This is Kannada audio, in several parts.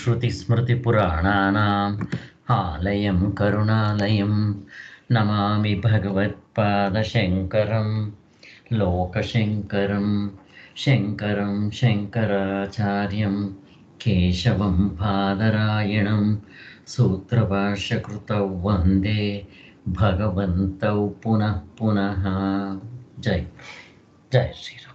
श्रुतिस्मृतिपुराणानाम् आलयं करुणालयं नमामि भगवत्पादशङ्करं लोकशङ्करं शङ्करं शङ्कराचार्यं केशवं पादरायणं सूत्रभाष्यकृतौ वन्दे भगवन्तौ पुनः पुनः जय ಜಯ ಶ್ರೀರಾಮ್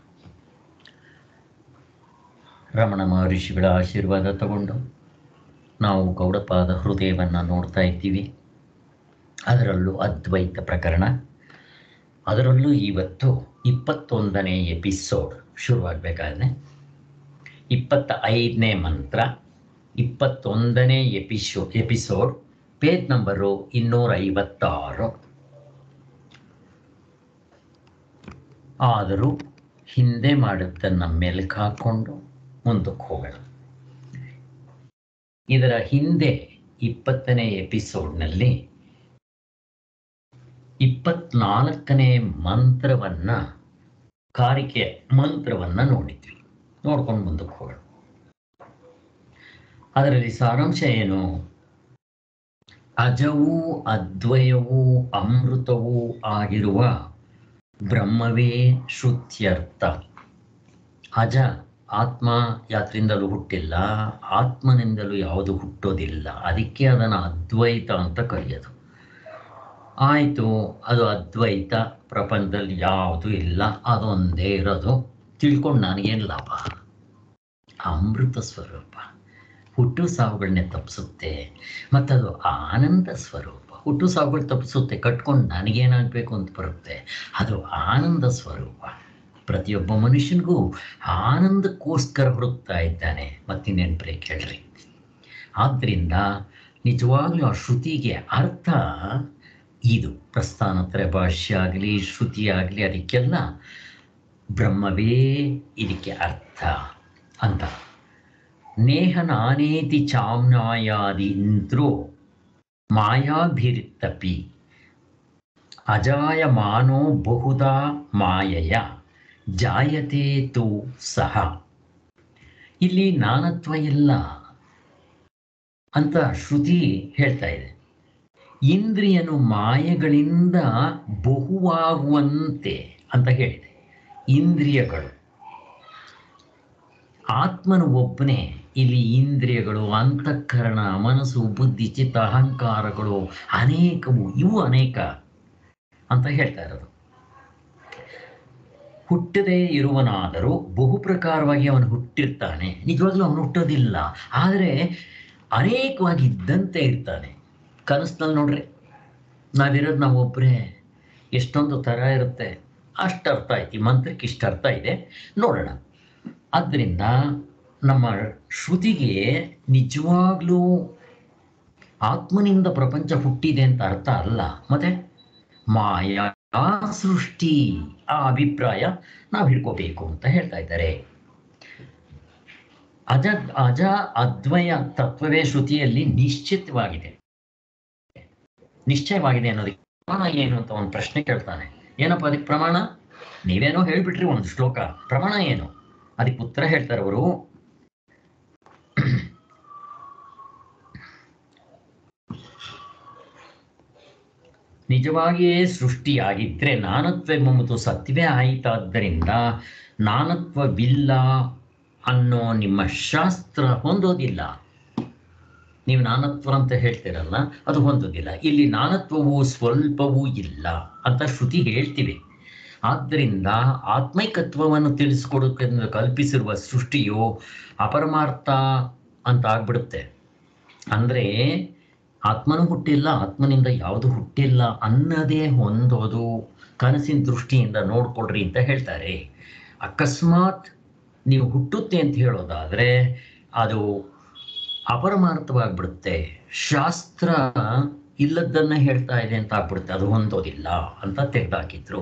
ರಮಣ ಮಹರ್ಷಿಗಳ ಆಶೀರ್ವಾದ ತಗೊಂಡು ನಾವು ಗೌಡಪಾದ ಹೃದಯವನ್ನು ನೋಡ್ತಾ ಇದ್ದೀವಿ ಅದರಲ್ಲೂ ಅದ್ವೈತ ಪ್ರಕರಣ ಅದರಲ್ಲೂ ಇವತ್ತು ಇಪ್ಪತ್ತೊಂದನೇ ಎಪಿಸೋಡ್ ಶುರುವಾಗಬೇಕಾದ್ರೆ ಇಪ್ಪತ್ತ ಐದನೇ ಮಂತ್ರ ಇಪ್ಪತ್ತೊಂದನೇ ಎಪಿಸೋ ಎಪಿಸೋಡ್ ಪೇಜ್ ನಂಬರು ಇನ್ನೂರ ಐವತ್ತಾರು ಆದರೂ ಹಿಂದೆ ಮಾಡಿದ್ದನ್ನು ಮೆಲುಕು ಹಾಕ್ಕೊಂಡು ಮುಂದಕ್ಕೆ ಹೋಗೋಣ ಇದರ ಹಿಂದೆ ಇಪ್ಪತ್ತನೇ ಎಪಿಸೋಡ್ನಲ್ಲಿ ಇಪ್ಪತ್ನಾಲ್ಕನೇ ಮಂತ್ರವನ್ನ ಕಾರಿಕೆ ಮಂತ್ರವನ್ನ ನೋಡಿದ್ವಿ ನೋಡ್ಕೊಂಡು ಮುಂದಕ್ಕೆ ಹೋಗೋಣ ಅದರಲ್ಲಿ ಸಾರಾಂಶ ಏನು ಅಜವೂ ಅದ್ವಯವೂ ಅಮೃತವೂ ಆಗಿರುವ ಬ್ರಹ್ಮವೇ ಶ್ರುತ್ಯರ್ಥ ಅಜ ಆತ್ಮ ಯಾತ್ರಿಂದಲೂ ಹುಟ್ಟಿಲ್ಲ ಆತ್ಮನಿಂದಲೂ ಯಾವುದು ಹುಟ್ಟೋದಿಲ್ಲ ಅದಕ್ಕೆ ಅದನ್ನು ಅದ್ವೈತ ಅಂತ ಕರೆಯೋದು ಆಯಿತು ಅದು ಅದ್ವೈತ ಪ್ರಪಂಚದಲ್ಲಿ ಯಾವುದು ಇಲ್ಲ ಅದೊಂದೇ ಇರೋದು ತಿಳ್ಕೊಂಡು ನನಗೇನು ಲಾಭ ಅಮೃತ ಸ್ವರೂಪ ಹುಟ್ಟು ಸಾವುಗಳನ್ನೇ ತಪ್ಪಿಸುತ್ತೆ ಮತ್ತದು ಆನಂದ ಸ್ವರೂಪ ಹುಟ್ಟು ಸಾವುಗಳು ತಪ್ಪಿಸುತ್ತೆ ಕಟ್ಕೊಂಡು ನನಗೇನಾಗಬೇಕು ಅಂತ ಬರುತ್ತೆ ಅದು ಆನಂದ ಸ್ವರೂಪ ಪ್ರತಿಯೊಬ್ಬ ಮನುಷ್ಯನಿಗೂ ಆನಂದಕ್ಕೋಸ್ಕರ ಹುಡುಕ್ತಾ ಇದ್ದಾನೆ ಮತ್ತಿನ್ನೇನ್ಪ್ರೆ ಕೇಳ್ರಿ ಆದ್ದರಿಂದ ನಿಜವಾಗ್ಲೂ ಆ ಶ್ರುತಿಗೆ ಅರ್ಥ ಇದು ಪ್ರಸ್ಥಾನತ್ರ ಭಾಷ್ಯ ಆಗಲಿ ಶ್ರುತಿ ಆಗಲಿ ಅದಕ್ಕೆಲ್ಲ ಬ್ರಹ್ಮವೇ ಇದಕ್ಕೆ ಅರ್ಥ ಅಂತ ನೇಹ ನಾನೇತಿ ಚಾಮ್ನಾಯಾದಿಂದ್ರೋ ಮಾಯಾಭಿರಿತ್ತಪಿ ಅಜಾಯಮಾನೋ ಬಹುಧಾ ಮಾಯಯ ಜಾಯತೆ ತು ಸಹ ಇಲ್ಲಿ ನಾನತ್ವ ಇಲ್ಲ ಅಂತ ಶ್ರುತಿ ಹೇಳ್ತಾ ಇದೆ ಇಂದ್ರಿಯನು ಮಾಯೆಗಳಿಂದ ಬಹುವಾಗುವಂತೆ ಅಂತ ಹೇಳಿದೆ ಇಂದ್ರಿಯಗಳು ಆತ್ಮನು ಒಬ್ಬನೇ ಇಲ್ಲಿ ಇಂದ್ರಿಯಗಳು ಅಂತಃಕರಣ ಮನಸ್ಸು ಬುದ್ಧಿ ಚಿತ್ತ ಅಹಂಕಾರಗಳು ಅನೇಕವು ಇವು ಅನೇಕ ಅಂತ ಹೇಳ್ತಾ ಇರೋದು ಹುಟ್ಟದೇ ಇರುವನಾದರೂ ಬಹು ಪ್ರಕಾರವಾಗಿ ಅವನು ಹುಟ್ಟಿರ್ತಾನೆ ನಿಜವಾಗ್ಲೂ ಅವನು ಹುಟ್ಟೋದಿಲ್ಲ ಆದರೆ ಅನೇಕವಾಗಿ ಇದ್ದಂತೆ ಇರ್ತಾನೆ ಕನಸಿನಲ್ಲಿ ನೋಡ್ರಿ ನಾವಿರೋದು ನಾವು ಒಬ್ಬರೇ ಎಷ್ಟೊಂದು ಥರ ಇರುತ್ತೆ ಅಷ್ಟು ಅರ್ಥ ಆಯ್ತು ಈ ಮಂತ್ರಕ್ಕೆ ಇಷ್ಟು ಅರ್ಥ ಇದೆ ನೋಡೋಣ ಆದ್ದರಿಂದ ನಮ್ಮ ಶ್ರುತಿಗೆ ನಿಜವಾಗ್ಲೂ ಆತ್ಮನಿಂದ ಪ್ರಪಂಚ ಹುಟ್ಟಿದೆ ಅಂತ ಅರ್ಥ ಅಲ್ಲ ಮತ್ತೆ ಮಾಯಾ ಸೃಷ್ಟಿ ಆ ಅಭಿಪ್ರಾಯ ನಾವು ಹಿಡ್ಕೋಬೇಕು ಅಂತ ಹೇಳ್ತಾ ಇದ್ದಾರೆ ಅಜ ಅಜ ಅದ್ವಯ ತತ್ವವೇ ಶ್ರುತಿಯಲ್ಲಿ ನಿಶ್ಚಿತವಾಗಿದೆ ನಿಶ್ಚಯವಾಗಿದೆ ಅನ್ನೋದಕ್ಕೆ ಪ್ರಮಾಣ ಏನು ಅಂತ ಒಂದು ಪ್ರಶ್ನೆ ಕೇಳ್ತಾನೆ ಏನಪ್ಪ ಅದಕ್ಕೆ ಪ್ರಮಾಣ ನೀವೇನೋ ಹೇಳ್ಬಿಟ್ರಿ ಒಂದು ಶ್ಲೋಕ ಪ್ರಮಾಣ ಏನು ಅದಕ್ಕೆ ಉತ್ತರ ಹೇಳ್ತಾರೆ ಅವರು ನಿಜವಾಗಿಯೇ ಸೃಷ್ಟಿಯಾಗಿದ್ದರೆ ನಾನತ್ವವೆಂಬುದು ಸತ್ಯವೇ ಆಯಿತಾದ್ದರಿಂದ ನಾನತ್ವವಿಲ್ಲ ಅನ್ನೋ ನಿಮ್ಮ ಶಾಸ್ತ್ರ ಹೊಂದೋದಿಲ್ಲ ನೀವು ನಾನತ್ವ ಅಂತ ಹೇಳ್ತೀರಲ್ಲ ಅದು ಹೊಂದೋದಿಲ್ಲ ಇಲ್ಲಿ ನಾನತ್ವವು ಸ್ವಲ್ಪವೂ ಇಲ್ಲ ಅಂತ ಶ್ರುತಿ ಹೇಳ್ತಿವೆ ಆದ್ದರಿಂದ ಆತ್ಮೈಕತ್ವವನ್ನು ತಿಳಿಸ್ಕೊಡೋಕೆ ಕಲ್ಪಿಸಿರುವ ಸೃಷ್ಟಿಯು ಅಪರಮಾರ್ಥ ಅಂತ ಆಗ್ಬಿಡುತ್ತೆ ಅಂದರೆ ಆತ್ಮನೂ ಹುಟ್ಟಿಲ್ಲ ಆತ್ಮನಿಂದ ಯಾವುದು ಹುಟ್ಟಿಲ್ಲ ಅನ್ನದೇ ಹೊಂದೋದು ಕನಸಿನ ದೃಷ್ಟಿಯಿಂದ ನೋಡ್ಕೊಡ್ರಿ ಅಂತ ಹೇಳ್ತಾರೆ ಅಕಸ್ಮಾತ್ ನೀವು ಹುಟ್ಟುತ್ತೆ ಅಂತ ಹೇಳೋದಾದರೆ ಅದು ಅಪರಮಾರ್ಥವಾಗ್ಬಿಡುತ್ತೆ ಶಾಸ್ತ್ರ ಇಲ್ಲದನ್ನ ಹೇಳ್ತಾ ಇದೆ ಅಂತ ಆಗ್ಬಿಡುತ್ತೆ ಅದು ಹೊಂದೋದಿಲ್ಲ ಅಂತ ತೆಗೆದಾಕಿದ್ರು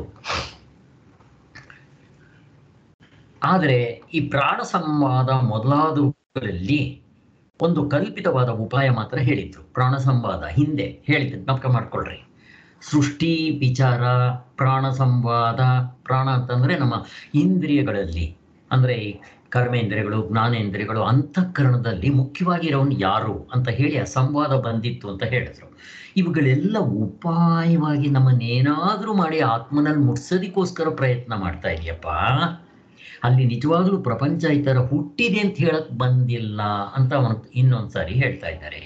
ಆದರೆ ಈ ಪ್ರಾಣ ಸಂವಾದ ಮೊದಲಾದವುಗಳಲ್ಲಿ ಒಂದು ಕಲ್ಪಿತವಾದ ಉಪಾಯ ಮಾತ್ರ ಹೇಳಿದ್ರು ಪ್ರಾಣ ಸಂವಾದ ಹಿಂದೆ ಹೇಳಿದ್ದು ಜ್ಞಾಪಕ ಮಾಡ್ಕೊಳ್ರಿ ಸೃಷ್ಟಿ ವಿಚಾರ ಪ್ರಾಣ ಸಂವಾದ ಪ್ರಾಣ ಅಂತಂದ್ರೆ ನಮ್ಮ ಇಂದ್ರಿಯಗಳಲ್ಲಿ ಅಂದ್ರೆ ಈ ಕರ್ಮೇಂದ್ರಿಯಗಳು ಜ್ಞಾನೇಂದ್ರಿಯಗಳು ಅಂತಃಕರಣದಲ್ಲಿ ಮುಖ್ಯವಾಗಿರೋನು ಯಾರು ಅಂತ ಹೇಳಿ ಆ ಸಂವಾದ ಬಂದಿತ್ತು ಅಂತ ಹೇಳಿದ್ರು ಇವುಗಳೆಲ್ಲ ಉಪಾಯವಾಗಿ ನಮ್ಮನ್ನೇನಾದರೂ ಮಾಡಿ ಆತ್ಮನಲ್ಲಿ ಮುಟ್ಸೋದಕ್ಕೋಸ್ಕರ ಪ್ರಯತ್ನ ಮಾಡ್ತಾ ಇದೆಯಪ್ಪ ಅಲ್ಲಿ ನಿಜವಾಗ್ಲೂ ಪ್ರಪಂಚ ಈ ಥರ ಹುಟ್ಟಿದೆ ಅಂತ ಹೇಳಕ್ ಬಂದಿಲ್ಲ ಅಂತ ಅವನು ಇನ್ನೊಂದ್ಸಾರಿ ಹೇಳ್ತಾ ಇದ್ದಾರೆ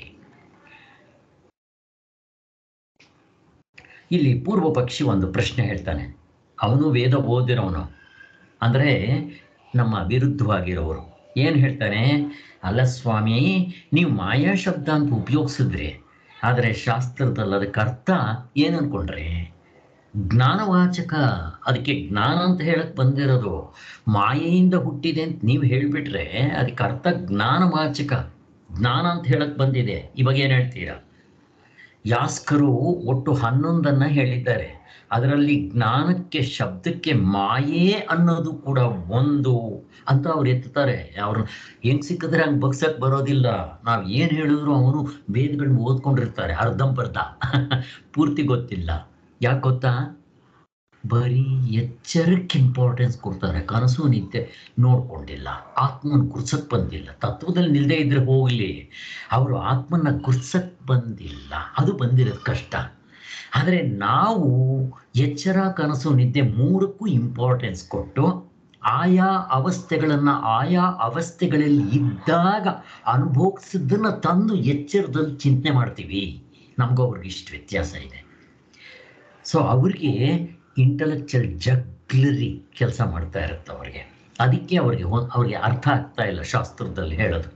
ಇಲ್ಲಿ ಪೂರ್ವ ಪಕ್ಷಿ ಒಂದು ಪ್ರಶ್ನೆ ಹೇಳ್ತಾನೆ ಅವನು ವೇದ ಓದಿರೋನು ಅಂದರೆ ನಮ್ಮ ವಿರುದ್ಧವಾಗಿರೋರು ಏನು ಹೇಳ್ತಾನೆ ಅಲ್ಲ ಸ್ವಾಮಿ ನೀವು ಮಾಯಾ ಶಬ್ದ ಅಂತ ಉಪಯೋಗಿಸಿದ್ರಿ ಆದರೆ ಶಾಸ್ತ್ರದಲ್ಲಿ ಅದಕ್ಕೆ ಅರ್ಥ ಏನು ಅನ್ಕೊಂಡ್ರಿ ಜ್ಞಾನವಾಚಕ ಅದಕ್ಕೆ ಜ್ಞಾನ ಅಂತ ಹೇಳಕ್ ಬಂದಿರೋದು ಮಾಯೆಯಿಂದ ಹುಟ್ಟಿದೆ ಅಂತ ನೀವು ಹೇಳಿಬಿಟ್ರೆ ಅದಕ್ಕೆ ಅರ್ಥ ಜ್ಞಾನವಾಚಕ ಜ್ಞಾನ ಅಂತ ಹೇಳಕ್ ಬಂದಿದೆ ಇವಾಗ ಏನು ಹೇಳ್ತೀರಾ ಯಾಸ್ಕರು ಒಟ್ಟು ಹನ್ನೊಂದನ್ನ ಹೇಳಿದ್ದಾರೆ ಅದರಲ್ಲಿ ಜ್ಞಾನಕ್ಕೆ ಶಬ್ದಕ್ಕೆ ಮಾಯೆ ಅನ್ನೋದು ಕೂಡ ಒಂದು ಅಂತ ಅವ್ರು ಎತ್ತಾರೆ ಅವ್ರು ಹೆಂಗ್ ಸಿಕ್ಕಿದ್ರೆ ಹಂಗೆ ಬಗ್ಸಕ್ ಬರೋದಿಲ್ಲ ನಾವ್ ಏನ್ ಹೇಳಿದ್ರು ಅವನು ವೇದಗಳನ್ನ ಓದ್ಕೊಂಡಿರ್ತಾರೆ ಅರ್ಧಂಬರ್ಧ ಪೂರ್ತಿ ಗೊತ್ತಿಲ್ಲ ಯಾಕೆ ಗೊತ್ತಾ ಬರೀ ಎಚ್ಚರಕ್ಕೆ ಇಂಪಾರ್ಟೆನ್ಸ್ ಕೊಡ್ತಾರೆ ಕನಸು ನಿದ್ದೆ ನೋಡ್ಕೊಂಡಿಲ್ಲ ಆತ್ಮನ ಗುರ್ಸಕ್ ಬಂದಿಲ್ಲ ತತ್ವದಲ್ಲಿ ನಿಲ್ದೇ ಇದ್ರೆ ಹೋಗ್ಲಿ ಅವರು ಆತ್ಮನ ಗುರ್ಸಕ್ ಬಂದಿಲ್ಲ ಅದು ಬಂದಿರೋದು ಕಷ್ಟ ಆದರೆ ನಾವು ಎಚ್ಚರ ಕನಸು ನಿದ್ದೆ ಮೂರಕ್ಕೂ ಇಂಪಾರ್ಟೆನ್ಸ್ ಕೊಟ್ಟು ಆಯಾ ಅವಸ್ಥೆಗಳನ್ನು ಆಯಾ ಅವಸ್ಥೆಗಳಲ್ಲಿ ಇದ್ದಾಗ ಅನುಭವಿಸಿದ್ದನ್ನ ತಂದು ಎಚ್ಚರದಲ್ಲಿ ಚಿಂತನೆ ಮಾಡ್ತೀವಿ ನಮಗೂ ಅವ್ರಿಗೆ ಇಷ್ಟು ವ್ಯತ್ಯಾಸ ಇದೆ ಸೊ ಅವ್ರಿಗೆ ಇಂಟಲೆಕ್ಚುಯಲ್ ಜಗ್ಲರಿ ಕೆಲಸ ಮಾಡ್ತಾ ಇರುತ್ತೆ ಅವ್ರಿಗೆ ಅದಕ್ಕೆ ಅವ್ರಿಗೆ ಹೊ- ಅವ್ರಿಗೆ ಅರ್ಥ ಆಗ್ತಾ ಇಲ್ಲ ಶಾಸ್ತ್ರದಲ್ಲಿ ಹೇಳೋದು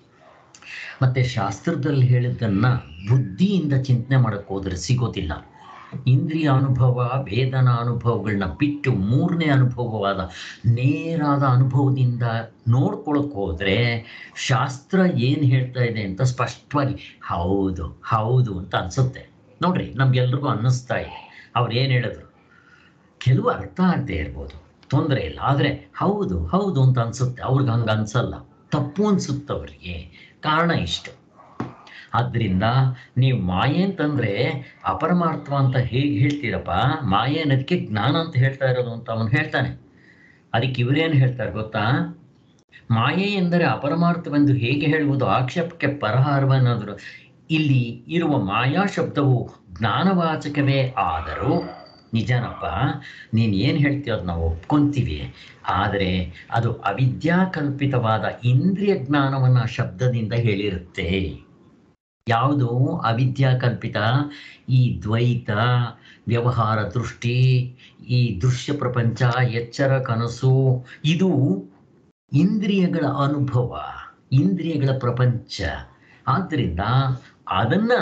ಮತ್ತೆ ಶಾಸ್ತ್ರದಲ್ಲಿ ಹೇಳಿದ್ದನ್ನ ಬುದ್ಧಿಯಿಂದ ಚಿಂತನೆ ಮಾಡಕ್ ಹೋದ್ರೆ ಸಿಗೋದಿಲ್ಲ ಇಂದ್ರಿಯ ಅನುಭವ ವೇದನ ಅನುಭವಗಳನ್ನ ಬಿಟ್ಟು ಮೂರನೇ ಅನುಭವವಾದ ನೇರಾದ ಅನುಭವದಿಂದ ನೋಡ್ಕೊಳಕ್ ಹೋದ್ರೆ ಶಾಸ್ತ್ರ ಏನ್ ಹೇಳ್ತಾ ಇದೆ ಅಂತ ಸ್ಪಷ್ಟವಾಗಿ ಹೌದು ಹೌದು ಅಂತ ಅನ್ಸುತ್ತೆ ನೋಡ್ರಿ ನಮ್ಗೆಲ್ರಿಗೂ ಅನ್ನಿಸ್ತಾ ಇದೆ ಅವ್ರು ಏನ್ ಹೇಳಿದ್ರು ಕೆಲವು ಅರ್ಥ ಆಗದೆ ಇರ್ಬೋದು ತೊಂದರೆ ಇಲ್ಲ ಆದರೆ ಹೌದು ಹೌದು ಅಂತ ಅನ್ಸುತ್ತೆ ಅವ್ರಿಗೆ ಹಂಗೆ ಅನ್ಸಲ್ಲ ತಪ್ಪು ಅನ್ಸುತ್ತೆ ಅವರಿಗೆ ಕಾರಣ ಇಷ್ಟು ಆದ್ರಿಂದ ನೀವು ಮಾಯೆ ಅಂತಂದ್ರೆ ಅಪರಮಾರ್ಥ ಅಂತ ಹೇಗೆ ಹೇಳ್ತೀರಪ್ಪ ಮಾಯೆ ಅನ್ನೋದಕ್ಕೆ ಜ್ಞಾನ ಅಂತ ಹೇಳ್ತಾ ಇರೋದು ಅಂತ ಅವನು ಹೇಳ್ತಾನೆ ಅದಕ್ಕೆ ಇವರೇನು ಹೇಳ್ತಾರೆ ಗೊತ್ತಾ ಮಾಯೆ ಎಂದರೆ ಅಪರಮಾರ್ಥವೆಂದು ಹೇಗೆ ಹೇಳುವುದು ಆಕ್ಷೇಪಕ್ಕೆ ಪರಹಾರವನ್ನಾದರೂ ಇಲ್ಲಿ ಇರುವ ಮಾಯಾ ಶಬ್ದವು ಜ್ಞಾನವಾಚಕವೇ ಆದರೂ ನಿಜನಪ್ಪ ನೀನು ಏನು ಹೇಳ್ತೀಯ ಅದು ನಾವು ಒಪ್ಕೊಂತೀವಿ ಆದರೆ ಅದು ಅವಿದ್ಯಾಕಲ್ಪಿತವಾದ ಇಂದ್ರಿಯ ಜ್ಞಾನವನ್ನು ಶಬ್ದದಿಂದ ಹೇಳಿರುತ್ತೆ ಯಾವುದು ಅವಿದ್ಯಾಕಲ್ಪಿತ ಈ ದ್ವೈತ ವ್ಯವಹಾರ ದೃಷ್ಟಿ ಈ ದೃಶ್ಯ ಪ್ರಪಂಚ ಎಚ್ಚರ ಕನಸು ಇದು ಇಂದ್ರಿಯಗಳ ಅನುಭವ ಇಂದ್ರಿಯಗಳ ಪ್ರಪಂಚ ಆದ್ದರಿಂದ ಅದನ್ನ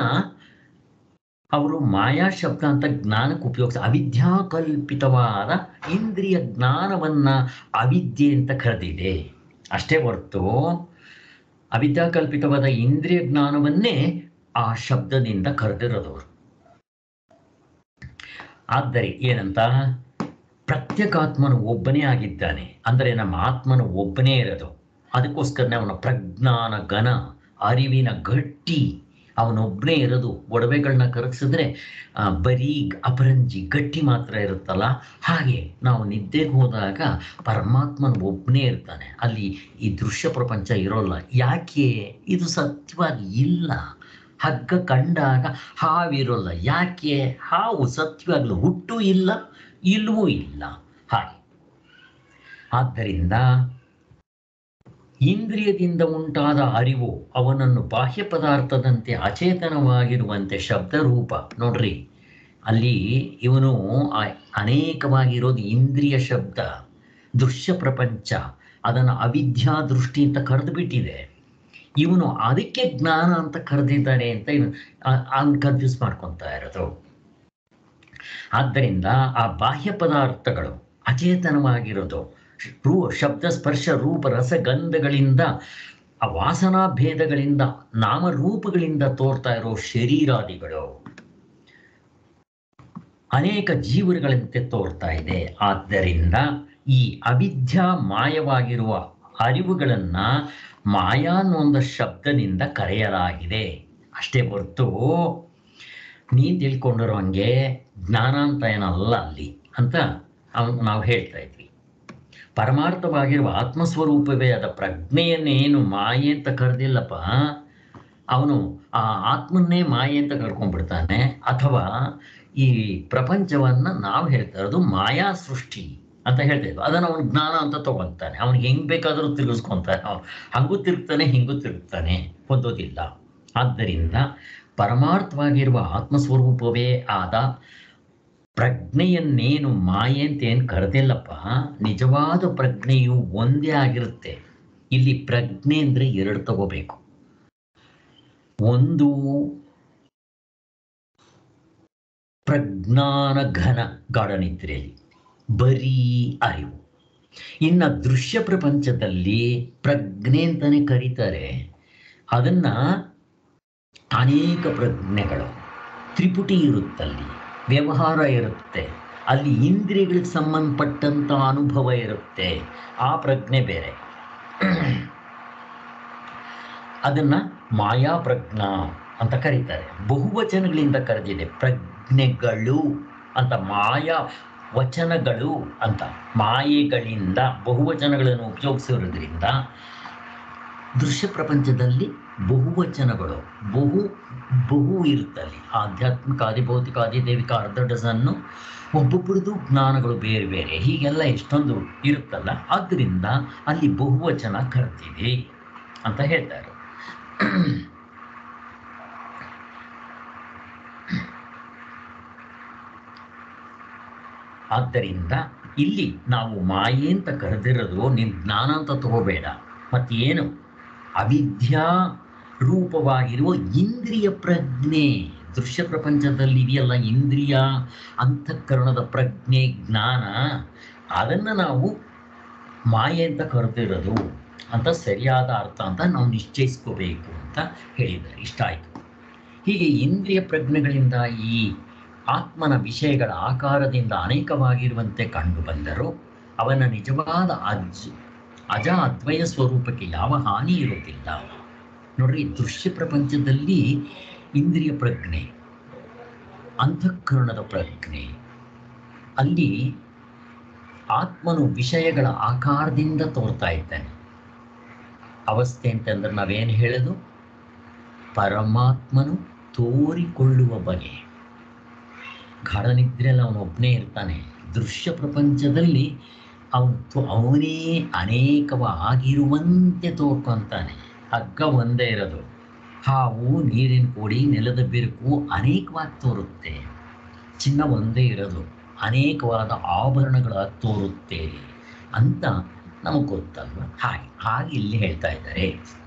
ಅವರು ಮಾಯಾ ಶಬ್ದ ಅಂತ ಜ್ಞಾನಕ್ಕೆ ಉಪಯೋಗಿಸ ಅವಿದ್ಯಾಕಲ್ಪಿತವಾದ ಇಂದ್ರಿಯ ಜ್ಞಾನವನ್ನ ಅವಿದ್ಯೆ ಅಂತ ಕರೆದಿದೆ ಅಷ್ಟೇ ಹೊರತು ಅವಿದ್ಯಾಕಲ್ಪಿತವಾದ ಇಂದ್ರಿಯ ಜ್ಞಾನವನ್ನೇ ಆ ಶಬ್ದದಿಂದ ಕರೆದಿರೋದು ಅವರು ಆದರೆ ಏನಂತ ಪ್ರತ್ಯೇಕಾತ್ಮನು ಒಬ್ಬನೇ ಆಗಿದ್ದಾನೆ ಅಂದರೆ ನಮ್ಮ ಆತ್ಮನು ಒಬ್ಬನೇ ಇರೋದು ಅದಕ್ಕೋಸ್ಕರನೇ ಅವನ ಪ್ರಜ್ಞಾನ ಘನ ಅರಿವಿನ ಗಟ್ಟಿ ಅವನೊಬ್ಬನೇ ಇರೋದು ಒಡವೆಗಳನ್ನ ಕರಗಿಸಿದ್ರೆ ಆ, ಬರೀ ಅಪರಂಜಿ ಗಟ್ಟಿ ಮಾತ್ರ ಇರುತ್ತಲ್ಲ ಹಾಗೆ ನಾವು ನಿದ್ದೆಗೆ ಹೋದಾಗ ಪರಮಾತ್ಮನ ಒಬ್ಬನೇ ಇರ್ತಾನೆ ಅಲ್ಲಿ ಈ ದೃಶ್ಯ ಪ್ರಪಂಚ ಇರೋಲ್ಲ ಯಾಕೆ ಇದು ಸತ್ಯವಾಗಿ ಇಲ್ಲ ಹಗ್ಗ ಕಂಡಾಗ ಹಾವಿರೋಲ್ಲ ಯಾಕೆ ಹಾವು ಸತ್ಯವಾಗ್ಲೂ ಹುಟ್ಟು ಇಲ್ಲ ಇಲ್ಲವೂ ಇಲ್ಲ ಹಾಗೆ ಆದ್ದರಿಂದ ಇಂದ್ರಿಯದಿಂದ ಉಂಟಾದ ಅರಿವು ಅವನನ್ನು ಬಾಹ್ಯ ಪದಾರ್ಥದಂತೆ ಅಚೇತನವಾಗಿರುವಂತೆ ಶಬ್ದರೂಪ ನೋಡ್ರಿ ಅಲ್ಲಿ ಇವನು ಆ- ಅನೇಕವಾಗಿರೋದು ಇಂದ್ರಿಯ ಶಬ್ದ ದೃಶ್ಯ ಪ್ರಪಂಚ ಅದನ್ನು ಅವಿದ್ಯಾ ದೃಷ್ಟಿ ಅಂತ ಕರೆದು ಬಿಟ್ಟಿದೆ ಇವನು ಅದಕ್ಕೆ ಜ್ಞಾನ ಅಂತ ಕರೆದಿದ್ದಾನೆ ಅಂತ ಇವನು ಅವ್ನು ಕನ್ಫ್ಯೂಸ್ ಮಾಡ್ಕೊತಾ ಇರೋದು ಆದ್ದರಿಂದ ಆ ಬಾಹ್ಯ ಪದಾರ್ಥಗಳು ಅಚೇತನವಾಗಿರೋದು ರೂ ಶಬ್ದ ಸ್ಪರ್ಶ ರೂಪ ರಸಗಂಧಗಳಿಂದ ಆ ವಾಸನಾ ಭೇದಗಳಿಂದ ನಾಮರೂಪಗಳಿಂದ ತೋರ್ತಾ ಇರೋ ಶರೀರಾದಿಗಳು ಅನೇಕ ಜೀವರುಗಳಂತೆ ತೋರ್ತಾ ಇದೆ ಆದ್ದರಿಂದ ಈ ಅವಿದ್ಯಾ ಮಾಯವಾಗಿರುವ ಅರಿವುಗಳನ್ನ ಮಾಯಾ ಅನ್ನೋ ಶಬ್ದದಿಂದ ಕರೆಯಲಾಗಿದೆ ಅಷ್ಟೇ ಹೊರತು ನೀನ್ ತಿಳ್ಕೊಂಡಿರೋ ಹಂಗೆ ಜ್ಞಾನ ಅಂತ ಏನಲ್ಲ ಅಲ್ಲಿ ಅಂತ ಅವ್ನ್- ನಾವು ಹೇಳ್ತಾ ಇದ್ವಿ ಪರಮಾರ್ಥವಾಗಿರುವ ಆತ್ಮಸ್ವರೂಪವೇ ಆದ ಪ್ರಜ್ಞೆಯನ್ನೇನು ಮಾಯೆ ಅಂತ ಕರೆದಿಲ್ಲಪ್ಪ ಅವನು ಆ ಆತ್ಮನ್ನೇ ಮಾಯೆ ಅಂತ ಕರ್ಕೊಂಡ್ಬಿಡ್ತಾನೆ ಅಥವಾ ಈ ಪ್ರಪಂಚವನ್ನ ನಾವು ಹೇಳ್ತಾ ಇರೋದು ಮಾಯಾ ಸೃಷ್ಟಿ ಅಂತ ಹೇಳ್ತಾ ಇದ್ವು ಅದನ್ನು ಅವನು ಜ್ಞಾನ ಅಂತ ತಗೊಂತಾನೆ ಅವನಿಗೆ ಹೆಂಗ್ ಬೇಕಾದರೂ ತಿರುಗಿಸ್ಕೊಂತಾನೆ ಅವ್ನು ಹಂಗೂ ತಿರುಗ್ತಾನೆ ಹಿಂಗೂ ತಿರುಗ್ತಾನೆ ಹೊಂದೋದಿಲ್ಲ ಆದ್ದರಿಂದ ಪರಮಾರ್ಥವಾಗಿರುವ ಆತ್ಮಸ್ವರೂಪವೇ ಆದ ಪ್ರಜ್ಞೆಯನ್ನೇನು ಮಾಯೆ ಅಂತ ಏನು ಕರೆದಿಲ್ಲಪ್ಪ ನಿಜವಾದ ಪ್ರಜ್ಞೆಯು ಒಂದೇ ಆಗಿರುತ್ತೆ ಇಲ್ಲಿ ಪ್ರಜ್ಞೆ ಅಂದ್ರೆ ಎರಡು ತಗೋಬೇಕು ಒಂದು ಪ್ರಜ್ಞಾನ ಘನ ಗಾಢನಿದ್ರೆಯಲ್ಲಿ ಬರೀ ಅರಿವು ಇನ್ನ ದೃಶ್ಯ ಪ್ರಪಂಚದಲ್ಲಿ ಪ್ರಜ್ಞೆ ಅಂತಾನೆ ಕರೀತಾರೆ ಅದನ್ನ ಅನೇಕ ಪ್ರಜ್ಞೆಗಳು ತ್ರಿಪುಟಿ ಇರುತ್ತಲ್ಲಿ ವ್ಯವಹಾರ ಇರುತ್ತೆ ಅಲ್ಲಿ ಇಂದ್ರಿಯಗಳಿಗೆ ಸಂಬಂಧಪಟ್ಟಂತ ಅನುಭವ ಇರುತ್ತೆ ಆ ಪ್ರಜ್ಞೆ ಬೇರೆ ಅದನ್ನ ಮಾಯಾ ಪ್ರಜ್ಞಾ ಅಂತ ಕರೀತಾರೆ ಬಹುವಚನಗಳಿಂದ ಕರೆದಿದೆ ಪ್ರಜ್ಞೆಗಳು ಅಂತ ಮಾಯಾ ವಚನಗಳು ಅಂತ ಮಾಯೆಗಳಿಂದ ಬಹುವಚನಗಳನ್ನು ಉಪಯೋಗಿಸಿರೋದ್ರಿಂದ ದೃಶ್ಯ ಪ್ರಪಂಚದಲ್ಲಿ ಬಹುವಚನಗಳು ಬಹು ಬಹು ಇರುತ್ತಲ್ಲಿ ಆಧ್ಯಾತ್ಮಿಕ ಆದಿಭೌತಿಕ ಆದಿದೈವಿಕ ಅರ್ಧ ಡಜನ್ನು ಒಬ್ಬೊಬ್ಬರದು ಜ್ಞಾನಗಳು ಬೇರೆ ಬೇರೆ ಹೀಗೆಲ್ಲ ಎಷ್ಟೊಂದು ಇರುತ್ತಲ್ಲ ಆದ್ದರಿಂದ ಅಲ್ಲಿ ಬಹುವಚನ ಕರೆದಿದೆ ಅಂತ ಹೇಳ್ತಾರೆ ಆದ್ದರಿಂದ ಇಲ್ಲಿ ನಾವು ಮಾಯೆ ಅಂತ ಕರೆದಿರೋದು ನಿನ್ ಜ್ಞಾನ ಅಂತ ತಗೋಬೇಡ ಮತ್ತೇನು ಅವಿದ್ಯಾ ರೂಪವಾಗಿರುವ ಇಂದ್ರಿಯ ಪ್ರಜ್ಞೆ ದೃಶ್ಯ ಪ್ರಪಂಚದಲ್ಲಿ ಇದೆಯಲ್ಲ ಇಂದ್ರಿಯ ಅಂತಃಕರಣದ ಪ್ರಜ್ಞೆ ಜ್ಞಾನ ಅದನ್ನು ನಾವು ಮಾಯೆ ಅಂತ ಕರೆದಿರೋದು ಅಂತ ಸರಿಯಾದ ಅರ್ಥ ಅಂತ ನಾವು ನಿಶ್ಚಯಿಸ್ಕೋಬೇಕು ಅಂತ ಹೇಳಿದ್ದಾರೆ ಇಷ್ಟ ಆಯಿತು ಹೀಗೆ ಇಂದ್ರಿಯ ಪ್ರಜ್ಞೆಗಳಿಂದ ಈ ಆತ್ಮನ ವಿಷಯಗಳ ಆಕಾರದಿಂದ ಅನೇಕವಾಗಿರುವಂತೆ ಕಂಡು ಬಂದರೂ ಅವನ ನಿಜವಾದ ಅಜ್ ಅಜ ಅದ್ವಯ ಸ್ವರೂಪಕ್ಕೆ ಯಾವ ಹಾನಿ ಇರುವುದಿಲ್ಲ ನೋಡ್ರಿ ದೃಶ್ಯ ಪ್ರಪಂಚದಲ್ಲಿ ಇಂದ್ರಿಯ ಪ್ರಜ್ಞೆ ಅಂತಃಕರಣದ ಪ್ರಜ್ಞೆ ಅಲ್ಲಿ ಆತ್ಮನು ವಿಷಯಗಳ ಆಕಾರದಿಂದ ತೋರ್ತಾ ಇದ್ದಾನೆ ಅವಸ್ಥೆ ಅಂತಂದ್ರೆ ನಾವೇನು ಹೇಳೋದು ಪರಮಾತ್ಮನು ತೋರಿಕೊಳ್ಳುವ ಬಗೆ ಗಾಢನಿದ್ರೆಯಲ್ಲಿ ಅವನು ಒಬ್ಬನೇ ಇರ್ತಾನೆ ದೃಶ್ಯ ಪ್ರಪಂಚದಲ್ಲಿ ಅವನು ಅವನೇ ಅನೇಕವಾಗಿರುವಂತೆ ತೋರ್ಕೊಂತಾನೆ ಹಗ್ಗ ಒಂದೇ ಇರೋದು ಹಾವು ನೀರಿನ ಕೋಡಿ ನೆಲದ ಬಿರುಕು ಅನೇಕವಾಗಿ ತೋರುತ್ತೆ ಚಿನ್ನ ಒಂದೇ ಇರೋದು ಅನೇಕವಾದ ಆಭರಣಗಳ ತೋರುತ್ತೆ ಅಂತ ನಮಗೆ ಗೊತ್ತಲ್ವ ಹಾಗೆ ಹಾಗೆ ಇಲ್ಲಿ ಹೇಳ್ತಾ ಇದ್ದಾರೆ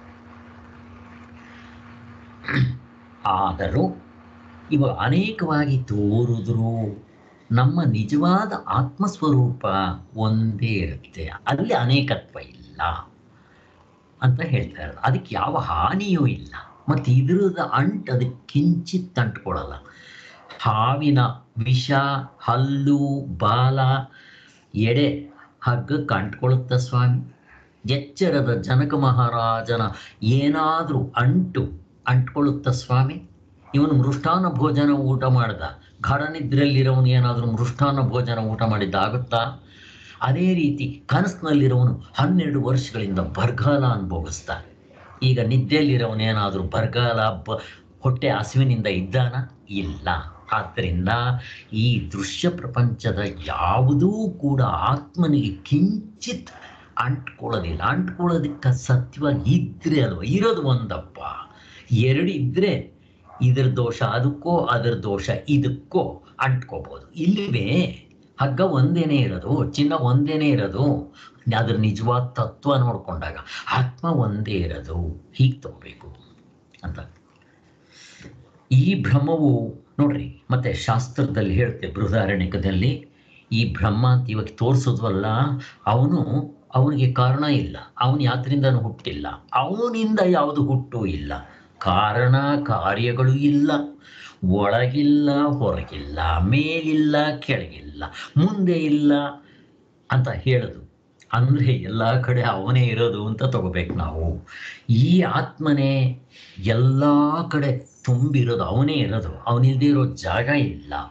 ಆದರೂ ಇವ ಅನೇಕವಾಗಿ ತೋರಿದ್ರು ನಮ್ಮ ನಿಜವಾದ ಆತ್ಮಸ್ವರೂಪ ಒಂದೇ ಇರುತ್ತೆ ಅಲ್ಲಿ ಅನೇಕತ್ವ ಇಲ್ಲ ಅಂತ ಹೇಳ್ತಾರೆ ಅದಕ್ಕೆ ಯಾವ ಹಾನಿಯೂ ಇಲ್ಲ ಮತ್ತು ಇದ್ರದ ಅಂಟು ಅದಕ್ಕೆ ಕಿಂಚಿತ್ ಅಂಟ್ಕೊಳ್ಳಲ್ಲ ಹಾವಿನ ವಿಷ ಹಲ್ಲು ಬಾಲ ಎಡೆ ಹಗ್ಗಕ್ಕೆ ಅಂಟ್ಕೊಳ್ಳುತ್ತ ಸ್ವಾಮಿ ಎಚ್ಚರದ ಜನಕ ಮಹಾರಾಜನ ಏನಾದರೂ ಅಂಟು ಅಂಟ್ಕೊಳ್ಳುತ್ತ ಸ್ವಾಮಿ ಇವನು ಮೃಷ್ಟಾನ್ನ ಭೋಜನ ಊಟ ಮಾಡ್ದ ಗಾಢನಿದ್ರೆಯಲ್ಲಿರೋನು ಏನಾದರೂ ಮೃಷ್ಟಾನ್ನ ಭೋಜನ ಊಟ ಮಾಡಿದ್ದಾಗುತ್ತಾ ಅದೇ ರೀತಿ ಕನಸಿನಲ್ಲಿರೋನು ಹನ್ನೆರಡು ವರ್ಷಗಳಿಂದ ಬರಗಾಲ ಅನುಭವಿಸ್ತಾ ಈಗ ನಿದ್ದೆಯಲ್ಲಿರೋನು ಏನಾದರೂ ಬರಗಾಲ ಬ ಹೊಟ್ಟೆ ಹಸಿವಿನಿಂದ ಇದ್ದಾನ ಇಲ್ಲ ಆದ್ದರಿಂದ ಈ ದೃಶ್ಯ ಪ್ರಪಂಚದ ಯಾವುದೂ ಕೂಡ ಆತ್ಮನಿಗೆ ಕಿಂಚಿತ್ ಅಂಟ್ಕೊಳ್ಳೋದಿಲ್ಲ ಅಂಟ್ಕೊಳ್ಳೋದಕ್ಕೆ ಸತ್ಯವಾಗಿ ಇದ್ರೆ ಅಲ್ವ ಇರೋದು ಒಂದಪ್ಪ ಎರಡು ಇದ್ರೆ ಇದ್ರ ದೋಷ ಅದಕ್ಕೋ ಅದರ ದೋಷ ಇದಕ್ಕೋ ಅಂಟ್ಕೋಬಹುದು ಇಲ್ಲಿವೇ ಹಗ್ಗ ಒಂದೇನೇ ಇರೋದು ಚಿನ್ನ ಒಂದೇನೇ ಇರೋದು ಅದ್ರ ನಿಜವಾದ ತತ್ವ ನೋಡ್ಕೊಂಡಾಗ ಆತ್ಮ ಒಂದೇ ಇರೋದು ಹೀಗೆ ತಗೋಬೇಕು ಅಂತ ಈ ಭ್ರಮವು ನೋಡ್ರಿ ಮತ್ತೆ ಶಾಸ್ತ್ರದಲ್ಲಿ ಹೇಳುತ್ತೆ ಬೃಹದಾರಣ್ಯಕದಲ್ಲಿ ಈ ಬ್ರಹ್ಮ ಅಂತ ಇವಾಗ ತೋರಿಸೋದ್ವಲ್ಲ ಅವನು ಅವನಿಗೆ ಕಾರಣ ಇಲ್ಲ ಅವನು ಯಾತ್ರಿಂದನೂ ಹುಟ್ಟಿಲ್ಲ ಅವನಿಂದ ಯಾವುದು ಹುಟ್ಟು ಇಲ್ಲ ಕಾರಣ ಕಾರ್ಯಗಳು ಇಲ್ಲ ಒಳಗಿಲ್ಲ ಹೊರಗಿಲ್ಲ ಮೇಲಿಲ್ಲ ಕೆಳಗಿಲ್ಲ ಮುಂದೆ ಇಲ್ಲ ಅಂತ ಹೇಳೋದು ಅಂದರೆ ಎಲ್ಲ ಕಡೆ ಅವನೇ ಇರೋದು ಅಂತ ತಗೋಬೇಕು ನಾವು ಈ ಆತ್ಮನೇ ಎಲ್ಲ ಕಡೆ ತುಂಬಿರೋದು ಅವನೇ ಇರೋದು ಅವನಿಲ್ದೇ ಇರೋ ಜಾಗ ಇಲ್ಲ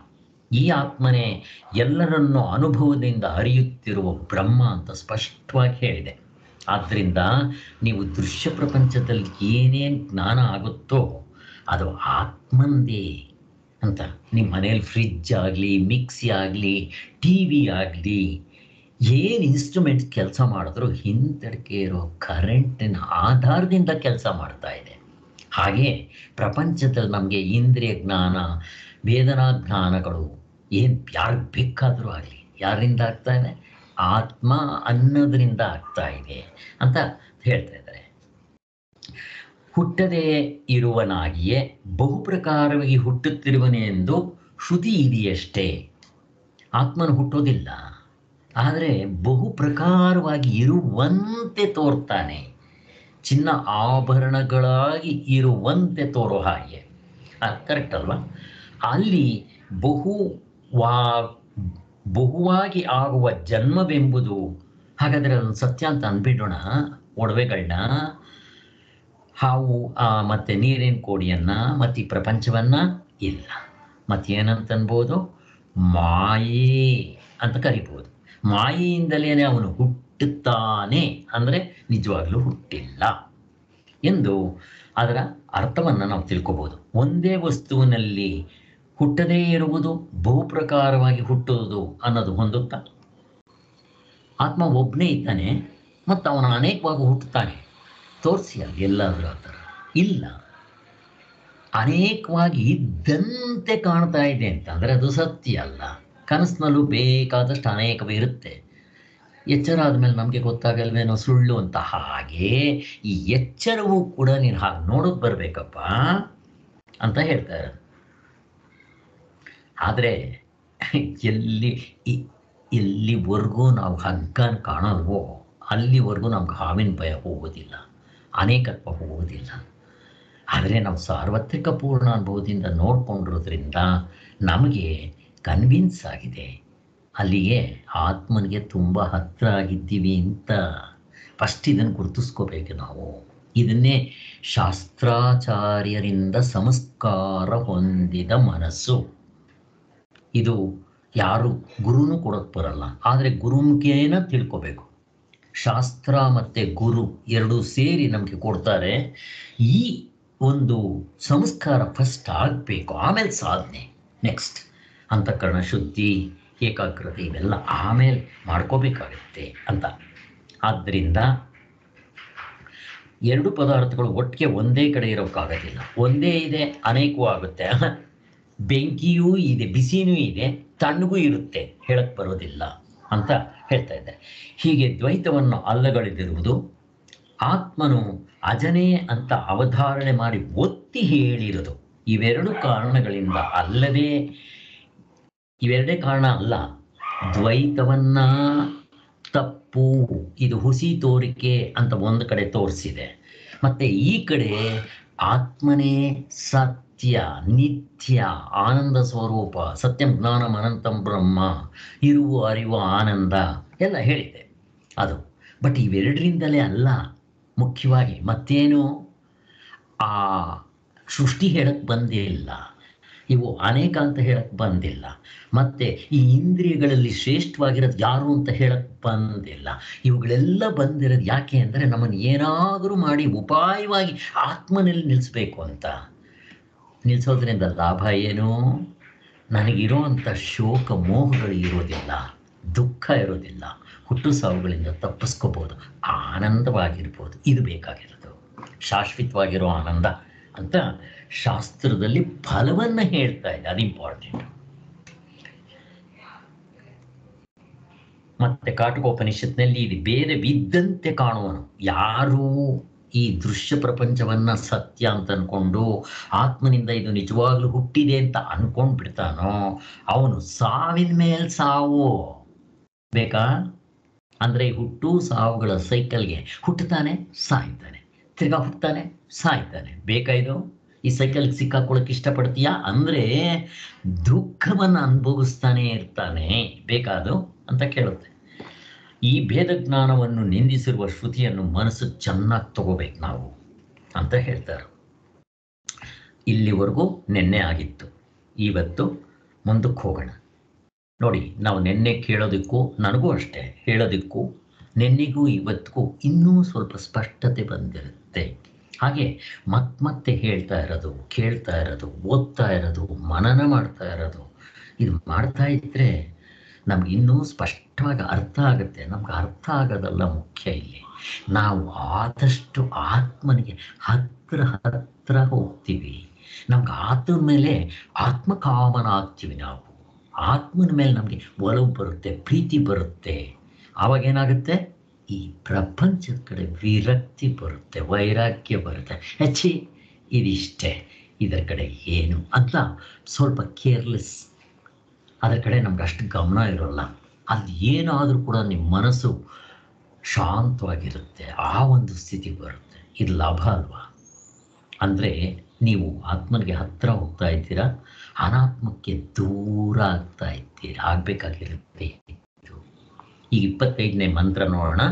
ಈ ಆತ್ಮನೇ ಎಲ್ಲರನ್ನೂ ಅನುಭವದಿಂದ ಅರಿಯುತ್ತಿರುವ ಬ್ರಹ್ಮ ಅಂತ ಸ್ಪಷ್ಟವಾಗಿ ಹೇಳಿದೆ ಆದ್ದರಿಂದ ನೀವು ದೃಶ್ಯ ಪ್ರಪಂಚದಲ್ಲಿ ಏನೇನು ಜ್ಞಾನ ಆಗುತ್ತೋ ಅದು ಆತ್ಮಂದೇ ಅಂತ ನಿಮ್ಮ ಮನೇಲಿ ಫ್ರಿಜ್ ಆಗಲಿ ಮಿಕ್ಸಿ ಆಗಲಿ ಟಿ ವಿ ಆಗಲಿ ಏನು ಇನ್ಸ್ಟ್ರೂಮೆಂಟ್ಸ್ ಕೆಲಸ ಮಾಡಿದ್ರು ಹಿಂದಡಿಕೆ ಇರೋ ಕರೆಂಟಿನ ಆಧಾರದಿಂದ ಕೆಲಸ ಮಾಡ್ತಾ ಇದೆ ಹಾಗೆ ಪ್ರಪಂಚದಲ್ಲಿ ನಮಗೆ ಇಂದ್ರಿಯ ಜ್ಞಾನ ವೇದನಾ ಜ್ಞಾನಗಳು ಏನು ಯಾರು ಬೇಕಾದರೂ ಆಗಲಿ ಯಾರಿಂದ ಆಗ್ತಾ ಇದೆ ಆತ್ಮ ಅನ್ನೋದರಿಂದ ಆಗ್ತಾ ಇದೆ ಅಂತ ಹೇಳ್ತಾ ಇದ್ದಾರೆ ಹುಟ್ಟದೇ ಇರುವನಾಗಿಯೇ ಬಹುಪ್ರಕಾರವಾಗಿ ಹುಟ್ಟುತ್ತಿರುವನೆ ಎಂದು ಶ್ರುತಿ ಇದೆಯಷ್ಟೇ ಆತ್ಮನು ಹುಟ್ಟೋದಿಲ್ಲ ಆದರೆ ಬಹು ಪ್ರಕಾರವಾಗಿ ಇರುವಂತೆ ತೋರ್ತಾನೆ ಚಿನ್ನ ಆಭರಣಗಳಾಗಿ ಇರುವಂತೆ ತೋರೋ ಹಾಗೆ ಕರೆಕ್ಟ್ ಅಲ್ವಾ ಅಲ್ಲಿ ಬಹು ವಾ ಬಹುವಾಗಿ ಆಗುವ ಜನ್ಮವೆಂಬುದು ಹಾಗಾದರೆ ಅದನ್ನು ಸತ್ಯ ಅಂತ ಅಂದ್ಬಿಡೋಣ ಒಡವೆಗಳನ್ನ ಹಾವು ಆ, ಮತ್ತೆ ನೀರಿನ ಕೋಡಿಯನ್ನ ಮತ್ತು ಈ ಪ್ರಪಂಚವನ್ನ ಇಲ್ಲ ಮತ್ತೇನಂತ ಅನ್ಬೋದು ಮಾಯೆ ಅಂತ ಕರಿಬೋದು ಮಾಯೆಯಿಂದಲೇ ಅವನು ಹುಟ್ಟುತ್ತಾನೆ ಅಂದರೆ ನಿಜವಾಗ್ಲೂ ಹುಟ್ಟಿಲ್ಲ ಎಂದು ಅದರ ಅರ್ಥವನ್ನು ನಾವು ತಿಳ್ಕೊಬೋದು ಒಂದೇ ವಸ್ತುವಿನಲ್ಲಿ ಹುಟ್ಟದೇ ಇರುವುದು ಬಹುಪ್ರಕಾರವಾಗಿ ಹುಟ್ಟುವುದು ಅನ್ನೋದು ಹೊಂದುತ್ತಾ ಆತ್ಮ ಒಬ್ಬನೇ ಇದ್ದಾನೆ ಮತ್ತು ಅವನು ಅನೇಕವಾಗಿ ಹುಟ್ಟುತ್ತಾನೆ ತೋರಿಸಿ ಅಲ್ಲಿ ಎಲ್ಲಾದರೂ ಆ ಥರ ಇಲ್ಲ ಅನೇಕವಾಗಿ ಇದ್ದಂತೆ ಕಾಣ್ತಾ ಇದೆ ಅಂತ ಅಂದರೆ ಅದು ಸತ್ಯ ಅಲ್ಲ ಕನಸಿನಲ್ಲೂ ಬೇಕಾದಷ್ಟು ಅನೇಕವೇ ಇರುತ್ತೆ ಎಚ್ಚರ ಆದಮೇಲೆ ನಮಗೆ ಗೊತ್ತಾಗಲ್ವೇನೋ ಸುಳ್ಳು ಅಂತ ಹಾಗೆ ಈ ಎಚ್ಚರವೂ ಕೂಡ ನೀನು ಹಾಗೆ ನೋಡೋದು ಬರಬೇಕಪ್ಪ ಅಂತ ಹೇಳ್ತಾರೆ ಆದರೆ ಎಲ್ಲಿ ಇ- ಎಲ್ಲಿವರೆಗೂ ನಾವು ಹಗ್ಗನ ಕಾಣಲ್ವೋ ಅಲ್ಲಿವರೆಗೂ ನಮ್ಗೆ ಹಾವಿನ ಭಯ ಹೋಗೋದಿಲ್ಲ ಅನೇಕತ್ವ ಹೋಗೋದಿಲ್ಲ ಆದರೆ ನಾವು ಸಾರ್ವತ್ರಿಕ ಪೂರ್ಣ ಅನುಭವದಿಂದ ನೋಡ್ಕೊಂಡಿರೋದ್ರಿಂದ ನಮಗೆ ಕನ್ವಿನ್ಸ್ ಆಗಿದೆ ಅಲ್ಲಿಗೆ ಆತ್ಮನಿಗೆ ತುಂಬ ಹತ್ತಿರ ಆಗಿದ್ದೀವಿ ಅಂತ ಫಸ್ಟ್ ಇದನ್ನು ಗುರುತಿಸ್ಕೋಬೇಕು ನಾವು ಇದನ್ನೇ ಶಾಸ್ತ್ರಾಚಾರ್ಯರಿಂದ ಸಂಸ್ಕಾರ ಹೊಂದಿದ ಮನಸ್ಸು ಇದು ಯಾರು ಗುರುನು ಕೊಡೋಕ್ಕೆ ಬರಲ್ಲ ಆದರೆ ಗುರುಮುಖೇನ ತಿಳ್ಕೋಬೇಕು ಶಾಸ್ತ್ರ ಮತ್ತು ಗುರು ಎರಡೂ ಸೇರಿ ನಮಗೆ ಕೊಡ್ತಾರೆ ಈ ಒಂದು ಸಂಸ್ಕಾರ ಫಸ್ಟ್ ಆಗಬೇಕು ಆಮೇಲೆ ಸಾಧನೆ ನೆಕ್ಸ್ಟ್ ಅಂತಃಕರಣ ಶುದ್ಧಿ ಏಕಾಗ್ರತೆ ಇವೆಲ್ಲ ಆಮೇಲೆ ಮಾಡ್ಕೋಬೇಕಾಗುತ್ತೆ ಅಂತ ಆದ್ದರಿಂದ ಎರಡು ಪದಾರ್ಥಗಳು ಒಟ್ಟಿಗೆ ಒಂದೇ ಕಡೆ ಇರೋಕ್ಕಾಗೋದಿಲ್ಲ ಒಂದೇ ಇದೆ ಅನೇಕವೂ ಆಗುತ್ತೆ ಬೆಂಕಿಯೂ ಇದೆ ಬಿಸಿನೂ ಇದೆ ತಣ್ಣಗೂ ಇರುತ್ತೆ ಹೇಳಕ್ಕೆ ಬರೋದಿಲ್ಲ ಅಂತ ಹೇಳ್ತಾ ಇದ್ದಾರೆ ಹೀಗೆ ದ್ವೈತವನ್ನು ಅಲ್ಲಗಳೆದಿರುವುದು ಆತ್ಮನು ಅಜನೇ ಅಂತ ಅವಧಾರಣೆ ಮಾಡಿ ಒತ್ತಿ ಹೇಳಿರೋದು ಇವೆರಡು ಕಾರಣಗಳಿಂದ ಅಲ್ಲದೆ ಇವೆರಡೇ ಕಾರಣ ಅಲ್ಲ ದ್ವೈತವನ್ನ ತಪ್ಪು ಇದು ಹುಸಿ ತೋರಿಕೆ ಅಂತ ಒಂದು ಕಡೆ ತೋರಿಸಿದೆ ಮತ್ತೆ ಈ ಕಡೆ ಆತ್ಮನೇ ಸತ್ಯ ನಿತ್ಯ ಆನಂದ ಸ್ವರೂಪ ಸತ್ಯಂ ಜ್ಞಾನಂ ಅನಂತಂ ಬ್ರಹ್ಮ ಇರುವ ಅರಿವು ಆನಂದ ಎಲ್ಲ ಹೇಳಿದೆ ಅದು ಬಟ್ ಇವೆರಡರಿಂದಲೇ ಅಲ್ಲ ಮುಖ್ಯವಾಗಿ ಮತ್ತೇನು ಆ ಸೃಷ್ಟಿ ಹೇಳಕ್ಕೆ ಬಂದೇ ಇಲ್ಲ ಇವು ಅನೇಕ ಅಂತ ಹೇಳಕ್ಕೆ ಬಂದಿಲ್ಲ ಮತ್ತೆ ಈ ಇಂದ್ರಿಯಗಳಲ್ಲಿ ಶ್ರೇಷ್ಠವಾಗಿರೋದು ಯಾರು ಅಂತ ಹೇಳಕ್ಕೆ ಬಂದಿಲ್ಲ ಇವುಗಳೆಲ್ಲ ಬಂದಿರೋದು ಯಾಕೆ ಅಂದರೆ ನಮ್ಮನ್ನು ಏನಾದರೂ ಮಾಡಿ ಉಪಾಯವಾಗಿ ಆತ್ಮನಲ್ಲಿ ನಿಲ್ಲಿಸ್ಬೇಕು ಅಂತ ನಿಲ್ಲಿಸೋದ್ರಿಂದ ಲಾಭ ಏನು ನನಗಿರೋವಂಥ ಶೋಕ ಮೋಹಗಳು ಇರೋದಿಲ್ಲ ದುಃಖ ಇರೋದಿಲ್ಲ ಹುಟ್ಟು ಸಾವುಗಳಿಂದ ತಪ್ಪಿಸ್ಕೋಬೋದು ಆನಂದವಾಗಿರ್ಬೋದು ಇದು ಬೇಕಾಗಿರೋದು ಶಾಶ್ವತವಾಗಿರೋ ಆನಂದ ಅಂತ ಶಾಸ್ತ್ರದಲ್ಲಿ ಫಲವನ್ನು ಹೇಳ್ತಾ ಇದೆ ಅದು ಇಂಪಾರ್ಟೆಂಟ್ ಮತ್ತೆ ಕಾಟಕೋಪನಿಷತ್ನಲ್ಲಿ ಇದು ಭೇದವಿದ್ದಂತೆ ಕಾಣುವನು ಯಾರು ಈ ದೃಶ್ಯ ಪ್ರಪಂಚವನ್ನ ಸತ್ಯ ಅಂತ ಅನ್ಕೊಂಡು ಆತ್ಮನಿಂದ ಇದು ನಿಜವಾಗ್ಲೂ ಹುಟ್ಟಿದೆ ಅಂತ ಅನ್ಕೊಂಡ್ ಬಿಡ್ತಾನೋ ಅವನು ಸಾವಿನ ಮೇಲೆ ಸಾವು ಬೇಕಾ ಅಂದ್ರೆ ಈ ಹುಟ್ಟು ಸಾವುಗಳ ಸೈಕಲ್ಗೆ ಹುಟ್ಟುತ್ತಾನೆ ಸಾಯ್ತಾನೆ ತಿರ್ಗಾ ಹುಟ್ಟುತ್ತಾನೆ ಸಾಯ್ತಾನೆ ಬೇಕಾ ಇದು ಈ ಸೈಕಲ್ ಸಿಕ್ಕಾಕೊಳ್ಳೋಕೆ ಇಷ್ಟಪಡ್ತೀಯಾ ಅಂದ್ರೆ ದುಃಖವನ್ನು ಅನುಭವಿಸ್ತಾನೆ ಇರ್ತಾನೆ ಬೇಕಾದು ಅಂತ ಕೇಳುತ್ತೆ ಈ ಭೇದ ಜ್ಞಾನವನ್ನು ನಿಂದಿಸಿರುವ ಶ್ರುತಿಯನ್ನು ಮನಸ್ಸು ಚೆನ್ನಾಗಿ ತಗೋಬೇಕು ನಾವು ಅಂತ ಹೇಳ್ತಾರೆ ಇಲ್ಲಿವರೆಗೂ ನಿನ್ನೆ ಆಗಿತ್ತು ಇವತ್ತು ಮುಂದಕ್ಕೆ ಹೋಗೋಣ ನೋಡಿ ನಾವು ನಿನ್ನೆ ಕೇಳೋದಕ್ಕೂ ನನಗೂ ಅಷ್ಟೇ ಹೇಳೋದಕ್ಕೂ ನಿನ್ನೆಗೂ ಇವತ್ತಿಗೂ ಇನ್ನೂ ಸ್ವಲ್ಪ ಸ್ಪಷ್ಟತೆ ಬಂದಿರುತ್ತೆ ಹಾಗೆ ಮತ್ ಮತ್ತೆ ಹೇಳ್ತಾ ಇರೋದು ಕೇಳ್ತಾ ಇರೋದು ಓದ್ತಾ ಇರೋದು ಮನನ ಮಾಡ್ತಾ ಇರೋದು ಇದು ಮಾಡ್ತಾ ಇದ್ದರೆ ನಮ್ಗೆ ಇನ್ನೂ ಸ್ಪಷ್ಟವಾಗಿ ಅರ್ಥ ಆಗುತ್ತೆ ನಮ್ಗೆ ಅರ್ಥ ಆಗೋದಲ್ಲ ಮುಖ್ಯ ಇಲ್ಲಿ ನಾವು ಆದಷ್ಟು ಆತ್ಮನಿಗೆ ಹತ್ತಿರ ಹತ್ತಿರ ಹೋಗ್ತೀವಿ ನಮ್ಗೆ ಆತ್ಮನ ಮೇಲೆ ಆತ್ಮಕಾಮನ ಆಗ್ತೀವಿ ನಾವು ಆತ್ಮನ ಮೇಲೆ ನಮಗೆ ಒಲವು ಬರುತ್ತೆ ಪ್ರೀತಿ ಬರುತ್ತೆ ಆವಾಗ ಏನಾಗುತ್ತೆ ಈ ಪ್ರಪಂಚದ ಕಡೆ ವಿರಕ್ತಿ ಬರುತ್ತೆ ವೈರಾಗ್ಯ ಬರುತ್ತೆ ಹೆಚ್ಚಿ ಇದಿಷ್ಟೇ ಇದರ ಕಡೆ ಏನು ಅಂತ ಸ್ವಲ್ಪ ಕೇರ್ಲೆಸ್ ಅದರ ಕಡೆ ನಮ್ಗೆ ಅಷ್ಟು ಗಮನ ಇರೋಲ್ಲ ಅಲ್ಲಿ ಏನಾದರೂ ಕೂಡ ನಿಮ್ಮ ಮನಸ್ಸು ಶಾಂತವಾಗಿರುತ್ತೆ ಆ ಒಂದು ಸ್ಥಿತಿ ಬರುತ್ತೆ ಇದು ಲಾಭ ಅಲ್ವಾ ಅಂದರೆ ನೀವು ಆತ್ಮನಿಗೆ ಹತ್ತಿರ ಹೋಗ್ತಾ ಇದ್ದೀರಾ ಅನಾತ್ಮಕ್ಕೆ ದೂರ ಆಗ್ತಾ ಇದ್ದೀರಾ ಆಗಬೇಕಾಗಿರುತ್ತೆ ಇದು ಈಗ ಇಪ್ಪತ್ತೈದನೇ ಮಂತ್ರ ನೋಡೋಣ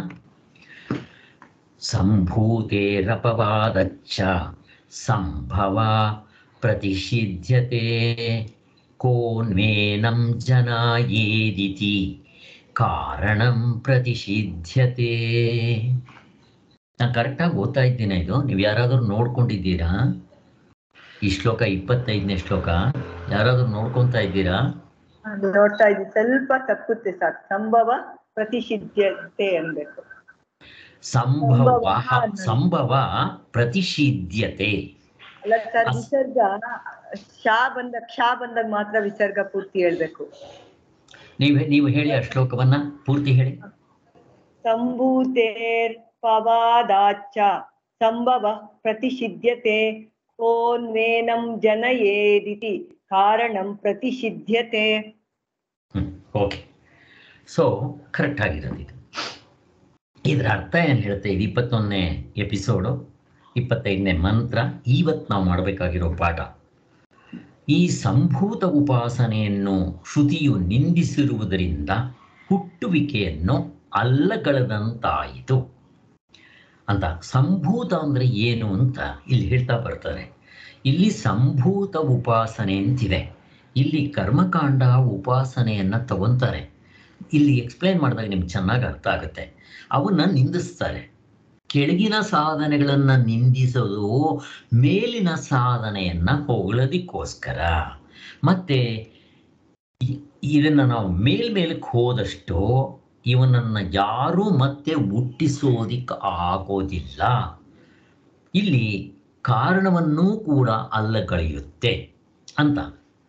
ಸಂಭೂತೇರಪವಾದಚ್ಚ ಸಂಭವ ಪ್ರತಿಷಿಧ್ಯತೆ ಕೋನ್ಮೇನಂ ಜನಾಯೇದಿತಿ ಕಾರಣಂ ಪ್ರತಿಷಿಧ್ಯತೆ ನಾನು ಕರೆಕ್ಟಾಗಿ ಓದ್ತಾ ಇದ್ದೀನಿ ಇದು ನೀವು ಯಾರಾದರೂ ನೋಡ್ಕೊಂಡಿದ್ದೀರಾ ಈ ಶ್ಲೋಕ ಇಪ್ಪತ್ತೈದನೇ ಶ್ಲೋಕ ಯಾರಾದರೂ ನೋಡ್ಕೊತಾ ಇದ್ದೀರಾ ಅದು ನೋಡ್ತಾ ಇದ್ವಿ ಸ್ವಲ್ಪ ತಪ್ಪುತ್ತೆ ಸರ್ ಸಂಭವ ಪ್ರತಿಷಿಧ್ಯತೆ ಅನ್ಬೇಕು ಸಂಭವ ಸಂಭವ ಪ್ರತಿಷಿಧ್ಯತೆ ಅಲ್ಲ ಸರ್ ಅಸ್- ವಿಸರ್ಗ ಶಾ ಬಂದ ಕ್ಷ ಬಂದಾಗ ಮಾತ್ರ ವಿಸರ್ಗ ಪೂರ್ತಿ ಹೇಳ್ಬೇಕು ನೀವು ನೀವು ಹೇಳಿ ಆ ಶ್ಲೋಕವನ್ನ ಪೂರ್ತಿ ಹೇಳಿ ಸಂಭೂತೇರ್ ಪವಾದಾಚ ಸಂಭವ ಪ್ರತಿಷಿಧ್ಯತೆ ಕೋನ್ವೇನಂ ಜನಯೇದಿತಿ ಕಾರಣಂ ಪ್ರತಿಷಿಧ್ಯತೆ ಹ್ಮ್ ಓಕೆ ಸೊ ಕರೆಕ್ಟ್ ಆಗಿರೋದು ಇದು ಇದರ ಅರ್ಥ ಏನು ಹೇಳುತ್ತೆ ಇದು ಇಪ್ಪತ್ತೊಂದನೇ ಎಪಿಸೋಡು ಇಪ್ಪತ್ತೈದನೇ ಮಂತ್ರ ಇವತ್ತು ನಾವು ಮಾಡಬೇಕಾಗಿರೋ ಪಾಠ ಈ ಸಂಭೂತ ಉಪಾಸನೆಯನ್ನು ಶ್ರುತಿಯು ನಿಂದಿಸಿರುವುದರಿಂದ ಹುಟ್ಟುವಿಕೆಯನ್ನು ಅಲ್ಲಗಳೆದಂತಾಯಿತು ಅಂತ ಸಂಭೂತ ಅಂದರೆ ಏನು ಅಂತ ಇಲ್ಲಿ ಹೇಳ್ತಾ ಬರ್ತಾರೆ ಇಲ್ಲಿ ಸಂಭೂತ ಉಪಾಸನೆ ಅಂತಿದೆ ಇಲ್ಲಿ ಕರ್ಮಕಾಂಡ ಉಪಾಸನೆಯನ್ನು ತಗೊಂತಾರೆ ಇಲ್ಲಿ ಎಕ್ಸ್ಪ್ಲೈನ್ ಮಾಡಿದಾಗ ನಿಮ್ಗೆ ಚೆನ್ನಾಗಿ ಅರ್ಥ ಆಗುತ್ತೆ ಅವನ್ನ ನಿಂದಿಸ್ತಾರೆ ಕೆಳಗಿನ ಸಾಧನೆಗಳನ್ನು ನಿಂದಿಸೋದು ಮೇಲಿನ ಸಾಧನೆಯನ್ನು ಹೊಗಳೋದಕ್ಕೋಸ್ಕರ ಮತ್ತೆ ಇ- ಇದನ್ನ ನಾವು ಮೇಲ್ಮೇಲಕ್ಕೆ ಹೋದಷ್ಟು ಇವನನ್ನು ಯಾರೂ ಮತ್ತೆ ಹುಟ್ಟಿಸೋದಿಕ್ಕೆ ಆಗೋದಿಲ್ಲ ಇಲ್ಲಿ ಕಾರಣವನ್ನೂ ಕೂಡ ಅಲ್ಲಗಳೆಯುತ್ತೆ ಅಂತ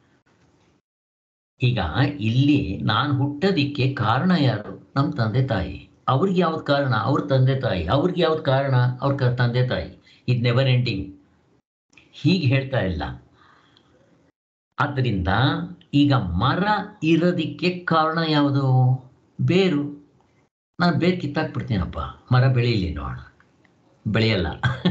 ಈಗ ಇಲ್ಲಿ ನಾನು ಹುಟ್ಟೋದಿಕ್ಕೆ ಕಾರಣ ಯಾರು ನಮ್ಮ ತಂದೆ ತಾಯಿ ಅವ್ರಿಗೆ ಯಾವ್ದು ಕಾರಣ ಅವ್ರ ತಂದೆ ತಾಯಿ ಅವ್ರಿಗೆ ಯಾವ್ದು ಕಾರಣ ಅವ್ರ ಕ- ತಂದೆ ತಾಯಿ ಇದು ನೆವರ್ ಎಂಡಿಂಗ್ ಹೀಗೆ ಹೇಳ್ತಾ ಇಲ್ಲ ಆದ್ದರಿಂದ ಈಗ ಮರ ಇರೋದಿಕ್ಕೆ ಕಾರಣ ಯಾವುದು ಬೇರು ನಾನು ಬೇರು ಕಿತ್ತಾಕ್ಬಿಡ್ತೀನಪ್ಪ ಮರ ಬೆಳೀಲಿ ನೋಡೋಣ ಬೆಳೆಯಲ್ಲ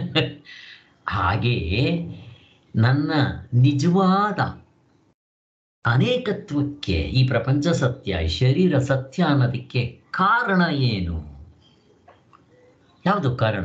ಹಾಗೆಯೇ ನನ್ನ ನಿಜವಾದ ಅನೇಕತ್ವಕ್ಕೆ ಈ ಪ್ರಪಂಚ ಸತ್ಯ ಈ ಶರೀರ ಸತ್ಯ ಅನ್ನೋದಕ್ಕೆ ಕಾರಣ ಏನು ಯಾವುದು ಕಾರಣ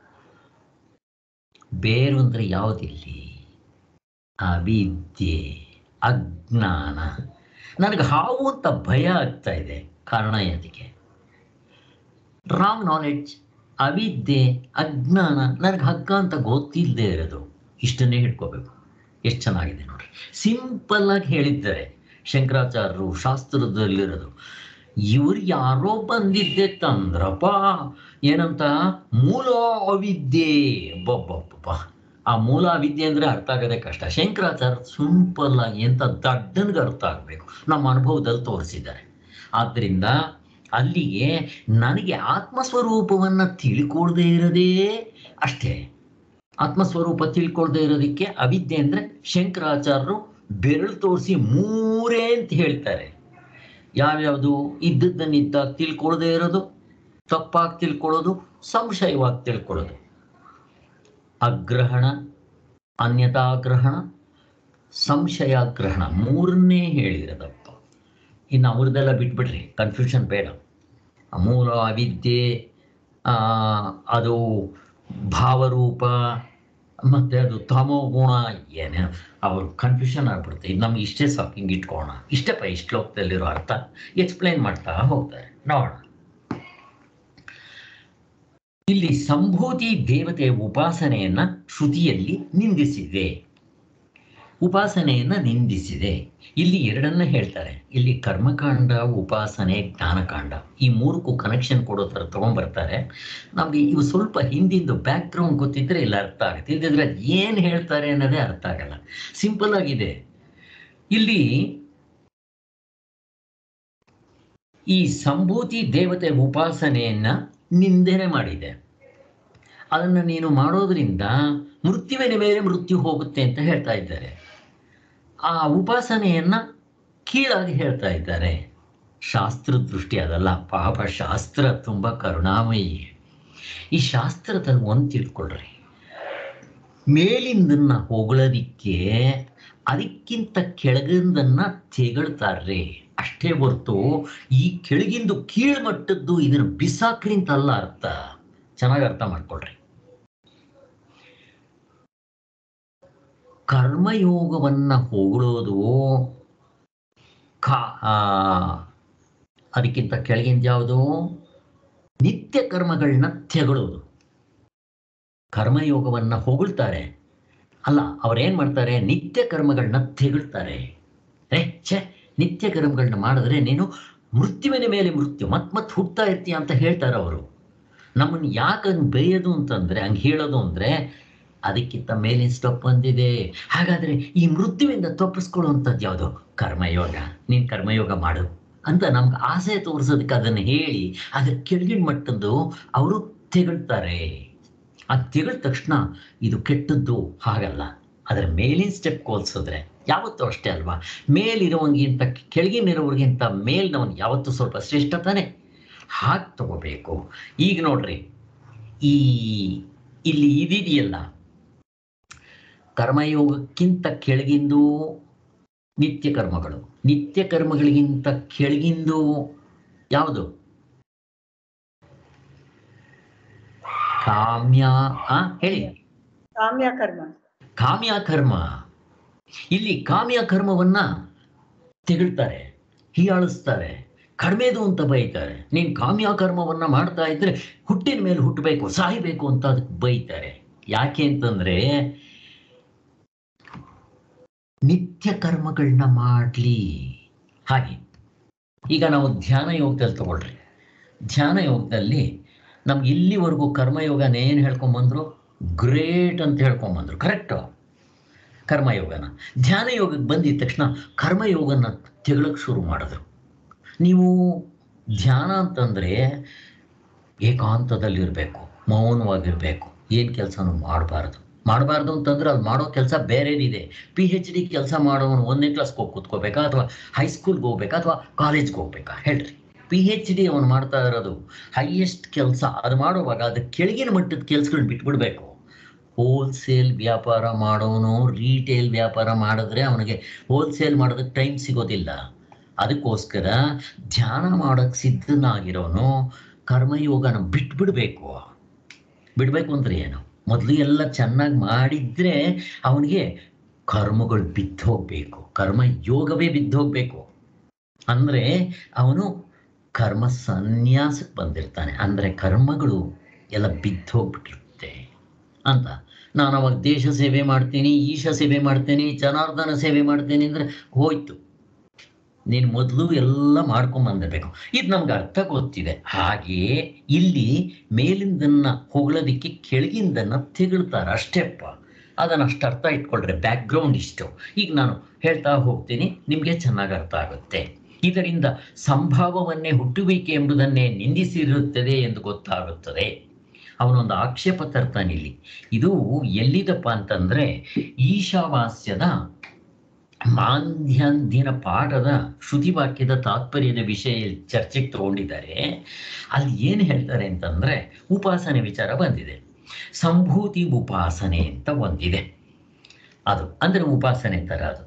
ಬೇರು ಅಂದ್ರೆ ಯಾವುದಿಲ್ಲಿ ಅವಿದ್ಯೆ ಅಜ್ಞಾನ ನನಗೆ ಹಾವು ಅಂತ ಭಯ ಆಗ್ತಾ ಇದೆ ಕಾರಣ ಅದಕ್ಕೆ ರಾಂಗ್ ನಾಲೆಡ್ಜ್ ಅವಿದ್ಯೆ ಅಜ್ಞಾನ ನನಗೆ ಹಗ್ಗ ಅಂತ ಗೊತ್ತಿಲ್ಲದೆ ಇರೋದು ಇಷ್ಟನ್ನೇ ಹಿಡ್ಕೋಬೇಕು ಎಷ್ಟು ಚೆನ್ನಾಗಿದೆ ನೋಡ್ರಿ ಸಿಂಪಲ್ ಆಗಿ ಹೇಳಿದ್ದಾರೆ ಶಂಕರಾಚಾರ್ಯರು ಶಾಸ್ತ್ರದಲ್ಲಿರೋದು ಇವ್ರು ಯಾರೋ ಬಂದಿದ್ದೆ ತಂದ್ರಪ್ಪ ಏನಂತ ಮೂಲ ಅವಿದ್ಯೆ ಬಬ್ಬಬ್ಬ ಆ ಮೂಲ ಅವಿದ್ಯೆ ಅಂದ್ರೆ ಅರ್ಥ ಆಗೋದೇ ಕಷ್ಟ ಶಂಕರಾಚಾರ್ಯ ಸಿಂಪಲ್ ಆಗಿ ಎಂತ ದಡ್ಡನ್ಗೆ ಅರ್ಥ ಆಗಬೇಕು ನಮ್ಮ ಅನುಭವದಲ್ಲಿ ತೋರಿಸಿದ್ದಾರೆ ಆದ್ದರಿಂದ ಅಲ್ಲಿಗೆ ನನಗೆ ಆತ್ಮಸ್ವರೂಪವನ್ನ ತಿಳ್ಕೊಳ್ದೇ ಇರೋದೇ ಅಷ್ಟೇ ಆತ್ಮಸ್ವರೂಪ ತಿಳ್ಕೊಳ್ದೇ ಇರೋದಕ್ಕೆ ಅವಿದ್ಯೆ ಅಂದ್ರೆ ಶಂಕರಾಚಾರ್ಯರು ಬೆರಳು ತೋರಿಸಿ ಮೂರೇ ಅಂತ ಹೇಳ್ತಾರೆ ಯಾವ್ಯಾವುದು ಇದ್ದದ್ದನ್ನಿದ್ದಾಗ ತಿಳ್ಕೊಳ್ದೇ ಇರೋದು ತಪ್ಪಾಗಿ ತಿಳ್ಕೊಳ್ಳೋದು ಸಂಶಯವಾಗಿ ತಿಳ್ಕೊಳ್ಳೋದು ಅಗ್ರಹಣ ಅನ್ಯತಾಗ್ರಹಣ ಸಂಶಯಾಗ್ರಹಣ ಮೂರನ್ನೇ ಹೇಳಿರೋದಪ್ಪ ಇನ್ನು ಅವ್ರದ್ದೆಲ್ಲ ಬಿಟ್ಬಿಡ್ರಿ ಕನ್ಫ್ಯೂಷನ್ ಬೇಡ ಮೂಲ ಅವಿದ್ಯೆ ಆ, ಅದು ಭಾವರೂಪ ಮತ್ತೆ ಅದು ತಮೋ ಗುಣ ಏನೇ ಅವರು ಕನ್ಫ್ಯೂಷನ್ ಆಗ್ಬಿಡುತ್ತೆ ಇದು ನಮ್ಗೆ ಇಷ್ಟೇ ಸಾಕು ಹಿಂಗೆ ಇಟ್ಕೋಣ ಇಷ್ಟಪ್ಪ ಈ ಶ್ಲೋಕದಲ್ಲಿರೋ ಅರ್ಥ ಎಕ್ಸ್ಪ್ಲೈನ್ ಮಾಡ್ತಾ ಹೋಗ್ತಾರೆ ನೋಡೋಣ ಇಲ್ಲಿ ಸಂಭೂತಿ ದೇವತೆಯ ಉಪಾಸನೆಯನ್ನ ಶ್ರುತಿಯಲ್ಲಿ ನಿಂದಿಸಿದೆ ಉಪಾಸನೆಯನ್ನ ನಿಂದಿಸಿದೆ ಇಲ್ಲಿ ಎರಡನ್ನ ಹೇಳ್ತಾರೆ ಇಲ್ಲಿ ಕರ್ಮಕಾಂಡ ಉಪಾಸನೆ ಜ್ಞಾನಕಾಂಡ ಈ ಮೂರಕ್ಕೂ ಕನೆಕ್ಷನ್ ಕೊಡೋ ಥರ ತಗೊಂಡ್ಬರ್ತಾರೆ ನಮಗೆ ಇವು ಸ್ವಲ್ಪ ಹಿಂದಿಂದು ಬ್ಯಾಕ್ ಗ್ರೌಂಡ್ ಗೊತ್ತಿದ್ರೆ ಇಲ್ಲ ಅರ್ಥ ಆಗುತ್ತೆ ಇಲ್ಲದಿದ್ರೆ ಅದು ಏನು ಹೇಳ್ತಾರೆ ಅನ್ನೋದೇ ಅರ್ಥ ಆಗಲ್ಲ ಸಿಂಪಲ್ ಆಗಿದೆ ಇಲ್ಲಿ ಈ ಸಂಭೂತಿ ದೇವತೆ ಉಪಾಸನೆಯನ್ನ ನಿಂದನೆ ಮಾಡಿದೆ ಅದನ್ನು ನೀನು ಮಾಡೋದ್ರಿಂದ ಮೃತ್ಯುವಿನ ಮೇಲೆ ಮೃತ್ಯು ಹೋಗುತ್ತೆ ಅಂತ ಹೇಳ್ತಾ ಇದ್ದಾರೆ ಆ ಉಪಾಸನೆಯನ್ನ ಕೀಳಾಗಿ ಹೇಳ್ತಾ ಇದ್ದಾರೆ ಶಾಸ್ತ್ರ ದೃಷ್ಟಿ ಅದಲ್ಲ ಪಾಪ ಶಾಸ್ತ್ರ ತುಂಬ ಕರುಣಾಮಯಿ ಈ ಶಾಸ್ತ್ರದಲ್ಲಿ ಒಂದು ತಿಳ್ಕೊಳ್ರಿ ಮೇಲಿಂದನ್ನ ಹೊಗಳೋದಿಕ್ಕೆ ಅದಕ್ಕಿಂತ ಕೆಳಗಿಂದನ್ನ ತೆಗಳ್ತಾರ್ರಿ ಅಷ್ಟೇ ಹೊರ್ತು ಈ ಕೆಳಗಿಂದು ಕೀಳ್ಮಟ್ಟದ್ದು ಇದನ್ನ ಬಿಸಾಕ್ರಿ ಅಂತಲ್ಲ ಅರ್ಥ ಚೆನ್ನಾಗಿ ಅರ್ಥ ಮಾಡ್ಕೊಳ್ರಿ ಕರ್ಮಯೋಗವನ್ನ ಹೊಗಳೋದು ಕಾ ಆ, ಅದಕ್ಕಿಂತ ಕೆಳಗಿಂದ ಯಾವುದು ನಿತ್ಯ ಕರ್ಮಗಳನ್ನ ತೆಗಳೋದು ಕರ್ಮಯೋಗವನ್ನ ಹೊಗಳ್ತಾರೆ ಅಲ್ಲ ಅವ್ರೇನ್ ಮಾಡ್ತಾರೆ ನಿತ್ಯ ಕರ್ಮಗಳನ್ನ ತೆಗಳ್ತಾರೆ ಏ ಛೇ ನಿತ್ಯ ಕರ್ಮಗಳನ್ನ ಮಾಡಿದ್ರೆ ನೀನು ಮೃತ್ಯುವಿನ ಮೇಲೆ ಮೃತ್ಯು ಮತ್ ಮತ್ ಹುಟ್ತಾ ಇರ್ತೀಯ ಅಂತ ಹೇಳ್ತಾರೆ ಅವರು ನಮ್ಮನ್ನು ಯಾಕೆ ಹಂಗೆ ಬೇಯೋದು ಅಂತಂದ್ರೆ ಹಂಗೆ ಹೇಳೋದು ಅಂದ್ರೆ ಅದಕ್ಕಿಂತ ಮೇಲಿನ ಸ್ಟೆಪ್ ಬಂದಿದೆ ಹಾಗಾದ್ರೆ ಈ ಮೃತ್ಯುವಿಂದ ತಪ್ಪಿಸ್ಕೊಳ್ಳುವಂಥದ್ದು ಯಾವುದು ಕರ್ಮಯೋಗ ನೀನು ಕರ್ಮಯೋಗ ಮಾಡು ಅಂತ ನಮ್ಗೆ ಆಸೆ ತೋರಿಸೋದಕ್ಕೆ ಅದನ್ನು ಹೇಳಿ ಅದ್ರ ಕೆಳಗಿನ ಮಟ್ಟದ್ದು ಅವರು ತೆಗಳ್ತಾರೆ ಆ ತೆಗಳ ತಕ್ಷಣ ಇದು ಕೆಟ್ಟದ್ದು ಹಾಗಲ್ಲ ಅದರ ಮೇಲಿನ ಸ್ಟೆಪ್ ಹೋಲಿಸಿದ್ರೆ ಯಾವತ್ತೂ ಅಷ್ಟೇ ಅಲ್ವಾ ಮೇಲಿರುವಂಗಿಂತ ಕೆಳಗಿನಿರೋರಿಗಿಂತ ಮೇಲ್ನವನು ಯಾವತ್ತೂ ಸ್ವಲ್ಪ ಶ್ರೇಷ್ಠ ತಾನೆ ಹಾಗೆ ತಗೋಬೇಕು ಈಗ ನೋಡ್ರಿ ಈ ಇಲ್ಲಿ ಇದಿದೆಯಲ್ಲ ಕರ್ಮಯೋಗಕ್ಕಿಂತ ಕೆಳಗಿಂದು ನಿತ್ಯ ಕರ್ಮಗಳು ನಿತ್ಯ ಕರ್ಮಗಳಿಗಿಂತ ಕೆಳಗಿಂದು ಯಾವುದು ಕಾಮ್ಯ ಆ ಹೇಳಿ ಕಾಮ್ಯ ಕರ್ಮ ಕಾಮ್ಯ ಕರ್ಮ ಇಲ್ಲಿ ಕಾಮ್ಯ ಕರ್ಮವನ್ನ ತೆಗಳ್ತಾರೆ ಹೀಯಾಳಿಸ್ತಾರೆ ಕಡಿಮೆದು ಅಂತ ಬೈತಾರೆ ನೀನ್ ಕಾಮ್ಯ ಕರ್ಮವನ್ನ ಮಾಡ್ತಾ ಇದ್ರೆ ಹುಟ್ಟಿನ ಮೇಲೆ ಹುಟ್ಟಬೇಕು ಸಾಯ್ಬೇಕು ಅಂತ ಅದಕ್ಕೆ ಬೈತಾರೆ ಯಾಕೆ ಅಂತಂದ್ರೆ ನಿತ್ಯ ಕರ್ಮಗಳನ್ನ ಮಾಡ್ಲಿ ಹಾಗೆ ಈಗ ನಾವು ಧ್ಯಾನ ಯೋಗದಲ್ಲಿ ತಗೊಳ್ರಿ ಧ್ಯಾನ ಯೋಗದಲ್ಲಿ ನಮ್ಗೆ ಇಲ್ಲಿವರೆಗೂ ಕರ್ಮಯೋಗನ ಏನು ಹೇಳ್ಕೊಂಬಂದ್ರು ಗ್ರೇಟ್ ಅಂತ ಹೇಳ್ಕೊಂಬಂದ್ರು ಕರೆಕ್ಟು ಕರ್ಮಯೋಗನ ಧ್ಯಾನ ಯೋಗಕ್ಕೆ ಬಂದಿದ ತಕ್ಷಣ ಕರ್ಮಯೋಗನ ತೆಗಳಕ್ಕೆ ಶುರು ಮಾಡಿದ್ರು ನೀವು ಧ್ಯಾನ ಅಂತಂದರೆ ಏಕಾಂತದಲ್ಲಿರಬೇಕು ಮೌನವಾಗಿರಬೇಕು ಏನು ಕೆಲಸನೂ ಮಾಡಬಾರ್ದು ಮಾಡಬಾರ್ದು ಅಂತಂದ್ರೆ ಅದು ಮಾಡೋ ಕೆಲಸ ಬೇರೆದಿದೆ ಪಿ ಹೆಚ್ ಡಿ ಕೆಲಸ ಮಾಡೋನು ಒಂದನೇ ಕ್ಲಾಸ್ಗೆ ಹೋಗಿ ಕೂತ್ಕೋಬೇಕಾ ಅಥವಾ ಹೈಸ್ಕೂಲ್ಗೆ ಹೋಗ್ಬೇಕಾ ಅಥವಾ ಕಾಲೇಜ್ಗೆ ಹೋಗ್ಬೇಕಾ ಹೇಳ್ರಿ ಪಿ ಹೆಚ್ ಡಿ ಅವನು ಮಾಡ್ತಾ ಇರೋದು ಹೈಯೆಸ್ಟ್ ಕೆಲಸ ಅದು ಮಾಡುವಾಗ ಅದು ಕೆಳಗಿನ ಮಟ್ಟದ ಕೆಲಸಗಳನ್ನ ಬಿಟ್ಬಿಡ್ಬೇಕು ಹೋಲ್ಸೇಲ್ ವ್ಯಾಪಾರ ಮಾಡೋನು ರೀಟೇಲ್ ವ್ಯಾಪಾರ ಮಾಡಿದ್ರೆ ಅವನಿಗೆ ಹೋಲ್ಸೇಲ್ ಮಾಡೋದಕ್ಕೆ ಟೈಮ್ ಸಿಗೋದಿಲ್ಲ ಅದಕ್ಕೋಸ್ಕರ ಧ್ಯಾನ ಮಾಡೋಕ್ಕೆ ಸಿದ್ಧನಾಗಿರೋನು ಕರ್ಮಯೋಗನ ಬಿಟ್ಬಿಡ್ಬೇಕು ಬಿಡಬೇಕು ಅಂದ್ರೆ ಏನು ಮೊದಲು ಎಲ್ಲ ಚೆನ್ನಾಗಿ ಮಾಡಿದ್ರೆ ಅವನಿಗೆ ಕರ್ಮಗಳು ಬಿದ್ದು ಹೋಗ್ಬೇಕು ಕರ್ಮ ಯೋಗವೇ ಬಿದ್ದು ಹೋಗ್ಬೇಕು ಅಂದ್ರೆ ಅವನು ಕರ್ಮ ಸನ್ಯಾಸಕ್ಕೆ ಬಂದಿರ್ತಾನೆ ಅಂದ್ರೆ ಕರ್ಮಗಳು ಎಲ್ಲ ಬಿದ್ದು ಹೋಗ್ಬಿಟ್ಟಿರುತ್ತೆ ಅಂತ ನಾನು ಅವಾಗ ದೇಶ ಸೇವೆ ಮಾಡ್ತೀನಿ ಈಶ ಸೇವೆ ಮಾಡ್ತೀನಿ ಜನಾರ್ದನ ಸೇವೆ ಮಾಡ್ತೀನಿ ಅಂದ್ರೆ ಹೋಯ್ತು ನೀನು ಮೊದಲು ಎಲ್ಲ ಮಾಡ್ಕೊಂಡ್ ಬಂದಿರ್ಬೇಕು ಇದು ನಮ್ಗೆ ಅರ್ಥ ಗೊತ್ತಿದೆ ಹಾಗೆಯೇ ಇಲ್ಲಿ ಮೇಲಿಂದನ್ನ ಹೊಗಳೋದಿಕ್ಕೆ ಕೆಳಗಿಂದನ್ನ ತೆಗಳ್ತಾರೆ ಅಷ್ಟೇಪ್ಪ ಅದನ್ನ ಅಷ್ಟು ಅರ್ಥ ಇಟ್ಕೊಳ್ರೆ ಬ್ಯಾಕ್ ಗ್ರೌಂಡ್ ಇಷ್ಟು ಈಗ ನಾನು ಹೇಳ್ತಾ ಹೋಗ್ತೀನಿ ನಿಮಗೆ ಚೆನ್ನಾಗಿ ಅರ್ಥ ಆಗುತ್ತೆ ಇದರಿಂದ ಸಂಭಾವವನ್ನೇ ಹುಟ್ಟುವಿಕೆ ಎಂಬುದನ್ನೇ ನಿಂದಿಸಿರುತ್ತದೆ ಎಂದು ಗೊತ್ತಾಗುತ್ತದೆ ಅವನೊಂದು ಆಕ್ಷೇಪ ತರ್ತಾನೆ ಇಲ್ಲಿ ಇದು ಎಲ್ಲಿದಪ್ಪ ಅಂತಂದ್ರೆ ಈಶಾವಾಸ್ಯದ ಮಾಂದ್ಯಂದಿನ ಪಾಠದ ಶ್ರುತಿ ವಾಕ್ಯದ ತಾತ್ಪರ್ಯದ ವಿಷಯ ಚರ್ಚೆಗೆ ತಗೊಂಡಿದ್ದಾರೆ ಅಲ್ಲಿ ಏನು ಹೇಳ್ತಾರೆ ಅಂತಂದ್ರೆ ಉಪಾಸನೆ ವಿಚಾರ ಬಂದಿದೆ ಸಂಭೂತಿ ಉಪಾಸನೆ ಅಂತ ಒಂದಿದೆ ಅದು ಅಂದ್ರೆ ಉಪಾಸನೆ ತರ ಅದು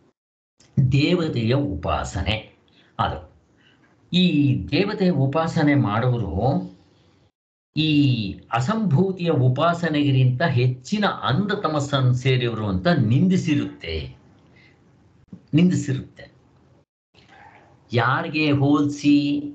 ದೇವತೆಯ ಉಪಾಸನೆ ಅದು ಈ ದೇವತೆಯ ಉಪಾಸನೆ ಮಾಡೋರು ಈ ಅಸಂಭೂತಿಯ ಉಪಾಸನೆಗಿಂತ ಹೆಚ್ಚಿನ ಅಂಧ ತಮಸ್ಸನ್ನು ಸೇರಿವರು ಅಂತ ನಿಂದಿಸಿರುತ್ತೆ ನಿಂದಿಸಿರುತ್ತೆ ಯಾರಿಗೆ ಹೋಲಿಸಿ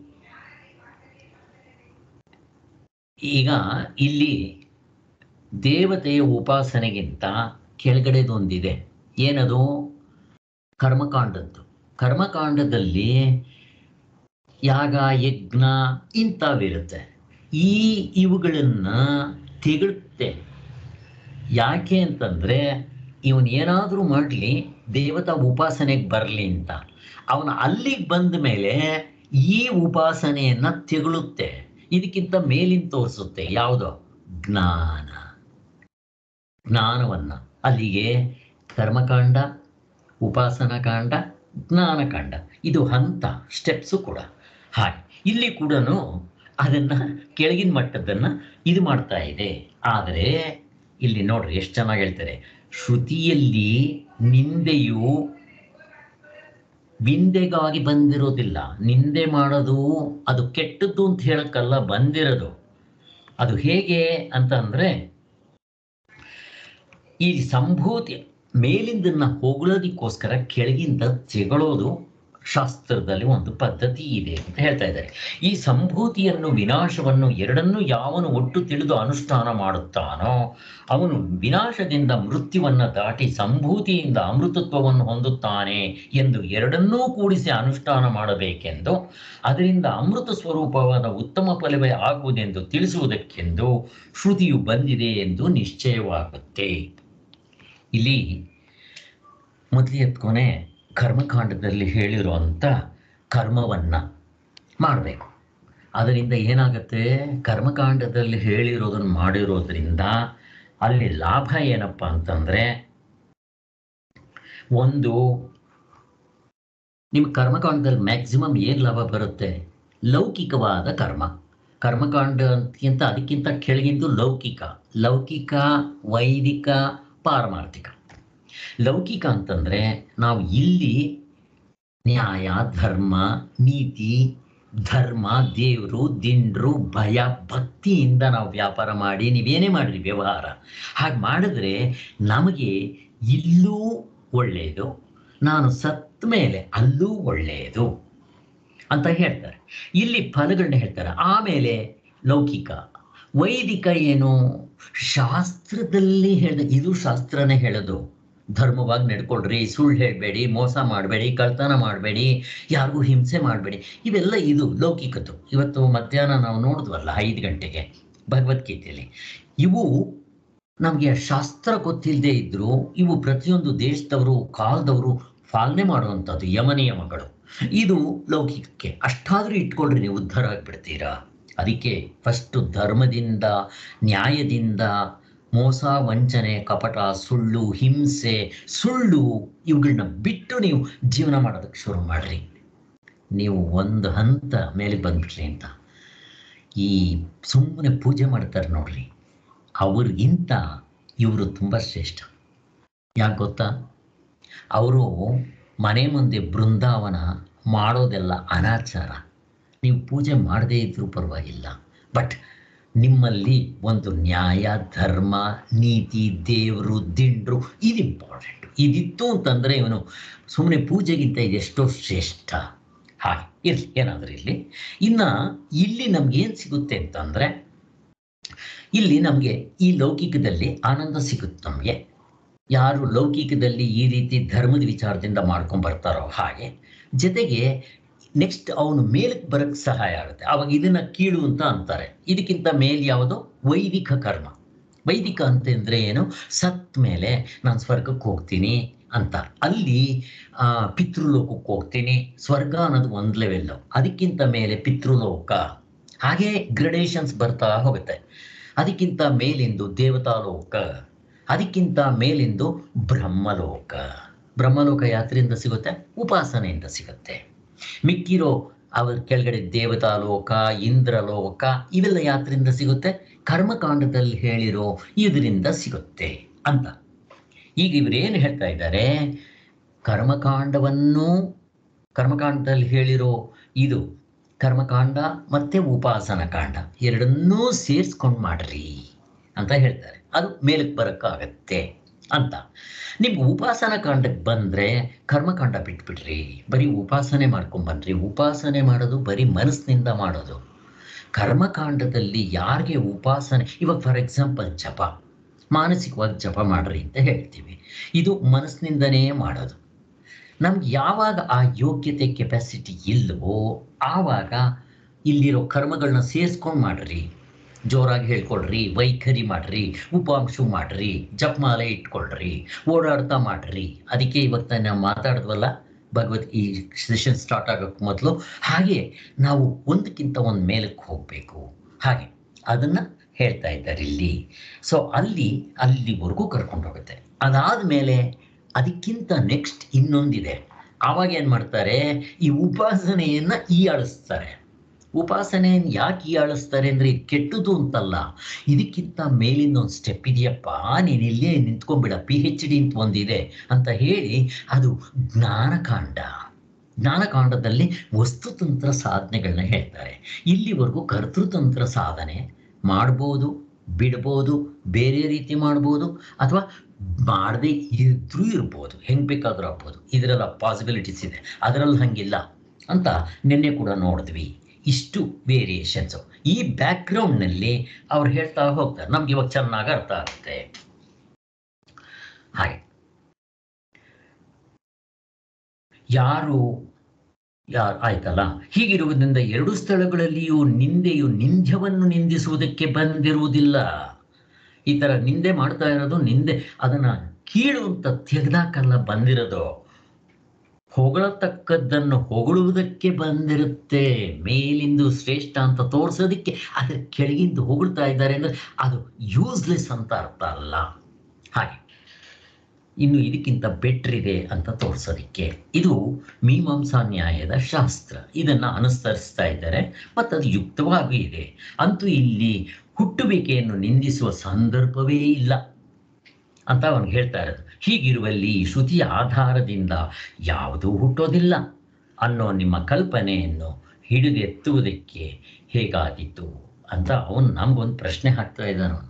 ಈಗ ಇಲ್ಲಿ ದೇವತೆಯ ಉಪಾಸನೆಗಿಂತ ಕೆಳಗಡೆದೊಂದಿದೆ ಏನದು ಕರ್ಮಕಾಂಡದ್ದು ಕರ್ಮಕಾಂಡದಲ್ಲಿ ಯಾಗ ಯಜ್ಞ ಇಂಥವಿರುತ್ತೆ ಈ ಇವುಗಳನ್ನ ತೆಗಳುತ್ತೆ ಯಾಕೆ ಅಂತಂದ್ರೆ ಇವನ್ ಏನಾದರೂ ಮಾಡಲಿ ದೇವತಾ ಉಪಾಸನೆಗೆ ಬರಲಿ ಅಂತ ಅವನ ಅಲ್ಲಿಗೆ ಬಂದ ಮೇಲೆ ಈ ಉಪಾಸನೆಯನ್ನ ತೆಗಳುತ್ತೆ ಇದಕ್ಕಿಂತ ಮೇಲಿನ ತೋರಿಸುತ್ತೆ ಯಾವುದೋ ಜ್ಞಾನ ಜ್ಞಾನವನ್ನ ಅಲ್ಲಿಗೆ ಕರ್ಮಕಾಂಡ ಉಪಾಸನಕಾಂಡ ಜ್ಞಾನಕಾಂಡ ಇದು ಹಂತ ಸ್ಟೆಪ್ಸು ಕೂಡ ಹಾಗೆ ಇಲ್ಲಿ ಕೂಡ ಅದನ್ನ ಕೆಳಗಿನ ಮಟ್ಟದನ್ನ ಇದು ಮಾಡ್ತಾ ಇದೆ ಆದರೆ ಇಲ್ಲಿ ನೋಡ್ರಿ ಎಷ್ಟು ಚೆನ್ನಾಗಿ ಹೇಳ್ತಾರೆ ಶ್ರುತಿಯಲ್ಲಿ ನಿಂದೆಯು ವಿಂದೆಗಾಗಿ ಬಂದಿರೋದಿಲ್ಲ ನಿಂದೆ ಮಾಡೋದು ಅದು ಕೆಟ್ಟದ್ದು ಅಂತ ಹೇಳಕ್ಕಲ್ಲ ಬಂದಿರೋದು ಅದು ಹೇಗೆ ಅಂತಂದ್ರೆ ಈ ಸಂಭೂತಿ ಮೇಲಿಂದನ್ನ ಹೊಗಳೋದಿಕ್ಕೋಸ್ಕರ ಕೆಳಗಿಂದ ತೆಗಳೋದು ಶಾಸ್ತ್ರದಲ್ಲಿ ಒಂದು ಪದ್ಧತಿ ಇದೆ ಅಂತ ಹೇಳ್ತಾ ಇದ್ದಾರೆ ಈ ಸಂಭೂತಿಯನ್ನು ವಿನಾಶವನ್ನು ಎರಡನ್ನೂ ಯಾವನು ಒಟ್ಟು ತಿಳಿದು ಅನುಷ್ಠಾನ ಮಾಡುತ್ತಾನೋ ಅವನು ವಿನಾಶದಿಂದ ಮೃತ್ಯುವನ್ನ ದಾಟಿ ಸಂಭೂತಿಯಿಂದ ಅಮೃತತ್ವವನ್ನು ಹೊಂದುತ್ತಾನೆ ಎಂದು ಎರಡನ್ನೂ ಕೂಡಿಸಿ ಅನುಷ್ಠಾನ ಮಾಡಬೇಕೆಂದು ಅದರಿಂದ ಅಮೃತ ಸ್ವರೂಪವಾದ ಉತ್ತಮ ಫಲವೇ ಆಗುವುದೆಂದು ತಿಳಿಸುವುದಕ್ಕೆಂದು ಶ್ರುತಿಯು ಬಂದಿದೆ ಎಂದು ನಿಶ್ಚಯವಾಗುತ್ತೆ ಇಲ್ಲಿ ಮೊದಲಿಗೆ ಕೊನೆ ಕರ್ಮಕಾಂಡದಲ್ಲಿ ಹೇಳಿರುವಂಥ ಕರ್ಮವನ್ನ ಮಾಡಬೇಕು ಅದರಿಂದ ಏನಾಗುತ್ತೆ ಕರ್ಮಕಾಂಡದಲ್ಲಿ ಹೇಳಿರೋದನ್ನು ಮಾಡಿರೋದ್ರಿಂದ ಅಲ್ಲಿ ಲಾಭ ಏನಪ್ಪ ಅಂತಂದ್ರೆ ಒಂದು ನಿಮ್ಮ ಕರ್ಮಕಾಂಡದಲ್ಲಿ ಮ್ಯಾಕ್ಸಿಮಮ್ ಏನು ಲಾಭ ಬರುತ್ತೆ ಲೌಕಿಕವಾದ ಕರ್ಮ ಕರ್ಮಕಾಂಡ ಅಂತ್ಕಿಂತ ಅದಕ್ಕಿಂತ ಕೆಳಗಿಂದು ಲೌಕಿಕ ಲೌಕಿಕ ವೈದಿಕ ಪಾರಮಾರ್ಥಿಕ ಲೌಕಿಕ ಅಂತಂದ್ರೆ ನಾವು ಇಲ್ಲಿ ನ್ಯಾಯ ಧರ್ಮ ನೀತಿ ಧರ್ಮ ದೇವರು ದಿಂಡ್ರು ಭಯ ಭಕ್ತಿಯಿಂದ ನಾವು ವ್ಯಾಪಾರ ಮಾಡಿ ನೀವೇನೇ ಮಾಡ್ರಿ ವ್ಯವಹಾರ ಹಾಗೆ ಮಾಡಿದ್ರೆ ನಮಗೆ ಇಲ್ಲೂ ಒಳ್ಳೆಯದು ನಾನು ಸತ್ತ ಮೇಲೆ ಅಲ್ಲೂ ಒಳ್ಳೆಯದು ಅಂತ ಹೇಳ್ತಾರೆ ಇಲ್ಲಿ ಫಲಗಳನ್ನ ಹೇಳ್ತಾರೆ ಆಮೇಲೆ ಲೌಕಿಕ ವೈದಿಕ ಏನು ಶಾಸ್ತ್ರದಲ್ಲಿ ಹೇಳಿದ ಇದು ಶಾಸ್ತ್ರನೇ ಹೇಳೋದು ಧರ್ಮವಾಗಿ ನಡ್ಕೊಳ್ರಿ ಸುಳ್ಳು ಹೇಳಬೇಡಿ ಮೋಸ ಮಾಡಬೇಡಿ ಕಳ್ತನ ಮಾಡಬೇಡಿ ಯಾರಿಗೂ ಹಿಂಸೆ ಮಾಡಬೇಡಿ ಇವೆಲ್ಲ ಇದು ಲೌಕಿಕದ್ದು ಇವತ್ತು ಮಧ್ಯಾಹ್ನ ನಾವು ನೋಡಿದ್ವಲ್ಲ ಐದು ಗಂಟೆಗೆ ಭಗವದ್ಗೀತೆಯಲ್ಲಿ ಇವು ನಮಗೆ ಶಾಸ್ತ್ರ ಗೊತ್ತಿಲ್ಲದೆ ಇದ್ರು ಇವು ಪ್ರತಿಯೊಂದು ದೇಶದವರು ಕಾಲದವರು ಪಾಲನೆ ಮಾಡುವಂಥದ್ದು ಯಮ ನಿಯಮಗಳು ಇದು ಲೌಕಿಕಕ್ಕೆ ಅಷ್ಟಾದ್ರೂ ಇಟ್ಕೊಳ್ರಿ ನೀವು ಉದ್ಧಾರ ಆಗ್ಬಿಡ್ತೀರಾ ಅದಕ್ಕೆ ಫಸ್ಟ್ ಧರ್ಮದಿಂದ ನ್ಯಾಯದಿಂದ ಮೋಸ ವಂಚನೆ ಕಪಟ ಸುಳ್ಳು ಹಿಂಸೆ ಸುಳ್ಳು ಇವುಗಳನ್ನ ಬಿಟ್ಟು ನೀವು ಜೀವನ ಮಾಡೋದಕ್ಕೆ ಶುರು ಮಾಡ್ರಿ ನೀವು ಒಂದು ಹಂತ ಮೇಲೆ ಬಂದ್ಬಿಟ್ರಿ ಅಂತ ಈ ಸುಮ್ಮನೆ ಪೂಜೆ ಮಾಡ್ತಾರೆ ನೋಡ್ರಿ ಅವ್ರಿಗಿಂತ ಇವರು ತುಂಬ ಶ್ರೇಷ್ಠ ಯಾಕೆ ಗೊತ್ತಾ ಅವರು ಮನೆ ಮುಂದೆ ಬೃಂದಾವನ ಮಾಡೋದೆಲ್ಲ ಅನಾಚಾರ ನೀವು ಪೂಜೆ ಮಾಡದೇ ಇದ್ರೂ ಪರವಾಗಿಲ್ಲ ಬಟ್ ನಿಮ್ಮಲ್ಲಿ ಒಂದು ನ್ಯಾಯ ಧರ್ಮ ನೀತಿ ದೇವರು ದಿಂಡ್ರು ಇದು ಇಂಪಾರ್ಟೆಂಟ್ ಇದಿತ್ತು ಅಂತಂದರೆ ಇವನು ಸುಮ್ಮನೆ ಪೂಜೆಗಿಂತ ಇದೆಷ್ಟೋ ಶ್ರೇಷ್ಠ ಹಾಗೆ ಇರಲಿ ಏನಾದರೂ ಇರಲಿ ಇನ್ನು ಇಲ್ಲಿ ನಮ್ಗೆ ಏನು ಸಿಗುತ್ತೆ ಅಂತಂದರೆ ಇಲ್ಲಿ ನಮಗೆ ಈ ಲೌಕಿಕದಲ್ಲಿ ಆನಂದ ಸಿಗುತ್ತೆ ನಮಗೆ ಯಾರು ಲೌಕಿಕದಲ್ಲಿ ಈ ರೀತಿ ಧರ್ಮದ ವಿಚಾರದಿಂದ ಮಾಡ್ಕೊಂಡ್ ಬರ್ತಾರೋ ಹಾಗೆ ಜೊತೆಗೆ ನೆಕ್ಸ್ಟ್ ಅವನು ಮೇಲಕ್ಕೆ ಬರಕ್ಕೆ ಸಹಾಯ ಆಗುತ್ತೆ ಅವಾಗ ಇದನ್ನ ಕೀಳು ಅಂತ ಅಂತಾರೆ ಇದಕ್ಕಿಂತ ಮೇಲ್ ಯಾವುದು ವೈದಿಕ ಕರ್ಮ ವೈದಿಕ ಅಂತಂದ್ರೆ ಏನು ಸತ್ ಮೇಲೆ ನಾನು ಸ್ವರ್ಗಕ್ಕೆ ಹೋಗ್ತೀನಿ ಅಂತ ಅಲ್ಲಿ ಆ ಪಿತೃಲೋಕಕ್ಕೆ ಹೋಗ್ತೀನಿ ಸ್ವರ್ಗ ಅನ್ನೋದು ಒಂದು ಲೆವೆಲ್ಲು ಅದಕ್ಕಿಂತ ಮೇಲೆ ಪಿತೃಲೋಕ ಹಾಗೆ ಗ್ರಡೇಷನ್ಸ್ ಬರ್ತಾ ಹೋಗುತ್ತೆ ಅದಕ್ಕಿಂತ ಮೇಲಿಂದು ದೇವತಾಲೋಕ ಅದಕ್ಕಿಂತ ಮೇಲಿಂದು ಬ್ರಹ್ಮಲೋಕ ಬ್ರಹ್ಮಲೋಕ ಯಾತ್ರೆಯಿಂದ ಸಿಗುತ್ತೆ ಉಪಾಸನೆಯಿಂದ ಸಿಗುತ್ತೆ ಮಿಕ್ಕಿರೋ ಅವರ ಕೆಳಗಡೆ ದೇವತಾಲೋಕ ಇಂದ್ರಲೋಕ ಇವೆಲ್ಲ ಯಾತ್ರೆಯಿಂದ ಸಿಗುತ್ತೆ ಕರ್ಮಕಾಂಡದಲ್ಲಿ ಹೇಳಿರೋ ಇದರಿಂದ ಸಿಗುತ್ತೆ ಅಂತ ಈಗ ಇವರೇನು ಹೇಳ್ತಾ ಇದ್ದಾರೆ ಕರ್ಮಕಾಂಡವನ್ನು ಕರ್ಮಕಾಂಡದಲ್ಲಿ ಹೇಳಿರೋ ಇದು ಕರ್ಮಕಾಂಡ ಮತ್ತೆ ಉಪಾಸನ ಕಾಂಡ ಎರಡನ್ನೂ ಸೇರಿಸ್ಕೊಂಡು ಮಾಡ್ರಿ ಅಂತ ಹೇಳ್ತಾರೆ ಅದು ಮೇಲಕ್ಕೆ ಬರೋಕ್ಕಾಗತ್ತೆ ಅಂತ ನಿಮ್ಗೆ ಉಪಾಸನ ಕಾಂಡಕ್ಕೆ ಬಂದರೆ ಕರ್ಮಕಾಂಡ ಬಿಟ್ಬಿಡ್ರಿ ಬರೀ ಉಪಾಸನೆ ಮಾಡ್ಕೊಂಬನ್ರಿ ಉಪಾಸನೆ ಮಾಡೋದು ಬರೀ ಮನಸ್ಸಿನಿಂದ ಮಾಡೋದು ಕರ್ಮಕಾಂಡದಲ್ಲಿ ಯಾರಿಗೆ ಉಪಾಸನೆ ಇವಾಗ ಫಾರ್ ಎಕ್ಸಾಂಪಲ್ ಜಪ ಮಾನಸಿಕವಾಗಿ ಜಪ ಮಾಡ್ರಿ ಅಂತ ಹೇಳ್ತೀವಿ ಇದು ಮನಸ್ಸಿನಿಂದನೇ ಮಾಡೋದು ನಮ್ಗೆ ಯಾವಾಗ ಆ ಯೋಗ್ಯತೆ ಕೆಪಾಸಿಟಿ ಇಲ್ಲವೋ ಆವಾಗ ಇಲ್ಲಿರೋ ಕರ್ಮಗಳನ್ನ ಸೇರಿಸ್ಕೊಂಡು ಮಾಡ್ರಿ ಜೋರಾಗಿ ಹೇಳ್ಕೊಳ್ರಿ ವೈಖರಿ ಮಾಡ್ರಿ ಉಪಾಂಶು ಮಾಡ್ರಿ ಜಪಮಾಲೆ ಇಟ್ಕೊಳ್ರಿ ಓಡಾಡ್ತಾ ಮಾಡ್ರಿ ಅದಕ್ಕೆ ಇವತ್ತು ನಾವು ಮಾತಾಡಿದ್ವಲ್ಲ ಭಗವದ್ ಈ ಸೆಷನ್ ಸ್ಟಾರ್ಟ್ ಆಗೋಕ್ಕೆ ಮೊದಲು ಹಾಗೆ ನಾವು ಒಂದಕ್ಕಿಂತ ಒಂದು ಮೇಲಕ್ಕೆ ಹೋಗಬೇಕು ಹಾಗೆ ಅದನ್ನು ಹೇಳ್ತಾ ಇದ್ದಾರೆ ಇಲ್ಲಿ ಸೊ ಅಲ್ಲಿ ಅಲ್ಲಿವರೆಗೂ ಕರ್ಕೊಂಡು ಹೋಗುತ್ತೆ ಅದಾದ ಮೇಲೆ ಅದಕ್ಕಿಂತ ನೆಕ್ಸ್ಟ್ ಇನ್ನೊಂದಿದೆ ಆವಾಗ ಏನು ಮಾಡ್ತಾರೆ ಈ ಉಪಾಸನೆಯನ್ನು ಈಯಾಳಿಸ್ತಾರೆ ಉಪಾಸನೆಯನ್ನು ಯಾಕೆ ಈಯಾಳಿಸ್ತಾರೆ ಅಂದರೆ ಇದು ಕೆಟ್ಟದು ಅಂತಲ್ಲ ಇದಕ್ಕಿಂತ ಮೇಲಿಂದ ಒಂದು ಸ್ಟೆಪ್ ಇದೆಯಪ್ಪ ನೀನು ಇಲ್ಲೇ ನಿಂತ್ಕೊಂಡ್ಬಿಡ ಪಿ ಹೆಚ್ ಡಿ ಅಂತ ಒಂದಿದೆ ಅಂತ ಹೇಳಿ ಅದು ಜ್ಞಾನಕಾಂಡ ಜ್ಞಾನಕಾಂಡದಲ್ಲಿ ವಸ್ತುತಂತ್ರ ಸಾಧನೆಗಳನ್ನ ಹೇಳ್ತಾರೆ ಇಲ್ಲಿವರೆಗೂ ಕರ್ತೃತಂತ್ರ ಸಾಧನೆ ಮಾಡ್ಬೋದು ಬಿಡ್ಬೋದು ಬೇರೆ ರೀತಿ ಮಾಡ್ಬೋದು ಅಥವಾ ಮಾಡದೇ ಇದ್ರೂ ಇರ್ಬೋದು ಹೆಂಗೆ ಬೇಕಾದ್ರೂ ಆಗ್ಬೋದು ಇದರೆಲ್ಲ ಪಾಸಿಬಿಲಿಟೀಸ್ ಇದೆ ಅದರಲ್ಲಿ ಹಂಗಿಲ್ಲ ಅಂತ ನಿನ್ನೆ ಕೂಡ ನೋಡಿದ್ವಿ ಇಷ್ಟು ವೇರಿಯೇಷನ್ಸು ಈ ಬ್ಯಾಕ್ಗ್ರೌಂಡ್ನಲ್ಲಿ ಅವ್ರು ಹೇಳ್ತಾ ಹೋಗ್ತಾರೆ ನಮ್ಗೆ ಇವಾಗ ಚೆನ್ನಾಗಿ ಅರ್ಥ ಆಗುತ್ತೆ ಹಾಗೆ ಯಾರು ಯಾರು ಆಯ್ತಲ್ಲ ಹೀಗಿರುವುದರಿಂದ ಎರಡು ಸ್ಥಳಗಳಲ್ಲಿಯೂ ನಿಂದೆಯು ನಿಂದ್ಯವನ್ನು ನಿಂದಿಸುವುದಕ್ಕೆ ಬಂದಿರುವುದಿಲ್ಲ ಈ ಥರ ನಿಂದೆ ಮಾಡ್ತಾ ಇರೋದು ನಿಂದೆ ಅದನ್ನ ಕೀಳು ಅಂತ ತೆಗೆದಾಕಲ್ಲ ಬಂದಿರೋದು ಹೊಗಳತಕ್ಕದ್ದನ್ನು ಹೊಗಳುವುದಕ್ಕೆ ಬಂದಿರುತ್ತೆ ಮೇಲಿಂದು ಶ್ರೇಷ್ಠ ಅಂತ ತೋರಿಸೋದಕ್ಕೆ ಅದ್ರ ಕೆಳಗಿಂದು ಹೊಗಳ್ತಾ ಇದ್ದಾರೆ ಅಂದ್ರೆ ಅದು ಯೂಸ್ಲೆಸ್ ಅಂತ ಅರ್ಥ ಅಲ್ಲ ಹಾಗೆ ಇನ್ನು ಇದಕ್ಕಿಂತ ಬೆಟ್ರ್ ಇದೆ ಅಂತ ತೋರಿಸೋದಕ್ಕೆ ಇದು ಮೀಮಾಂಸಾ ನ್ಯಾಯದ ಶಾಸ್ತ್ರ ಇದನ್ನ ಅನುಸರಿಸ್ತಾ ಇದ್ದಾರೆ ಮತ್ತು ಅದು ಯುಕ್ತವಾಗೂ ಇದೆ ಅಂತೂ ಇಲ್ಲಿ ಹುಟ್ಟುವಿಕೆಯನ್ನು ನಿಂದಿಸುವ ಸಂದರ್ಭವೇ ಇಲ್ಲ ಅಂತ ಅವನು ಹೇಳ್ತಾ ಇರೋದು ಹೀಗಿರುವಲ್ಲಿ ಈ ಶ್ರುತಿಯ ಆಧಾರದಿಂದ ಯಾವುದೂ ಹುಟ್ಟೋದಿಲ್ಲ ಅನ್ನೋ ನಿಮ್ಮ ಕಲ್ಪನೆಯನ್ನು ಹಿಡಿದೆತ್ತುವುದಕ್ಕೆ ಹೇಗಾದೀತು ಅಂತ ಅವನು ನಮಗೊಂದು ಪ್ರಶ್ನೆ ಹಾಕ್ತಾ ಇದ್ದಾನ ಅವನು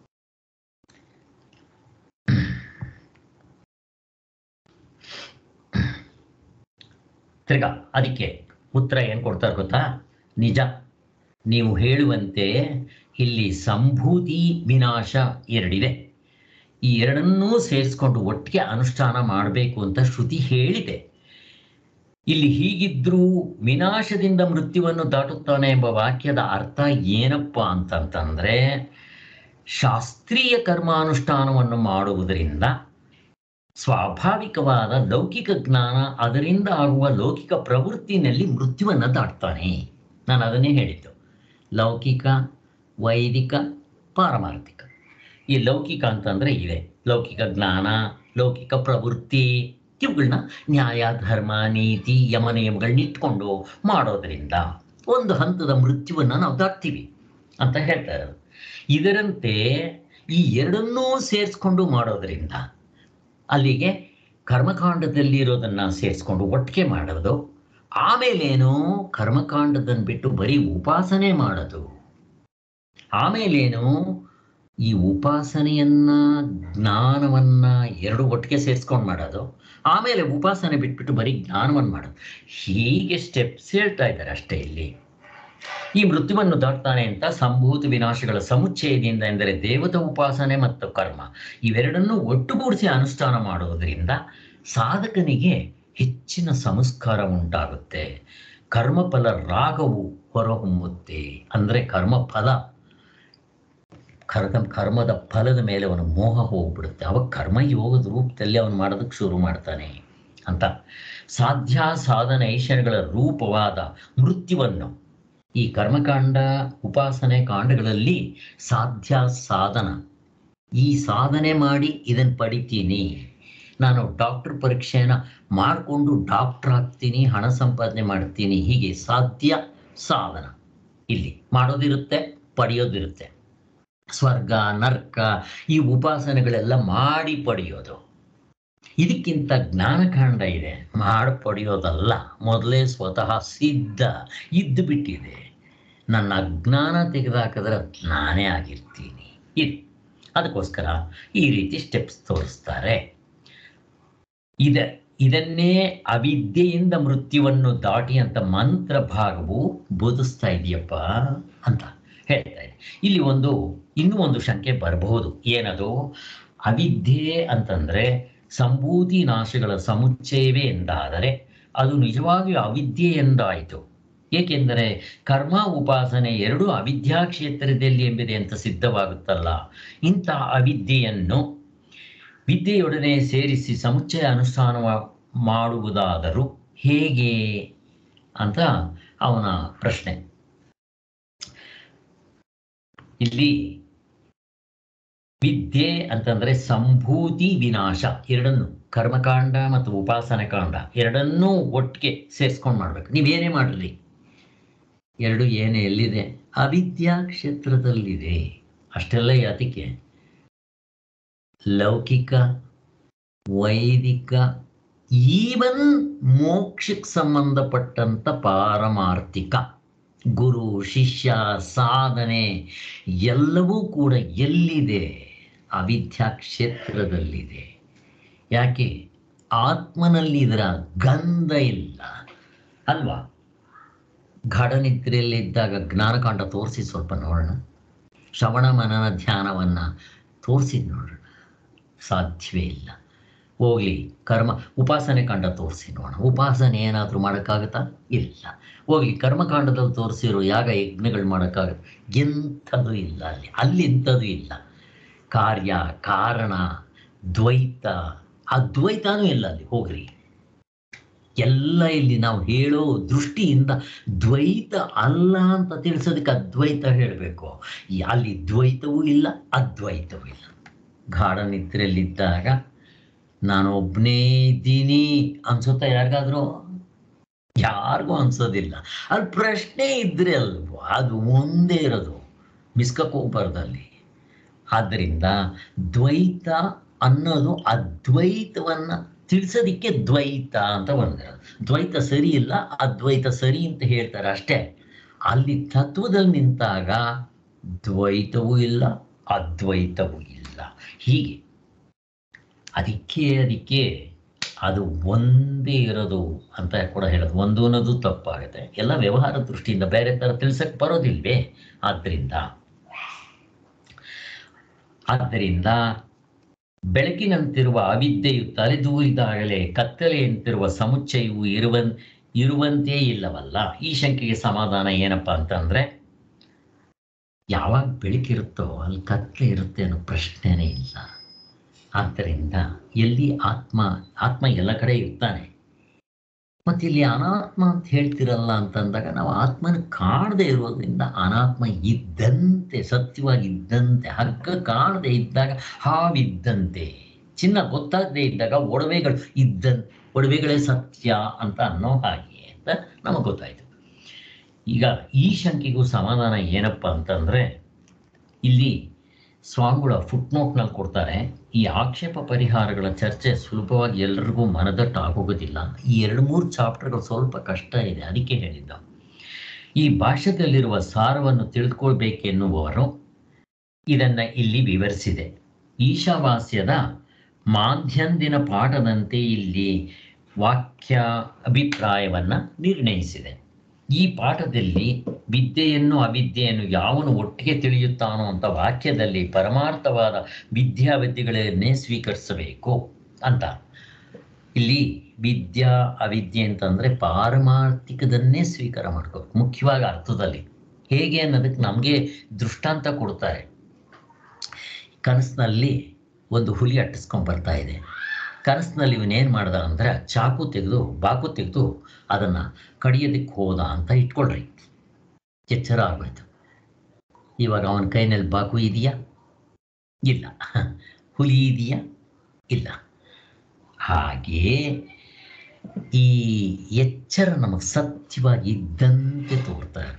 ತಿರ್ಗಾ ಅದಕ್ಕೆ ಉತ್ತರ ಏನು ಕೊಡ್ತಾರೆ ಗೊತ್ತಾ ನಿಜ ನೀವು ಹೇಳುವಂತೆ ಇಲ್ಲಿ ಸಂಭೂತಿ ವಿನಾಶ ಎರಡಿದೆ ಈ ಎರಡನ್ನೂ ಸೇರಿಸ್ಕೊಂಡು ಒಟ್ಟಿಗೆ ಅನುಷ್ಠಾನ ಮಾಡಬೇಕು ಅಂತ ಶ್ರುತಿ ಹೇಳಿದೆ ಇಲ್ಲಿ ಹೀಗಿದ್ರೂ ವಿನಾಶದಿಂದ ಮೃತ್ಯುವನ್ನು ದಾಟುತ್ತಾನೆ ಎಂಬ ವಾಕ್ಯದ ಅರ್ಥ ಏನಪ್ಪ ಅಂತಂತಂದ್ರೆ ಶಾಸ್ತ್ರೀಯ ಕರ್ಮಾನುಷ್ಠಾನವನ್ನು ಮಾಡುವುದರಿಂದ ಸ್ವಾಭಾವಿಕವಾದ ಲೌಕಿಕ ಜ್ಞಾನ ಅದರಿಂದ ಆಗುವ ಲೌಕಿಕ ಪ್ರವೃತ್ತಿನಲ್ಲಿ ಮೃತ್ಯುವನ್ನು ದಾಟ್ತಾನೆ ನಾನು ಅದನ್ನೇ ಹೇಳಿದ್ದು ಲೌಕಿಕ ವೈದಿಕ ಪಾರಮಾರ್ಥಿಕ ಈ ಲೌಕಿಕ ಅಂತಂದ್ರೆ ಇದೆ ಲೌಕಿಕ ಜ್ಞಾನ ಲೌಕಿಕ ಪ್ರವೃತ್ತಿ ಇವುಗಳನ್ನ ನ್ಯಾಯ ಧರ್ಮ ನೀತಿ ಯಮ ನಿಯಮಗಳನ್ನ ಇಟ್ಕೊಂಡು ಮಾಡೋದ್ರಿಂದ ಒಂದು ಹಂತದ ಮೃತ್ಯುವನ್ನು ನಾವು ದಾಟ್ತೀವಿ ಅಂತ ಹೇಳ್ತಾ ಇರೋದು ಇದರಂತೆ ಈ ಎರಡನ್ನೂ ಸೇರಿಸ್ಕೊಂಡು ಮಾಡೋದ್ರಿಂದ ಅಲ್ಲಿಗೆ ಕರ್ಮಕಾಂಡದಲ್ಲಿರೋದನ್ನ ಸೇರಿಸ್ಕೊಂಡು ಒಟ್ಟಿಗೆ ಮಾಡೋದು ಆಮೇಲೇನು ಕರ್ಮಕಾಂಡದನ್ನು ಬಿಟ್ಟು ಬರೀ ಉಪಾಸನೆ ಮಾಡೋದು ಆಮೇಲೇನು ಈ ಉಪಾಸನೆಯನ್ನ ಜ್ಞಾನವನ್ನ ಎರಡು ಒಟ್ಟಿಗೆ ಸೇರಿಸ್ಕೊಂಡು ಮಾಡೋದು ಆಮೇಲೆ ಉಪಾಸನೆ ಬಿಟ್ಬಿಟ್ಟು ಬರೀ ಜ್ಞಾನವನ್ನು ಮಾಡೋದು ಹೀಗೆ ಸ್ಟೆಪ್ಸ್ ಹೇಳ್ತಾ ಇದ್ದಾರೆ ಅಷ್ಟೇ ಇಲ್ಲಿ ಈ ಮೃತ್ಯುವನ್ನು ದಾಟ್ತಾನೆ ಅಂತ ಸಂಭೂತ ವಿನಾಶಗಳ ಸಮುಚ್ಚಯದಿಂದ ಎಂದರೆ ದೇವತ ಉಪಾಸನೆ ಮತ್ತು ಕರ್ಮ ಇವೆರಡನ್ನೂ ಒಟ್ಟುಗೂಡಿಸಿ ಅನುಷ್ಠಾನ ಮಾಡುವುದರಿಂದ ಸಾಧಕನಿಗೆ ಹೆಚ್ಚಿನ ಸಂಸ್ಕಾರ ಉಂಟಾಗುತ್ತೆ ಕರ್ಮಫಲ ರಾಗವು ಹೊರಹೊಮ್ಮುತ್ತೆ ಅಂದರೆ ಕರ್ಮಫಲ ಕರ್ಮ ಕರ್ಮದ ಫಲದ ಮೇಲೆ ಅವನ ಮೋಹ ಹೋಗ್ಬಿಡುತ್ತೆ ಅವಾಗ ಕರ್ಮಯೋಗದ ರೂಪದಲ್ಲಿ ಅವನು ಮಾಡೋದಕ್ಕೆ ಶುರು ಮಾಡ್ತಾನೆ ಅಂತ ಸಾಧ್ಯ ಸಾಧನ ಐಶ್ವರ್ಯಗಳ ರೂಪವಾದ ಮೃತ್ಯುವನ್ನು ಈ ಕರ್ಮಕಾಂಡ ಉಪಾಸನೆ ಕಾಂಡಗಳಲ್ಲಿ ಸಾಧ್ಯ ಸಾಧನ ಈ ಸಾಧನೆ ಮಾಡಿ ಇದನ್ನು ಪಡಿತೀನಿ ನಾನು ಡಾಕ್ಟರ್ ಪರೀಕ್ಷೆನ ಮಾಡಿಕೊಂಡು ಡಾಕ್ಟರ್ ಆಗ್ತೀನಿ ಹಣ ಸಂಪಾದನೆ ಮಾಡ್ತೀನಿ ಹೀಗೆ ಸಾಧ್ಯ ಸಾಧನ ಇಲ್ಲಿ ಮಾಡೋದಿರುತ್ತೆ ಪಡೆಯೋದಿರುತ್ತೆ ಸ್ವರ್ಗ ನರ್ಕ ಈ ಉಪಾಸನೆಗಳೆಲ್ಲ ಮಾಡಿ ಪಡೆಯೋದು ಇದಕ್ಕಿಂತ ಜ್ಞಾನಕಾಂಡ ಇದೆ ಮಾಡಿ ಪಡೆಯೋದಲ್ಲ ಮೊದಲೇ ಸ್ವತಃ ಸಿದ್ಧ ಇದ್ದು ಬಿಟ್ಟಿದೆ ನನ್ನ ಅಜ್ಞಾನ ತೆಗೆದುಹಾಕಿದ್ರೆ ನಾನೇ ಆಗಿರ್ತೀನಿ ಇದು ಅದಕ್ಕೋಸ್ಕರ ಈ ರೀತಿ ಸ್ಟೆಪ್ಸ್ ತೋರಿಸ್ತಾರೆ ಇದ ಇದನ್ನೇ ಅವಿದ್ಯೆಯಿಂದ ಮೃತ್ಯುವನ್ನು ದಾಟಿ ಅಂತ ಮಂತ್ರ ಭಾಗವು ಬೋಧಿಸ್ತಾ ಇದೆಯಪ್ಪ ಅಂತ ಹೇಳ್ತಾ ಇದೆ ಇಲ್ಲಿ ಒಂದು ಇನ್ನೂ ಒಂದು ಶಂಕೆ ಬರಬಹುದು ಏನದು ಅವಿದ್ಯೆ ಅಂತಂದ್ರೆ ಸಂಭೂತಿ ನಾಶಗಳ ಸಮುಚ್ಚಯವೇ ಎಂದಾದರೆ ಅದು ನಿಜವಾಗಿಯೂ ಅವಿದ್ಯೆ ಎಂದಾಯಿತು ಏಕೆಂದರೆ ಕರ್ಮ ಉಪಾಸನೆ ಎರಡೂ ಅವಿದ್ಯಾ ಕ್ಷೇತ್ರದಲ್ಲಿ ಎಂಬಿದೆ ಅಂತ ಸಿದ್ಧವಾಗುತ್ತಲ್ಲ ಇಂಥ ಅವಿದ್ಯೆಯನ್ನು ವಿದ್ಯೆಯೊಡನೆ ಸೇರಿಸಿ ಸಮುಚ್ಚಯ ಅನುಷ್ಠಾನ ಮಾಡುವುದಾದರೂ ಹೇಗೆ ಅಂತ ಅವನ ಪ್ರಶ್ನೆ ಇಲ್ಲಿ ವಿದ್ಯೆ ಅಂತಂದ್ರೆ ಸಂಭೂತಿ ವಿನಾಶ ಎರಡನ್ನು ಕರ್ಮಕಾಂಡ ಮತ್ತು ಉಪಾಸನೆ ಕಾಂಡ ಎರಡನ್ನೂ ಒಟ್ಟಿಗೆ ಸೇರಿಸ್ಕೊಂಡು ಮಾಡ್ಬೇಕು ನೀವೇನೇ ಮಾಡ್ರಿ ಎರಡು ಏನೇ ಎಲ್ಲಿದೆ ಅವಿದ್ಯಾ ಕ್ಷೇತ್ರದಲ್ಲಿದೆ ಅಷ್ಟೆಲ್ಲ ಯಾತಕ್ಕೆ ಲೌಕಿಕ ವೈದಿಕ ಈವನ್ ಮೋಕ್ಷಕ್ಕೆ ಸಂಬಂಧಪಟ್ಟಂತ ಪಾರಮಾರ್ಥಿಕ ಗುರು ಶಿಷ್ಯ ಸಾಧನೆ ಎಲ್ಲವೂ ಕೂಡ ಎಲ್ಲಿದೆ ಅವಿದ್ಯಾ ಕ್ಷೇತ್ರದಲ್ಲಿದೆ ಯಾಕೆ ಆತ್ಮನಲ್ಲಿ ಇದರ ಗಂಧ ಇಲ್ಲ ಅಲ್ವಾ ಗಾಢನಿದ್ರೆಯಲ್ಲಿದ್ದಾಗ ಜ್ಞಾನಕಾಂಡ ತೋರಿಸಿ ಸ್ವಲ್ಪ ನೋಡೋಣ ಶ್ರವಣ ಮನನ ಧ್ಯಾನವನ್ನ ತೋರಿಸಿ ನೋಡೋಣ ಸಾಧ್ಯವೇ ಇಲ್ಲ ಹೋಗ್ಲಿ ಕರ್ಮ ಉಪಾಸನೆ ಕಾಂಡ ತೋರಿಸಿ ನೋಡೋಣ ಉಪಾಸನೆ ಏನಾದರೂ ಮಾಡೋಕ್ಕಾಗತ್ತಾ ಇಲ್ಲ ಹೋಗ್ಲಿ ಕರ್ಮಕಾಂಡದಲ್ಲಿ ತೋರಿಸಿರೋ ಯಾಗ ಯಜ್ಞಗಳು ಮಾಡೋಕ್ಕಾಗತ್ತೆ ಎಂಥದ್ದು ಇಲ್ಲ ಅಲ್ಲಿ ಅಲ್ಲಿ ಎಂಥದ್ದು ಇಲ್ಲ ಕಾರ್ಯ ಕಾರಣ ದ್ವೈತ ಅದ್ವೈತನೂ ಇಲ್ಲ ಅಲ್ಲಿ ಹೋಗ್ರಿ ಎಲ್ಲ ಇಲ್ಲಿ ನಾವು ಹೇಳೋ ದೃಷ್ಟಿಯಿಂದ ದ್ವೈತ ಅಲ್ಲ ಅಂತ ತಿಳಿಸೋದಕ್ಕೆ ಅದ್ವೈತ ಹೇಳಬೇಕು ಅಲ್ಲಿ ದ್ವೈತವೂ ಇಲ್ಲ ಅದ್ವೈತವೂ ಇಲ್ಲ ಗಾಢ ನಿದ್ರೆಯಲ್ಲಿದ್ದಾಗ ನಾನು ಒಬ್ಬನೇ ಇದ್ದೀನಿ ಅನ್ಸುತ್ತಾ ಯಾರಿಗಾದ್ರೂ ಯಾರಿಗೂ ಅನ್ಸೋದಿಲ್ಲ ಅಲ್ಲಿ ಪ್ರಶ್ನೆ ಇದ್ರೆ ಅಲ್ವಾ ಅದು ಒಂದೇ ಇರೋದು ಮಿಸ್ಕಕ್ಕೆ ಹೋಗ್ಬಾರ್ದು ಅಲ್ಲಿ ಆದ್ದರಿಂದ ದ್ವೈತ ಅನ್ನೋದು ಅದ್ವೈತವನ್ನ ತಿಳಿಸೋದಿಕ್ಕೆ ದ್ವೈತ ಅಂತ ಬಂದಿರೋದು ದ್ವೈತ ಸರಿ ಇಲ್ಲ ಅದ್ವೈತ ಸರಿ ಅಂತ ಹೇಳ್ತಾರೆ ಅಷ್ಟೇ ಅಲ್ಲಿ ತತ್ವದಲ್ಲಿ ನಿಂತಾಗ ದ್ವೈತವೂ ಇಲ್ಲ ಅದ್ವೈತವೂ ಇಲ್ಲ ಹೀಗೆ ಅದಕ್ಕೆ ಅದಕ್ಕೆ ಅದು ಒಂದೇ ಇರೋದು ಅಂತ ಕೂಡ ಹೇಳೋದು ಒಂದು ಅನ್ನೋದು ತಪ್ಪಾಗುತ್ತೆ ಎಲ್ಲ ವ್ಯವಹಾರ ದೃಷ್ಟಿಯಿಂದ ಬೇರೆ ಥರ ತಿಳ್ಸಕ್ಕೆ ಬರೋದಿಲ್ವೇ ಆದ್ದರಿಂದ ಆದ್ದರಿಂದ ಬೆಳಕಿನಂತಿರುವ ಅವಿದ್ಯೆಯು ತಲೆದೂರಿದಾಗಲೇ ಕತ್ತಲೆಯಂತಿರುವ ಸಮುಚ್ಚಯವು ಇರುವನ್ ಇರುವಂತೆ ಇಲ್ಲವಲ್ಲ ಈ ಶಂಕೆಗೆ ಸಮಾಧಾನ ಏನಪ್ಪ ಅಂತಂದ್ರೆ ಯಾವಾಗ ಬೆಳಕಿರುತ್ತೋ ಅಲ್ಲಿ ಕತ್ತಲೆ ಇರುತ್ತೆ ಅನ್ನೋ ಪ್ರಶ್ನೆನೇ ಇಲ್ಲ ಆದ್ದರಿಂದ ಎಲ್ಲಿ ಆತ್ಮ ಆತ್ಮ ಎಲ್ಲ ಕಡೆ ಇರ್ತಾನೆ ಮತ್ತೆ ಇಲ್ಲಿ ಅನಾತ್ಮ ಅಂತ ಹೇಳ್ತಿರಲ್ಲ ಅಂತಂದಾಗ ನಾವು ಆತ್ಮನ ಕಾಣದೇ ಇರೋದ್ರಿಂದ ಅನಾತ್ಮ ಇದ್ದಂತೆ ಸತ್ಯವಾಗಿ ಇದ್ದಂತೆ ಹಗ್ಗ ಕಾಣದೇ ಇದ್ದಾಗ ಹಾವಿದ್ದಂತೆ ಚಿನ್ನ ಗೊತ್ತಾಗದೇ ಇದ್ದಾಗ ಒಡವೆಗಳು ಇದ್ದ ಒಡವೆಗಳೇ ಸತ್ಯ ಅಂತ ಅನ್ನೋ ಹಾಗೆ ಅಂತ ನಮಗೆ ಗೊತ್ತಾಯ್ತು ಈಗ ಈ ಶಂಕೆಗೂ ಸಮಾಧಾನ ಏನಪ್ಪ ಅಂತಂದ್ರೆ ಇಲ್ಲಿ ಸ್ವಾಮಿಗಳ ಫುಟ್ನೋಟ್ನಲ್ಲಿ ಕೊಡ್ತಾರೆ ಈ ಆಕ್ಷೇಪ ಪರಿಹಾರಗಳ ಚರ್ಚೆ ಸುಲಭವಾಗಿ ಎಲ್ರಿಗೂ ಮನದಟ್ಟು ಆಗೋಗೋದಿಲ್ಲ ಈ ಎರಡು ಮೂರು ಚಾಪ್ಟರ್ಗಳು ಸ್ವಲ್ಪ ಕಷ್ಟ ಇದೆ ಅದಕ್ಕೆ ಹೇಳಿದ್ದ ಈ ಭಾಷ್ಯದಲ್ಲಿರುವ ಸಾರವನ್ನು ತಿಳಿದುಕೊಳ್ಬೇಕೆನ್ನುವವರು ಇದನ್ನ ಇಲ್ಲಿ ವಿವರಿಸಿದೆ ಈಶಾವಾಸ್ಯದ ಮಾಧ್ಯಂದಿನ ಪಾಠದಂತೆ ಇಲ್ಲಿ ವಾಕ್ಯ ಅಭಿಪ್ರಾಯವನ್ನ ನಿರ್ಣಯಿಸಿದೆ ಈ ಪಾಠದಲ್ಲಿ ವಿದ್ಯೆಯನ್ನು ಅವಿದ್ಯೆಯನ್ನು ಯಾವನು ಒಟ್ಟಿಗೆ ತಿಳಿಯುತ್ತಾನೋ ಅಂತ ವಾಕ್ಯದಲ್ಲಿ ಪರಮಾರ್ಥವಾದ ವಿದ್ಯಾವಿದ್ಯೆಗಳನ್ನೇ ಸ್ವೀಕರಿಸಬೇಕು ಅಂತ ಇಲ್ಲಿ ವಿದ್ಯಾ ಅವಿದ್ಯೆ ಅಂತಂದ್ರೆ ಪಾರಮಾರ್ಥಿಕದನ್ನೇ ಸ್ವೀಕಾರ ಮಾಡ್ಕೋಬೇಕು ಮುಖ್ಯವಾಗಿ ಅರ್ಥದಲ್ಲಿ ಹೇಗೆ ಅನ್ನೋದಕ್ಕೆ ನಮಗೆ ದೃಷ್ಟಾಂತ ಕೊಡ್ತಾರೆ ಕನಸಿನಲ್ಲಿ ಒಂದು ಹುಲಿ ಅಟ್ಟಿಸ್ಕೊಂಡ್ ಬರ್ತಾ ಇದೆ ಕನಸಿನಲ್ಲಿ ಇವನೇನು ಮಾಡ್ದ ಅಂದ್ರೆ ಚಾಕು ತೆಗೆದು ಬಾಕು ತೆಗೆದು ಅದನ್ನ ಕಡಿಯೋದಕ್ಕೆ ಹೋದ ಅಂತ ಇಟ್ಕೊಳ್ರಿ ಎಚ್ಚರ ಆಗೋಯ್ತು ಇವಾಗ ಅವನ ಕೈನಲ್ಲಿ ಬಾಕು ಇದೆಯಾ ಇಲ್ಲ ಹುಲಿ ಇದೆಯಾ ಇಲ್ಲ ಹಾಗೆ ಈ ಎಚ್ಚರ ನಮಗೆ ಸತ್ಯವಾಗಿ ಇದ್ದಂತೆ ತೋರ್ತಾ ಇರುತ್ತೆ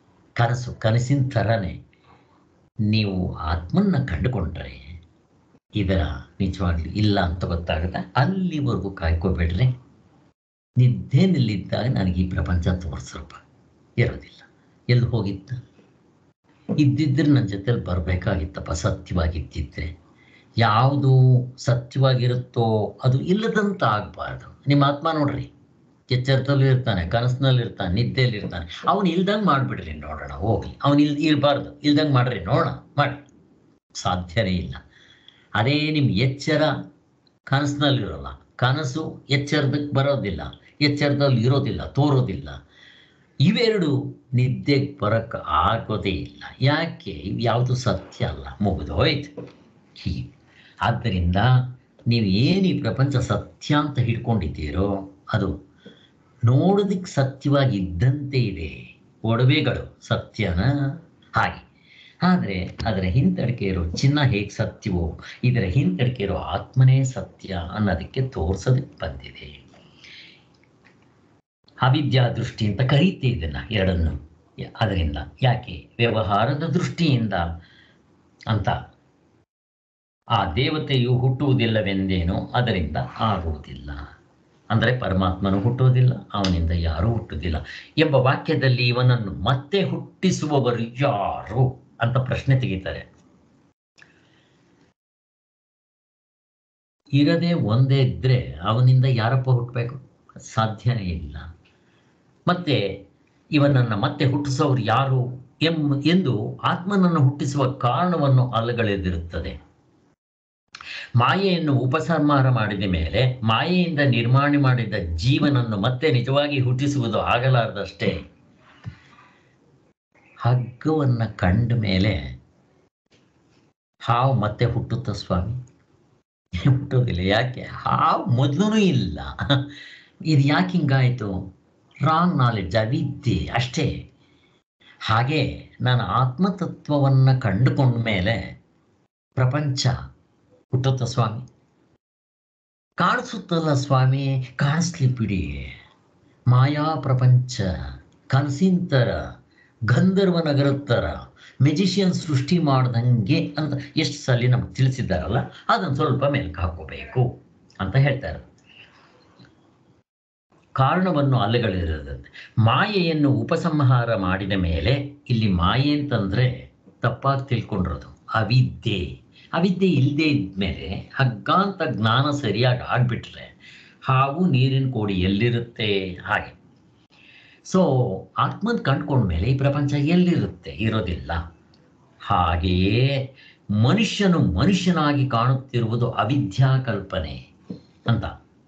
ಕನಸು ಕನಸಿನ ಥರನೇ ನೀವು ಆತ್ಮನ್ನ ಕಂಡುಕೊಂಡ್ರೆ ಇದರ ನಿಜವಾಗ್ಲೂ ಇಲ್ಲ ಅಂತ ಗೊತ್ತಾಗುತ್ತೆ ಅಲ್ಲಿವರೆಗೂ ಕಾಯ್ಕೋಬೇಡ್ರಿ ನಿದ್ದೆನಲ್ಲಿದ್ದಾಗ ನನಗೆ ಈ ಪ್ರಪಂಚ ತೋರಿಸ್ರಪ್ಪ ಇರೋದಿಲ್ಲ ಎಲ್ಲಿ ಹೋಗಿತ್ತ ಇದ್ದಿದ್ರೆ ನನ್ನ ಜೊತೆಲಿ ಬರಬೇಕಾಗಿತ್ತಪ್ಪ ಸತ್ಯವಾಗಿದ್ದಿದ್ರೆ ಯಾವುದು ಸತ್ಯವಾಗಿರುತ್ತೋ ಅದು ಇಲ್ಲದಂತ ಆಗಬಾರ್ದು ನಿಮ್ಮ ಆತ್ಮ ನೋಡ್ರಿ ಎಚ್ಚರದಲ್ಲೂ ಇರ್ತಾನೆ ಕನಸಿನಲ್ಲಿ ಇರ್ತಾನೆ ನಿದ್ದೆಯಲ್ಲಿ ಇರ್ತಾನೆ ಅವನು ಇಲ್ದಂಗೆ ಮಾಡಿಬಿಡ್ರಿ ನೋಡೋಣ ಹೋಗ್ಲಿ ಅವನು ಇಲ್ ಇರಬಾರ್ದು ಇಲ್ದಂಗೆ ಮಾಡ್ರಿ ನೋಡೋಣ ಮಾಡಿ ಸಾಧ್ಯನೇ ಇಲ್ಲ ಅದೇ ನಿಮ್ಮ ಎಚ್ಚರ ಕನಸಿನಲ್ಲಿರೋಲ್ಲ ಕನಸು ಎಚ್ಚರದಕ್ಕೆ ಬರೋದಿಲ್ಲ ಎಚ್ಚರದಲ್ಲಿ ಇರೋದಿಲ್ಲ ತೋರೋದಿಲ್ಲ ಇವೆರಡು ನಿದ್ದೆಗೆ ಬರೋಕ್ಕೆ ಆಗೋದೇ ಇಲ್ಲ ಯಾಕೆ ಇವು ಯಾವುದು ಸತ್ಯ ಅಲ್ಲ ಮುಗಿದೋಯ್ತು ಹೀಗೆ ಆದ್ದರಿಂದ ನೀವು ಏನು ಈ ಪ್ರಪಂಚ ಸತ್ಯ ಅಂತ ಹಿಡ್ಕೊಂಡಿದ್ದೀರೋ ಅದು ನೋಡೋದಕ್ಕೆ ಸತ್ಯವಾಗಿ ಇದ್ದಂತೆ ಇದೆ ಒಡವೆಗಳು ಸತ್ಯನ ಹಾಗೆ ಆದರೆ ಅದರ ಹಿಂತಡಿಕೆ ಇರೋ ಚಿನ್ನ ಹೇಗೆ ಸತ್ಯವೋ ಇದರ ಹಿಂತಡಿಕೆ ಇರೋ ಆತ್ಮನೇ ಸತ್ಯ ಅನ್ನೋದಕ್ಕೆ ತೋರ್ಸೋದಕ್ಕೆ ಬಂದಿದೆ ಅವಿದ್ಯಾ ದೃಷ್ಟಿ ಅಂತ ಕರೀತೆ ಇದನ್ನ ಎರಡನ್ನು ಅದರಿಂದ ಯಾಕೆ ವ್ಯವಹಾರದ ದೃಷ್ಟಿಯಿಂದ ಅಂತ ಆ ದೇವತೆಯು ಹುಟ್ಟುವುದಿಲ್ಲವೆಂದೇನೋ ಅದರಿಂದ ಆಗುವುದಿಲ್ಲ ಅಂದರೆ ಪರಮಾತ್ಮನು ಹುಟ್ಟುವುದಿಲ್ಲ ಅವನಿಂದ ಯಾರೂ ಹುಟ್ಟುವುದಿಲ್ಲ ಎಂಬ ವಾಕ್ಯದಲ್ಲಿ ಇವನನ್ನು ಮತ್ತೆ ಹುಟ್ಟಿಸುವವರು ಯಾರು ಅಂತ ಪ್ರಶ್ನೆ ತೆಗಿತಾರೆ ಇರದೆ ಒಂದೇ ಇದ್ರೆ ಅವನಿಂದ ಯಾರಪ್ಪ ಹುಟ್ಟಬೇಕು ಸಾಧ್ಯನೇ ಇಲ್ಲ ಮತ್ತೆ ಇವನನ್ನು ಮತ್ತೆ ಹುಟ್ಟಿಸೋರು ಯಾರು ಎಂ ಎಂದು ಆತ್ಮನನ್ನು ಹುಟ್ಟಿಸುವ ಕಾರಣವನ್ನು ಅಲ್ಲಗಳೆದಿರುತ್ತದೆ ಮಾಯೆಯನ್ನು ಉಪಸಂಹಾರ ಮಾಡಿದ ಮೇಲೆ ಮಾಯೆಯಿಂದ ನಿರ್ಮಾಣ ಮಾಡಿದ ಜೀವನನ್ನು ಮತ್ತೆ ನಿಜವಾಗಿ ಹುಟ್ಟಿಸುವುದು ಆಗಲಾರದಷ್ಟೇ ಹಗ್ಗವನ್ನ ಕಂಡ ಮೇಲೆ ಹಾವು ಮತ್ತೆ ಹುಟ್ಟುತ್ತ ಸ್ವಾಮಿ ಹುಟ್ಟೋದಿಲ್ಲ ಯಾಕೆ ಹಾವು ಮೊದಲು ಇಲ್ಲ ಇದು ಯಾಕೆ ಹಿಂಗಾಯಿತು ರಾಂಗ್ ನಾಲೆಡ್ಜ್ ಅವಿದ್ಯೆ ಅಷ್ಟೇ ಹಾಗೆ ನಾನು ಆತ್ಮತತ್ವವನ್ನು ಕಂಡುಕೊಂಡ ಮೇಲೆ ಪ್ರಪಂಚ ಹುಟ್ಟುತ್ತ ಸ್ವಾಮಿ ಕಾಣಿಸುತ್ತಲ್ಲ ಸ್ವಾಮಿ ಕಾಣಿಸ್ಲಿ ಬಿಡಿ ಮಾಯಾ ಪ್ರಪಂಚ ಕನಸಿನ ಥರ ಗಂಧರ್ವ ನಗರದ ಥರ ಮೆಜಿಷಿಯನ್ ಸೃಷ್ಟಿ ಮಾಡ್ದಂಗೆ ಅಂತ ಎಷ್ಟು ಸಲ ನಮ್ಗೆ ತಿಳಿಸಿದ್ದಾರಲ್ಲ ಅದನ್ನು ಸ್ವಲ್ಪ ಮೇಲ್ಕೆ ಹಾಕೋಬೇಕು ಅಂತ ಹೇಳ್ತಾರೆ ಕಾರಣವನ್ನು ಅಲ್ಲಗಳಿರೋದಂತೆ ಮಾಯೆಯನ್ನು ಉಪಸಂಹಾರ ಮಾಡಿದ ಮೇಲೆ ಇಲ್ಲಿ ಮಾಯೆ ಅಂತಂದ್ರೆ ತಪ್ಪಾಗಿ ತಿಳ್ಕೊಂಡಿರೋದು ಅವಿದ್ಯೆ ಅವಿದ್ಯೆ ಇಲ್ಲದೆ ಇದ್ಮೇಲೆ ಹಗ್ಗಾಂತ ಜ್ಞಾನ ಸರಿಯಾಗಿ ಆಗ್ಬಿಟ್ರೆ ಹಾವು ನೀರಿನ ಕೋಡಿ ಎಲ್ಲಿರುತ್ತೆ ಹಾಗೆ ಸೊ ಆತ್ಮನ್ ಕಂಡ್ಕೊಂಡ್ಮೇಲೆ ಈ ಪ್ರಪಂಚ ಎಲ್ಲಿರುತ್ತೆ ಇರೋದಿಲ್ಲ ಹಾಗೆಯೇ ಮನುಷ್ಯನು ಮನುಷ್ಯನಾಗಿ ಕಾಣುತ್ತಿರುವುದು ಅವಿದ್ಯಾ ಕಲ್ಪನೆ ಅಂತ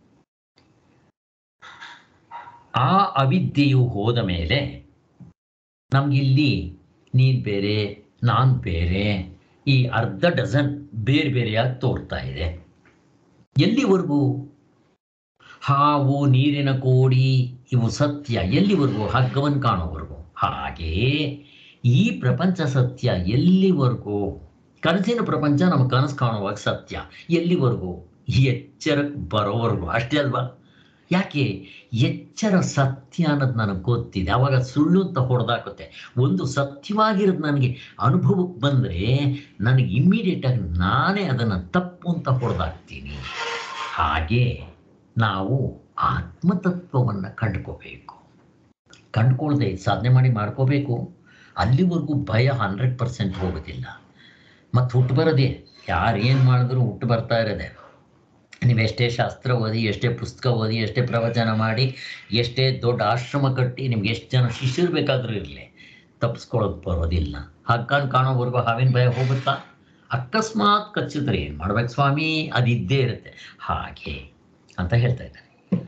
ಆ ಅವಿದ್ಯೆಯು ಹೋದ ಮೇಲೆ ನಮಗಿಲ್ಲಿ ನೀನು ಬೇರೆ ನಾನು ಬೇರೆ ಈ ಅರ್ಧ ಡಜನ್ ಬೇರೆ ಬೇರೆಯಾಗಿ ತೋರ್ತಾ ಇದೆ ಎಲ್ಲಿವರೆಗೂ ಹಾವು ನೀರಿನ ಕೋಡಿ ಇವು ಸತ್ಯ ಎಲ್ಲಿವರೆಗೂ ಹಗ್ಗವನ್ನು ಕಾಣೋವರೆಗೂ ಹಾಗೆಯೇ ಈ ಪ್ರಪಂಚ ಸತ್ಯ ಎಲ್ಲಿವರೆಗೂ ಕನಸಿನ ಪ್ರಪಂಚ ನಮ್ಮ ಕನಸು ಕಾಣುವಾಗ ಸತ್ಯ ಎಲ್ಲಿವರೆಗೂ ಎಚ್ಚರಕ್ಕೆ ಬರೋವರೆಗೂ ಅಷ್ಟೇ ಅಲ್ವಾ ಯಾಕೆ ಎಚ್ಚರ ಸತ್ಯ ಅನ್ನೋದು ನನಗೆ ಗೊತ್ತಿದೆ ಅವಾಗ ಸುಳ್ಳು ಅಂತ ಹೊಡೆದಾಕುತ್ತೆ ಒಂದು ಸತ್ಯವಾಗಿರೋದು ನನಗೆ ಅನುಭವಕ್ಕೆ ಬಂದರೆ ನನಗೆ ಇಮ್ಮಿಡಿಯೇಟಾಗಿ ನಾನೇ ಅದನ್ನು ತಪ್ಪು ಅಂತ ಹೊಡೆದಾಕ್ತೀನಿ ಹಾಗೆ ನಾವು ಆತ್ಮತತ್ವವನ್ನು ಕಂಡುಕೋಬೇಕು ಕಂಡುಕೊಳ್ಳದೆ ಸಾಧನೆ ಮಾಡಿ ಮಾಡ್ಕೋಬೇಕು ಅಲ್ಲಿವರೆಗೂ ಭಯ ಹಂಡ್ರೆಡ್ ಪರ್ಸೆಂಟ್ ಹೋಗೋದಿಲ್ಲ ಮತ್ತು ಹುಟ್ಟು ಬರೋದೇ ಯಾರು ಏನು ಮಾಡಿದ್ರು ಹುಟ್ಟು ಬರ್ತಾ ಇರೋದೆ ನೀವು ಎಷ್ಟೇ ಶಾಸ್ತ್ರ ಓದಿ ಎಷ್ಟೇ ಪುಸ್ತಕ ಓದಿ ಎಷ್ಟೇ ಪ್ರವಚನ ಮಾಡಿ ಎಷ್ಟೇ ದೊಡ್ಡ ಆಶ್ರಮ ಕಟ್ಟಿ ನಿಮ್ಗೆ ಎಷ್ಟು ಜನ ಶಿಷ್ಯರು ಬೇಕಾದರೂ ಇರಲಿ ತಪ್ಪಿಸ್ಕೊಳ್ಳೋಕೆ ಬರೋದಿಲ್ಲ ಹಗ್ಗನ್ ಕಾಣೋವರೆಗೂ ಹಾವಿನ ಭಯ ಹೋಗುತ್ತಾ ಅಕಸ್ಮಾತ್ ಕಚ್ಚಿದ್ರೆ ಏನು ಮಾಡ್ಬೇಕು ಸ್ವಾಮಿ ಅದು ಇದ್ದೇ ಇರುತ್ತೆ ಹಾಗೆ ಅಂತ ಹೇಳ್ತಾ ಇದ್ದಾರೆ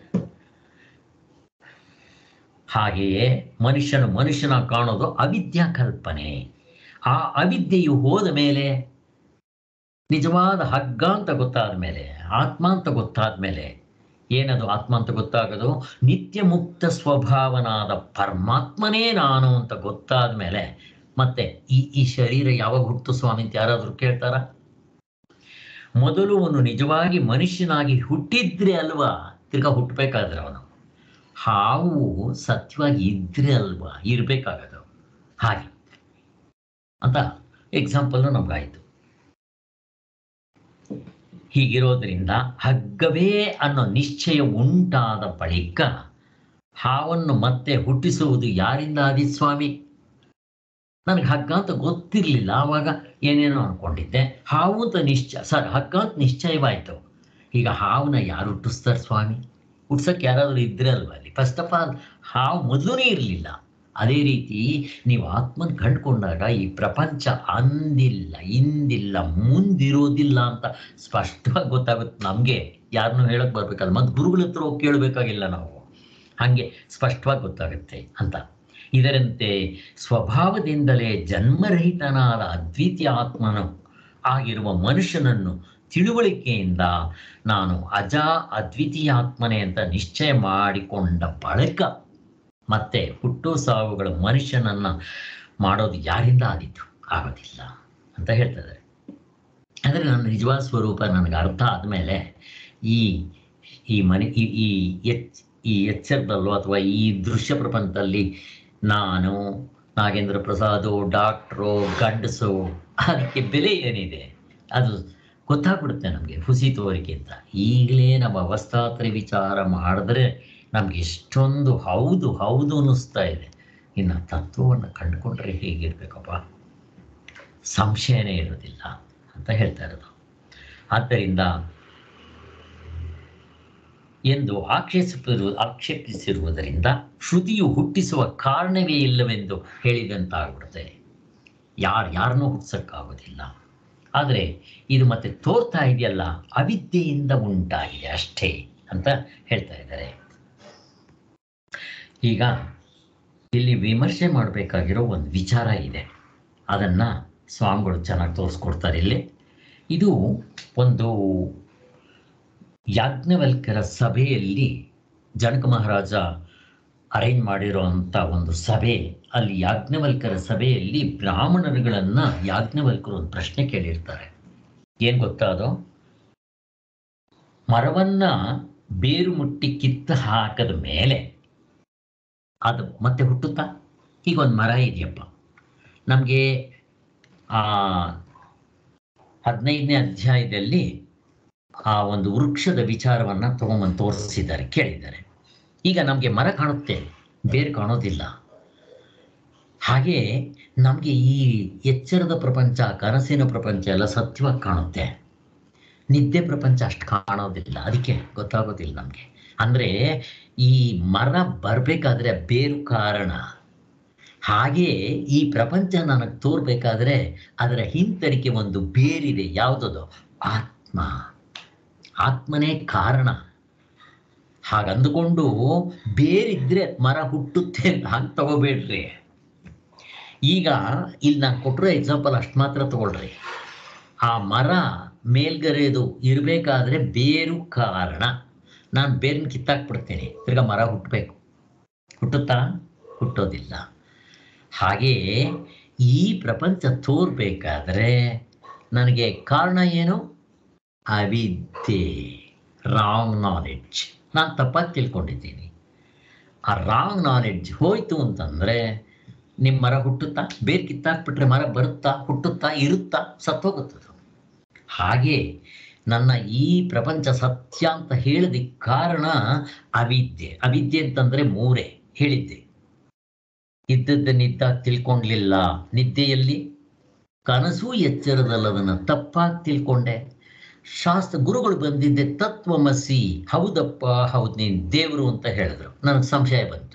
ಹಾಗೆಯೇ ಮನುಷ್ಯನು ಮನುಷ್ಯನ ಕಾಣೋದು ಅವಿದ್ಯಾ ಕಲ್ಪನೆ ಆ ಅವಿದ್ಯೆಯು ಹೋದ ಮೇಲೆ ನಿಜವಾದ ಹಗ್ಗ ಅಂತ ಗೊತ್ತಾದ ಮೇಲೆ ಆತ್ಮ ಅಂತ ಗೊತ್ತಾದ ಮೇಲೆ ಏನದು ಆತ್ಮ ಅಂತ ಗೊತ್ತಾಗೋದು ನಿತ್ಯ ಮುಕ್ತ ಸ್ವಭಾವನಾದ ಪರಮಾತ್ಮನೇ ನಾನು ಅಂತ ಗೊತ್ತಾದ ಮೇಲೆ ಮತ್ತೆ ಈ ಈ ಶರೀರ ಯಾವಾಗ ಹುಟ್ಟು ಸ್ವಾಮಿ ಅಂತ ಯಾರಾದರೂ ಕೇಳ್ತಾರ ಮೊದಲು ಅವನು ನಿಜವಾಗಿ ಮನುಷ್ಯನಾಗಿ ಹುಟ್ಟಿದ್ರೆ ಅಲ್ವಾ ತಿರ್ಗಾ ಹುಟ್ಟಬೇಕಾದ್ರೆ ಅವನು ಹಾವು ಸತ್ಯವಾಗಿ ಇದ್ರೆ ಅಲ್ವಾ ಇರಬೇಕಾಗದು ಹಾಗೆ ಅಂತ ಎಕ್ಸಾಂಪಲ್ಲು ನಮ್ಗಾಯಿತು ಹೀಗಿರೋದ್ರಿಂದ ಹಗ್ಗವೇ ಅನ್ನೋ ನಿಶ್ಚಯ ಉಂಟಾದ ಬಳಿಕ ಹಾವನ್ನು ಮತ್ತೆ ಹುಟ್ಟಿಸುವುದು ಯಾರಿಂದ ಆದಿತ್ ಸ್ವಾಮಿ ನನಗೆ ಹಗ್ಗ ಅಂತ ಗೊತ್ತಿರಲಿಲ್ಲ ಆವಾಗ ಏನೇನೋ ಅನ್ಕೊಂಡಿದ್ದೆ ಹಾವು ಅಂತ ನಿಶ್ಚಯ ಸರ್ ಹಗ್ಗ ಅಂತ ನಿಶ್ಚಯವಾಯಿತು ಈಗ ಹಾವನ್ನ ಯಾರು ಹುಟ್ಟಿಸ್ತಾರೆ ಸ್ವಾಮಿ ಹುಟ್ಸಕ್ಕೆ ಯಾರಾದರೂ ಇದ್ರೆ ಅಲ್ವಾ ಅಲ್ಲಿ ಫಸ್ಟ್ ಆಫ್ ಆಲ್ ಹಾವು ಮೊದಲೂ ಇರಲಿಲ್ಲ ಅದೇ ರೀತಿ ನೀವು ಆತ್ಮನ್ ಕಂಡುಕೊಂಡಾಗ ಈ ಪ್ರಪಂಚ ಅಂದಿಲ್ಲ ಇಂದಿಲ್ಲ ಮುಂದಿರೋದಿಲ್ಲ ಅಂತ ಸ್ಪಷ್ಟವಾಗಿ ಗೊತ್ತಾಗುತ್ತೆ ನಮಗೆ ಯಾರನ್ನೂ ಹೇಳಕ್ ಬರ್ಬೇಕಲ್ಲ ಮತ್ತು ಗುರುಗಳ ಹತ್ರ ಹೋಗಿ ಕೇಳಬೇಕಾಗಿಲ್ಲ ನಾವು ಹಾಗೆ ಸ್ಪಷ್ಟವಾಗಿ ಗೊತ್ತಾಗುತ್ತೆ ಅಂತ ಇದರಂತೆ ಸ್ವಭಾವದಿಂದಲೇ ಜನ್ಮರಹಿತನಾದ ಅದ್ವಿತೀಯ ಆತ್ಮನು ಆಗಿರುವ ಮನುಷ್ಯನನ್ನು ತಿಳುವಳಿಕೆಯಿಂದ ನಾನು ಅಜ ಅದ್ವಿತೀಯ ಆತ್ಮನೆ ಅಂತ ನಿಶ್ಚಯ ಮಾಡಿಕೊಂಡ ಬಳಿಕ ಮತ್ತೆ ಹುಟ್ಟು ಸಾವುಗಳು ಮನುಷ್ಯನನ್ನ ಮಾಡೋದು ಯಾರಿಂದ ಆದಿತ್ತು ಆಗೋದಿಲ್ಲ ಅಂತ ಹೇಳ್ತಾರೆ ಅಂದರೆ ನನ್ನ ನಿಜವಾದ ಸ್ವರೂಪ ನನಗೆ ಅರ್ಥ ಆದಮೇಲೆ ಈ ಈ ಮನೆ ಈ ಈ ಎಚ್ ಈ ಎಚ್ಚರದಲ್ಲೋ ಅಥವಾ ಈ ದೃಶ್ಯ ಪ್ರಪಂಚದಲ್ಲಿ ನಾನು ನಾಗೇಂದ್ರ ಪ್ರಸಾದು ಡಾಕ್ಟ್ರು ಗಂಡಸು ಅದಕ್ಕೆ ಬೆಲೆ ಏನಿದೆ ಅದು ಗೊತ್ತಾಗ್ಬಿಡುತ್ತೆ ನಮಗೆ ಹುಸಿ ತೋರಿಕೆ ಅಂತ ಈಗಲೇ ನಮ್ಮ ಅವಸ್ಥಾತ್ರಿ ವಿಚಾರ ಮಾಡಿದ್ರೆ ನಮ್ಗೆ ಎಷ್ಟೊಂದು ಹೌದು ಹೌದು ಅನ್ನಿಸ್ತಾ ಇದೆ ಇನ್ನು ತತ್ವವನ್ನು ಕಂಡುಕೊಂಡ್ರೆ ಹೇಗಿರ್ಬೇಕಪ್ಪ ಸಂಶಯನೇ ಇರೋದಿಲ್ಲ ಅಂತ ಹೇಳ್ತಾ ಇರೋದು ಆದ್ದರಿಂದ ಎಂದು ಆಕ್ಷೇಪಿಸಿರು ಆಕ್ಷೇಪಿಸಿರುವುದರಿಂದ ಶ್ರುತಿಯು ಹುಟ್ಟಿಸುವ ಕಾರಣವೇ ಇಲ್ಲವೆಂದು ಹೇಳಿದಂತಾಗ್ಬಿಡುತ್ತೆ ಯಾರು ಯಾರನ್ನೂ ಹುಟ್ಟಿಸೋಕ್ಕಾಗೋದಿಲ್ಲ ಆದರೆ ಇದು ಮತ್ತೆ ತೋರ್ತಾ ಇದೆಯಲ್ಲ ಅವಿದ್ಯೆಯಿಂದ ಉಂಟಾಗಿದೆ ಅಷ್ಟೇ ಅಂತ ಹೇಳ್ತಾ ಇದ್ದಾರೆ ಈಗ ಇಲ್ಲಿ ವಿಮರ್ಶೆ ಮಾಡಬೇಕಾಗಿರೋ ಒಂದು ವಿಚಾರ ಇದೆ ಅದನ್ನ ಸ್ವಾಮಿಗಳು ಚೆನ್ನಾಗಿ ತೋರಿಸ್ಕೊಡ್ತಾರೆ ಇಲ್ಲಿ ಇದು ಒಂದು ಯಾಜ್ಞವಲ್ಕರ ಸಭೆಯಲ್ಲಿ ಜನಕ ಮಹಾರಾಜ ಅರೇಂಜ್ ಮಾಡಿರೋಂಥ ಒಂದು ಸಭೆ ಅಲ್ಲಿ ಯಾಜ್ಞವಲ್ಕರ ಸಭೆಯಲ್ಲಿ ಬ್ರಾಹ್ಮಣರುಗಳನ್ನ ಯಾಜ್ಞವಲ್ಕರು ಒಂದು ಪ್ರಶ್ನೆ ಕೇಳಿರ್ತಾರೆ ಏನ್ ಗೊತ್ತಾ ಅದು ಮರವನ್ನ ಬೇರು ಮುಟ್ಟಿ ಕಿತ್ತು ಹಾಕದ ಮೇಲೆ ಅದು ಮತ್ತೆ ಹುಟ್ಟುತ್ತಾ ಈಗ ಒಂದು ಮರ ಇದೆಯಪ್ಪ ನಮಗೆ ಆ ಹದಿನೈದನೇ ಅಧ್ಯಾಯದಲ್ಲಿ ಆ ಒಂದು ವೃಕ್ಷದ ವಿಚಾರವನ್ನ ತಗೊಂಬಂದು ತೋರಿಸಿದ್ದಾರೆ ಕೇಳಿದ್ದಾರೆ ಈಗ ನಮಗೆ ಮರ ಕಾಣುತ್ತೆ ಬೇರೆ ಕಾಣೋದಿಲ್ಲ ಹಾಗೆ ನಮಗೆ ಈ ಎಚ್ಚರದ ಪ್ರಪಂಚ ಕನಸಿನ ಪ್ರಪಂಚ ಎಲ್ಲ ಸತ್ಯವಾಗಿ ಕಾಣುತ್ತೆ ನಿದ್ದೆ ಪ್ರಪಂಚ ಅಷ್ಟು ಕಾಣೋದಿಲ್ಲ ಅದಕ್ಕೆ ಗೊತ್ತಾಗೋದಿಲ್ಲ ನಮಗೆ ಅಂದರೆ ಈ ಮರ ಬರಬೇಕಾದ್ರೆ ಬೇರು ಕಾರಣ ಹಾಗೆ ಈ ಪ್ರಪಂಚ ನನಗೆ ತೋರ್ಬೇಕಾದ್ರೆ ಅದರ ಹಿಂತರಿಕೆ ಒಂದು ಬೇರಿದೆ ಯಾವುದದು ಆತ್ಮ ಆತ್ಮನೇ ಕಾರಣ ಹಾಗಂದುಕೊಂಡು ಬೇರಿದ್ರೆ ಮರ ಹುಟ್ಟುತ್ತೆ ಅಂತ ಹಾಗೆ ತಗೋಬೇಡ್ರಿ ಈಗ ಇಲ್ಲಿ ನಾನು ಕೊಟ್ಟಿರೋ ಎಕ್ಸಾಂಪಲ್ ಅಷ್ಟು ಮಾತ್ರ ತಗೊಳ್ರಿ ಆ ಮರ ಮೇಲ್ಗರೆದು ಇರಬೇಕಾದ್ರೆ ಬೇರು ಕಾರಣ ನಾನು ಬೇರನ್ನ ಕಿತ್ತಾಕ್ಬಿಡ್ತೀನಿ ತಿರ್ಗಾ ಮರ ಹುಟ್ಟಬೇಕು ಹುಟ್ಟುತ್ತಾ ಹುಟ್ಟೋದಿಲ್ಲ ಹಾಗೆಯೇ ಈ ಪ್ರಪಂಚ ತೋರ್ಬೇಕಾದ್ರೆ ನನಗೆ ಕಾರಣ ಏನು ಅವಿದ್ಯೆ ರಾಂಗ್ ನಾಲೆಡ್ಜ್ ನಾನು ತಪ್ಪಾಗಿ ತಿಳ್ಕೊಂಡಿದ್ದೀನಿ ಆ ರಾಂಗ್ ನಾಲೆಡ್ಜ್ ಹೋಯ್ತು ಅಂತಂದರೆ ನಿಮ್ಮ ಮರ ಹುಟ್ಟುತ್ತಾ ಬೇರೆ ಕಿತ್ತಾಕ್ಬಿಟ್ರೆ ಮರ ಬರುತ್ತಾ ಹುಟ್ಟುತ್ತಾ ಇರುತ್ತಾ ಸತ್ತೋಗುತ್ತದು ಹಾಗೆ ನನ್ನ ಈ ಪ್ರಪಂಚ ಸತ್ಯ ಅಂತ ಹೇಳೋದಕ್ಕೆ ಕಾರಣ ಅವಿದ್ಯೆ ಅವಿದ್ಯೆ ಅಂತಂದ್ರೆ ಮೂರೇ ಹೇಳಿದ್ದೆ ಇದ್ದದ್ದನ್ನಿದ್ದ ತಿಳ್ಕೊಂಡ್ಲಿಲ್ಲ ನಿದ್ದೆಯಲ್ಲಿ ಕನಸು ಎಚ್ಚರದಲ್ಲದನ್ನ ತಪ್ಪಾಗಿ ತಿಳ್ಕೊಂಡೆ ಶಾಸ್ತ್ರ ಗುರುಗಳು ಬಂದಿದ್ದೆ ತತ್ವಮಸಿ ಹೌದಪ್ಪ ಹೌದು ನೀನು ದೇವರು ಅಂತ ಹೇಳಿದ್ರು ನನಗೆ ಸಂಶಯ ಬಂತು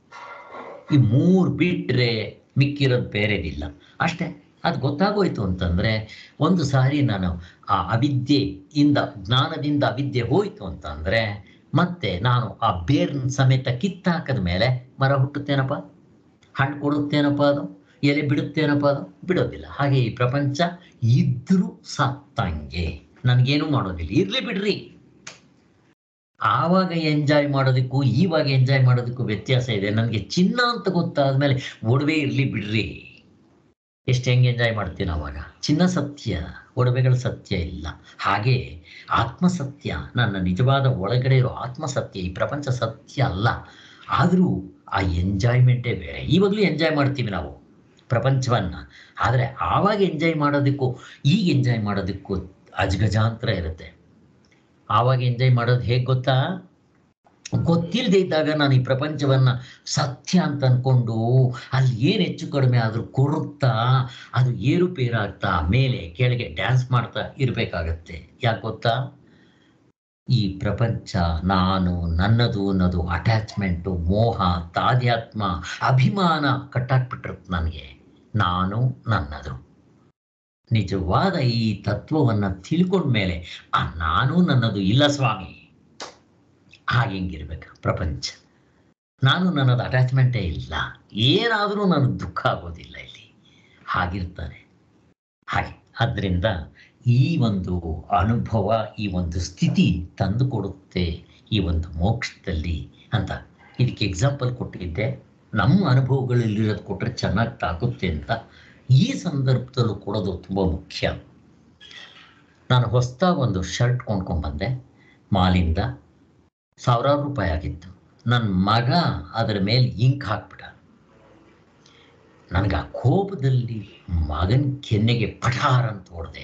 ಈ ಮೂರು ಬಿಟ್ರೆ ಮಿಕ್ಕಿರೋದು ಬೇರೆದಿಲ್ಲ ಅಷ್ಟೇ ಅದು ಗೊತ್ತಾಗೋಯ್ತು ಅಂತಂದ್ರೆ ಒಂದು ಸಾರಿ ನಾನು ಆ ಅವಿದ್ಯೆಯಿಂದ ಜ್ಞಾನದಿಂದ ಅವಿದ್ಯೆ ಹೋಯ್ತು ಅಂತಂದ್ರೆ ಮತ್ತೆ ನಾನು ಆ ಬೇರ್ನ ಸಮೇತ ಕಿತ್ತಾಕದ ಮೇಲೆ ಮರ ಹುಟ್ಟುತ್ತೇನಪ್ಪ ಹಣ್ಣು ಕೊಡುತ್ತೇನಪ್ಪ ಅದು ಎಲೆ ಬಿಡುತ್ತೇನಪ್ಪ ಅದು ಬಿಡೋದಿಲ್ಲ ಹಾಗೆ ಈ ಪ್ರಪಂಚ ಇದ್ರೂ ಸತ್ತಂಗೆ ನನಗೇನು ಮಾಡೋದಿಲ್ಲ ಇರ್ಲಿ ಬಿಡ್ರಿ ಆವಾಗ ಎಂಜಾಯ್ ಮಾಡೋದಕ್ಕೂ ಇವಾಗ ಎಂಜಾಯ್ ಮಾಡೋದಕ್ಕೂ ವ್ಯತ್ಯಾಸ ಇದೆ ನನಗೆ ಚಿನ್ನ ಅಂತ ಗೊತ್ತಾದ್ಮೇಲೆ ಒಡವೆ ಇರ್ಲಿ ಬಿಡ್ರಿ ಎಷ್ಟು ಹೆಂಗೆ ಎಂಜಾಯ್ ಮಾಡ್ತೀನಿ ಅವಾಗ ಚಿನ್ನ ಸತ್ಯ ಒಡವೆಗಳ ಸತ್ಯ ಇಲ್ಲ ಹಾಗೆ ಆತ್ಮ ಸತ್ಯ ನನ್ನ ನಿಜವಾದ ಒಳಗಡೆ ಇರೋ ಆತ್ಮ ಸತ್ಯ ಈ ಪ್ರಪಂಚ ಸತ್ಯ ಅಲ್ಲ ಆದರೂ ಆ ಎಂಜಾಯ್ಮೆಂಟೇ ಬೇರೆ ಇವಾಗಲೂ ಎಂಜಾಯ್ ಮಾಡ್ತೀವಿ ನಾವು ಪ್ರಪಂಚವನ್ನ ಆದರೆ ಆವಾಗ ಎಂಜಾಯ್ ಮಾಡೋದಕ್ಕೂ ಈಗ ಎಂಜಾಯ್ ಮಾಡೋದಕ್ಕೂ ಅಜಗಜಾಂತರ ಇರುತ್ತೆ ಆವಾಗ ಎಂಜಾಯ್ ಮಾಡೋದು ಹೇಗೆ ಗೊತ್ತಾ ಗೊತ್ತಿಲ್ಲದೆ ಇದ್ದಾಗ ನಾನು ಈ ಪ್ರಪಂಚವನ್ನ ಸತ್ಯ ಅಂತ ಅನ್ಕೊಂಡು ಅಲ್ಲಿ ಏನು ಹೆಚ್ಚು ಕಡಿಮೆ ಆದರೂ ಕೊರುತ್ತಾ ಅದು ಏರುಪೇರಾಗ್ತಾ ಮೇಲೆ ಕೆಳಗೆ ಡ್ಯಾನ್ಸ್ ಮಾಡ್ತಾ ಇರಬೇಕಾಗತ್ತೆ ಯಾಕೆ ಗೊತ್ತಾ ಈ ಪ್ರಪಂಚ ನಾನು ನನ್ನದು ಅನ್ನೋದು ಅಟ್ಯಾಚ್ಮೆಂಟು ಮೋಹ ತಾಧ್ಯಾತ್ಮ ಅಭಿಮಾನ ಕಟ್ಟಾಕ್ಬಿಟ್ಟಿರುತ್ತೆ ನನಗೆ ನಾನು ನನ್ನದು ನಿಜವಾದ ಈ ತತ್ವವನ್ನು ತಿಳ್ಕೊಂಡ್ಮೇಲೆ ಆ ನಾನು ನನ್ನದು ಇಲ್ಲ ಸ್ವಾಮಿ ಹಾಗೆ ಹಿಂಗಿರ್ಬೇಕು ಪ್ರಪಂಚ ನಾನು ನನ್ನದು ಅಟ್ಯಾಚ್ಮೆಂಟೇ ಇಲ್ಲ ಏನಾದರೂ ನನಗೆ ದುಃಖ ಆಗೋದಿಲ್ಲ ಇಲ್ಲಿ ಹಾಗಿರ್ತಾನೆ ಹಾಗೆ ಆದ್ದರಿಂದ ಈ ಒಂದು ಅನುಭವ ಈ ಒಂದು ಸ್ಥಿತಿ ತಂದು ಕೊಡುತ್ತೆ ಈ ಒಂದು ಮೋಕ್ಷದಲ್ಲಿ ಅಂತ ಇದಕ್ಕೆ ಎಕ್ಸಾಂಪಲ್ ಕೊಟ್ಟಿದ್ದೆ ನಮ್ಮ ಅನುಭವಗಳಲ್ಲಿರೋದು ಕೊಟ್ಟರೆ ಚೆನ್ನಾಗಿ ತಾಕುತ್ತೆ ಅಂತ ಈ ಸಂದರ್ಭದಲ್ಲೂ ಕೊಡೋದು ತುಂಬ ಮುಖ್ಯ ನಾನು ಹೊಸದಾಗಿ ಒಂದು ಶರ್ಟ್ ಕೊಂಡ್ಕೊಂಡ್ಬಂದೆ ಮಾಲಿಂದ ಸಾವಿರಾರು ರೂಪಾಯಿ ಆಗಿತ್ತು ನನ್ನ ಮಗ ಅದರ ಮೇಲೆ ಇಂಕ್ ಹಾಕ್ಬಿಟ್ಟ ನನಗೆ ಆ ಕೋಪದಲ್ಲಿ ಮಗನ ಕೆನ್ನೆಗೆ ಪಠಾರ್ ಅಂತ ಹೊಡೆದೆ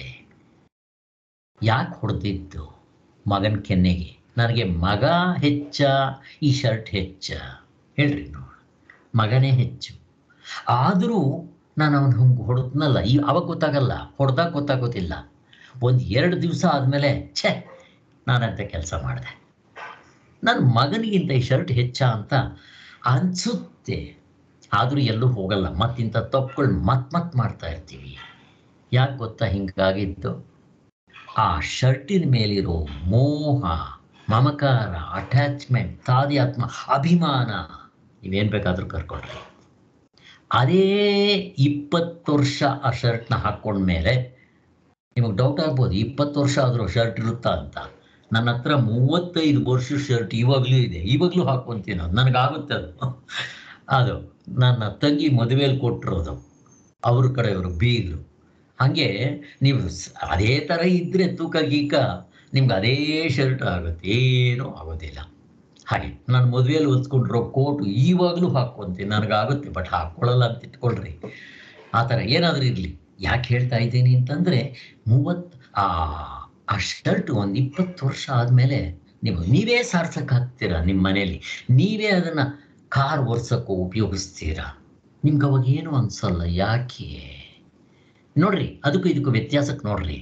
ಯಾಕೆ ಹೊಡೆದಿದ್ದು ಮಗನ ಕೆನ್ನೆಗೆ ನನಗೆ ಮಗ ಹೆಚ್ಚ ಈ ಶರ್ಟ್ ಹೆಚ್ಚ ಹೇಳ್ರಿ ನೋಡು ಮಗನೇ ಹೆಚ್ಚು ಆದರೂ ನಾನು ಅವನು ಹಂಗೆ ಹೊಡೆದ್ನಲ್ಲ ಈ ಅವಾಗ ಗೊತ್ತಾಗಲ್ಲ ಹೊಡೆದಾಗ ಗೊತ್ತಾಗೋದಿಲ್ಲ ಒಂದು ಎರಡು ದಿವಸ ಆದಮೇಲೆ ಛೇ ನಾನಂತ ಕೆಲಸ ಮಾಡಿದೆ ನನ್ನ ಮಗನಿಗಿಂತ ಈ ಶರ್ಟ್ ಹೆಚ್ಚ ಅಂತ ಅನಿಸುತ್ತೆ ಆದರೂ ಎಲ್ಲೂ ಹೋಗಲ್ಲ ಮತ್ತಿಂಥ ತಪ್ಪುಗಳು ಮತ್ ಮತ್ ಮಾಡ್ತಾ ಇರ್ತೀವಿ ಯಾಕೆ ಗೊತ್ತಾ ಹಿಂಗಾಗಿದ್ದು ಆ ಶರ್ಟಿನ ಮೇಲಿರೋ ಮೋಹ ಮಮಕಾರ ಅಟ್ಯಾಚ್ಮೆಂಟ್ ತಾದ್ಯಾತ್ಮ ಅಭಿಮಾನ ನೀವೇನು ಬೇಕಾದರೂ ಕರ್ಕೊಳ್ರಿ ಅದೇ ಇಪ್ಪತ್ತು ವರ್ಷ ಆ ಶರ್ಟ್ನ ಹಾಕ್ಕೊಂಡ್ಮೇಲೆ ನಿಮಗೆ ಡೌಟ್ ಆಗ್ಬೋದು ಇಪ್ಪತ್ತು ವರ್ಷ ಆದರೂ ಶರ್ಟ್ ಇರುತ್ತಾ ಅಂತ ನನ್ನ ಹತ್ರ ಮೂವತ್ತೈದು ವರ್ಷ ಶರ್ಟ್ ಇವಾಗಲೂ ಇದೆ ಇವಾಗಲೂ ಹಾಕ್ಕೊಂತೀನಿ ಅದು ನನಗಾಗುತ್ತೆ ಅದು ಅದು ನನ್ನ ತಂಗಿ ಮದುವೆಯಲ್ಲಿ ಕೊಟ್ಟಿರೋದು ಅವ್ರ ಕಡೆಯವರು ಬೀಗ್ಲು ಹಾಗೆ ನೀವು ಸ್- ಅದೇ ಥರ ಇದ್ದರೆ ತೂಕ ಗೀಕ ನಿಮ್ಗೆ ಅದೇ ಶರ್ಟ್ ಆಗುತ್ತೆ ಏನೂ ಆಗೋದಿಲ್ಲ ಹಾಗೆ ನಾನು ಮದುವೆಯಲ್ಲಿ ಹೊಲ್ಸ್ಕೊಂಡಿರೋ ಕೋಟು ಇವಾಗಲೂ ಹಾಕ್ಕೊಂತೀನಿ ನನಗಾಗುತ್ತೆ ಬಟ್ ಹಾಕ್ಕೊಳ್ಳಲ್ಲ ಅಂತ ಇಟ್ಕೊಳ್ರಿ ಆ ಥರ ಏನಾದರೂ ಇರಲಿ ಯಾಕೆ ಹೇಳ್ತಾ ಇದ್ದೀನಿ ಅಂತಂದರೆ ಮೂವತ್ತು ಆ ಆ ಶರ್ಟ್ ಒಂದು ಇಪ್ಪತ್ತು ವರ್ಷ ಆದಮೇಲೆ ನೀವು ನೀವೇ ಸಾರ್ಸಕ್ಕೆ ಹಾಕ್ತೀರಾ ನಿಮ್ಮ ಮನೇಲಿ ನೀವೇ ಅದನ್ನು ಕಾರ್ ಒರ್ಸಕ್ಕೂ ಉಪಯೋಗಿಸ್ತೀರಾ ನಿಮ್ಗೆ ಅವಾಗ ಏನು ಅನ್ಸಲ್ಲ ಯಾಕೆ ನೋಡ್ರಿ ಅದಕ್ಕೂ ಇದಕ್ಕೂ ವ್ಯತ್ಯಾಸಕ್ಕೆ ನೋಡ್ರಿ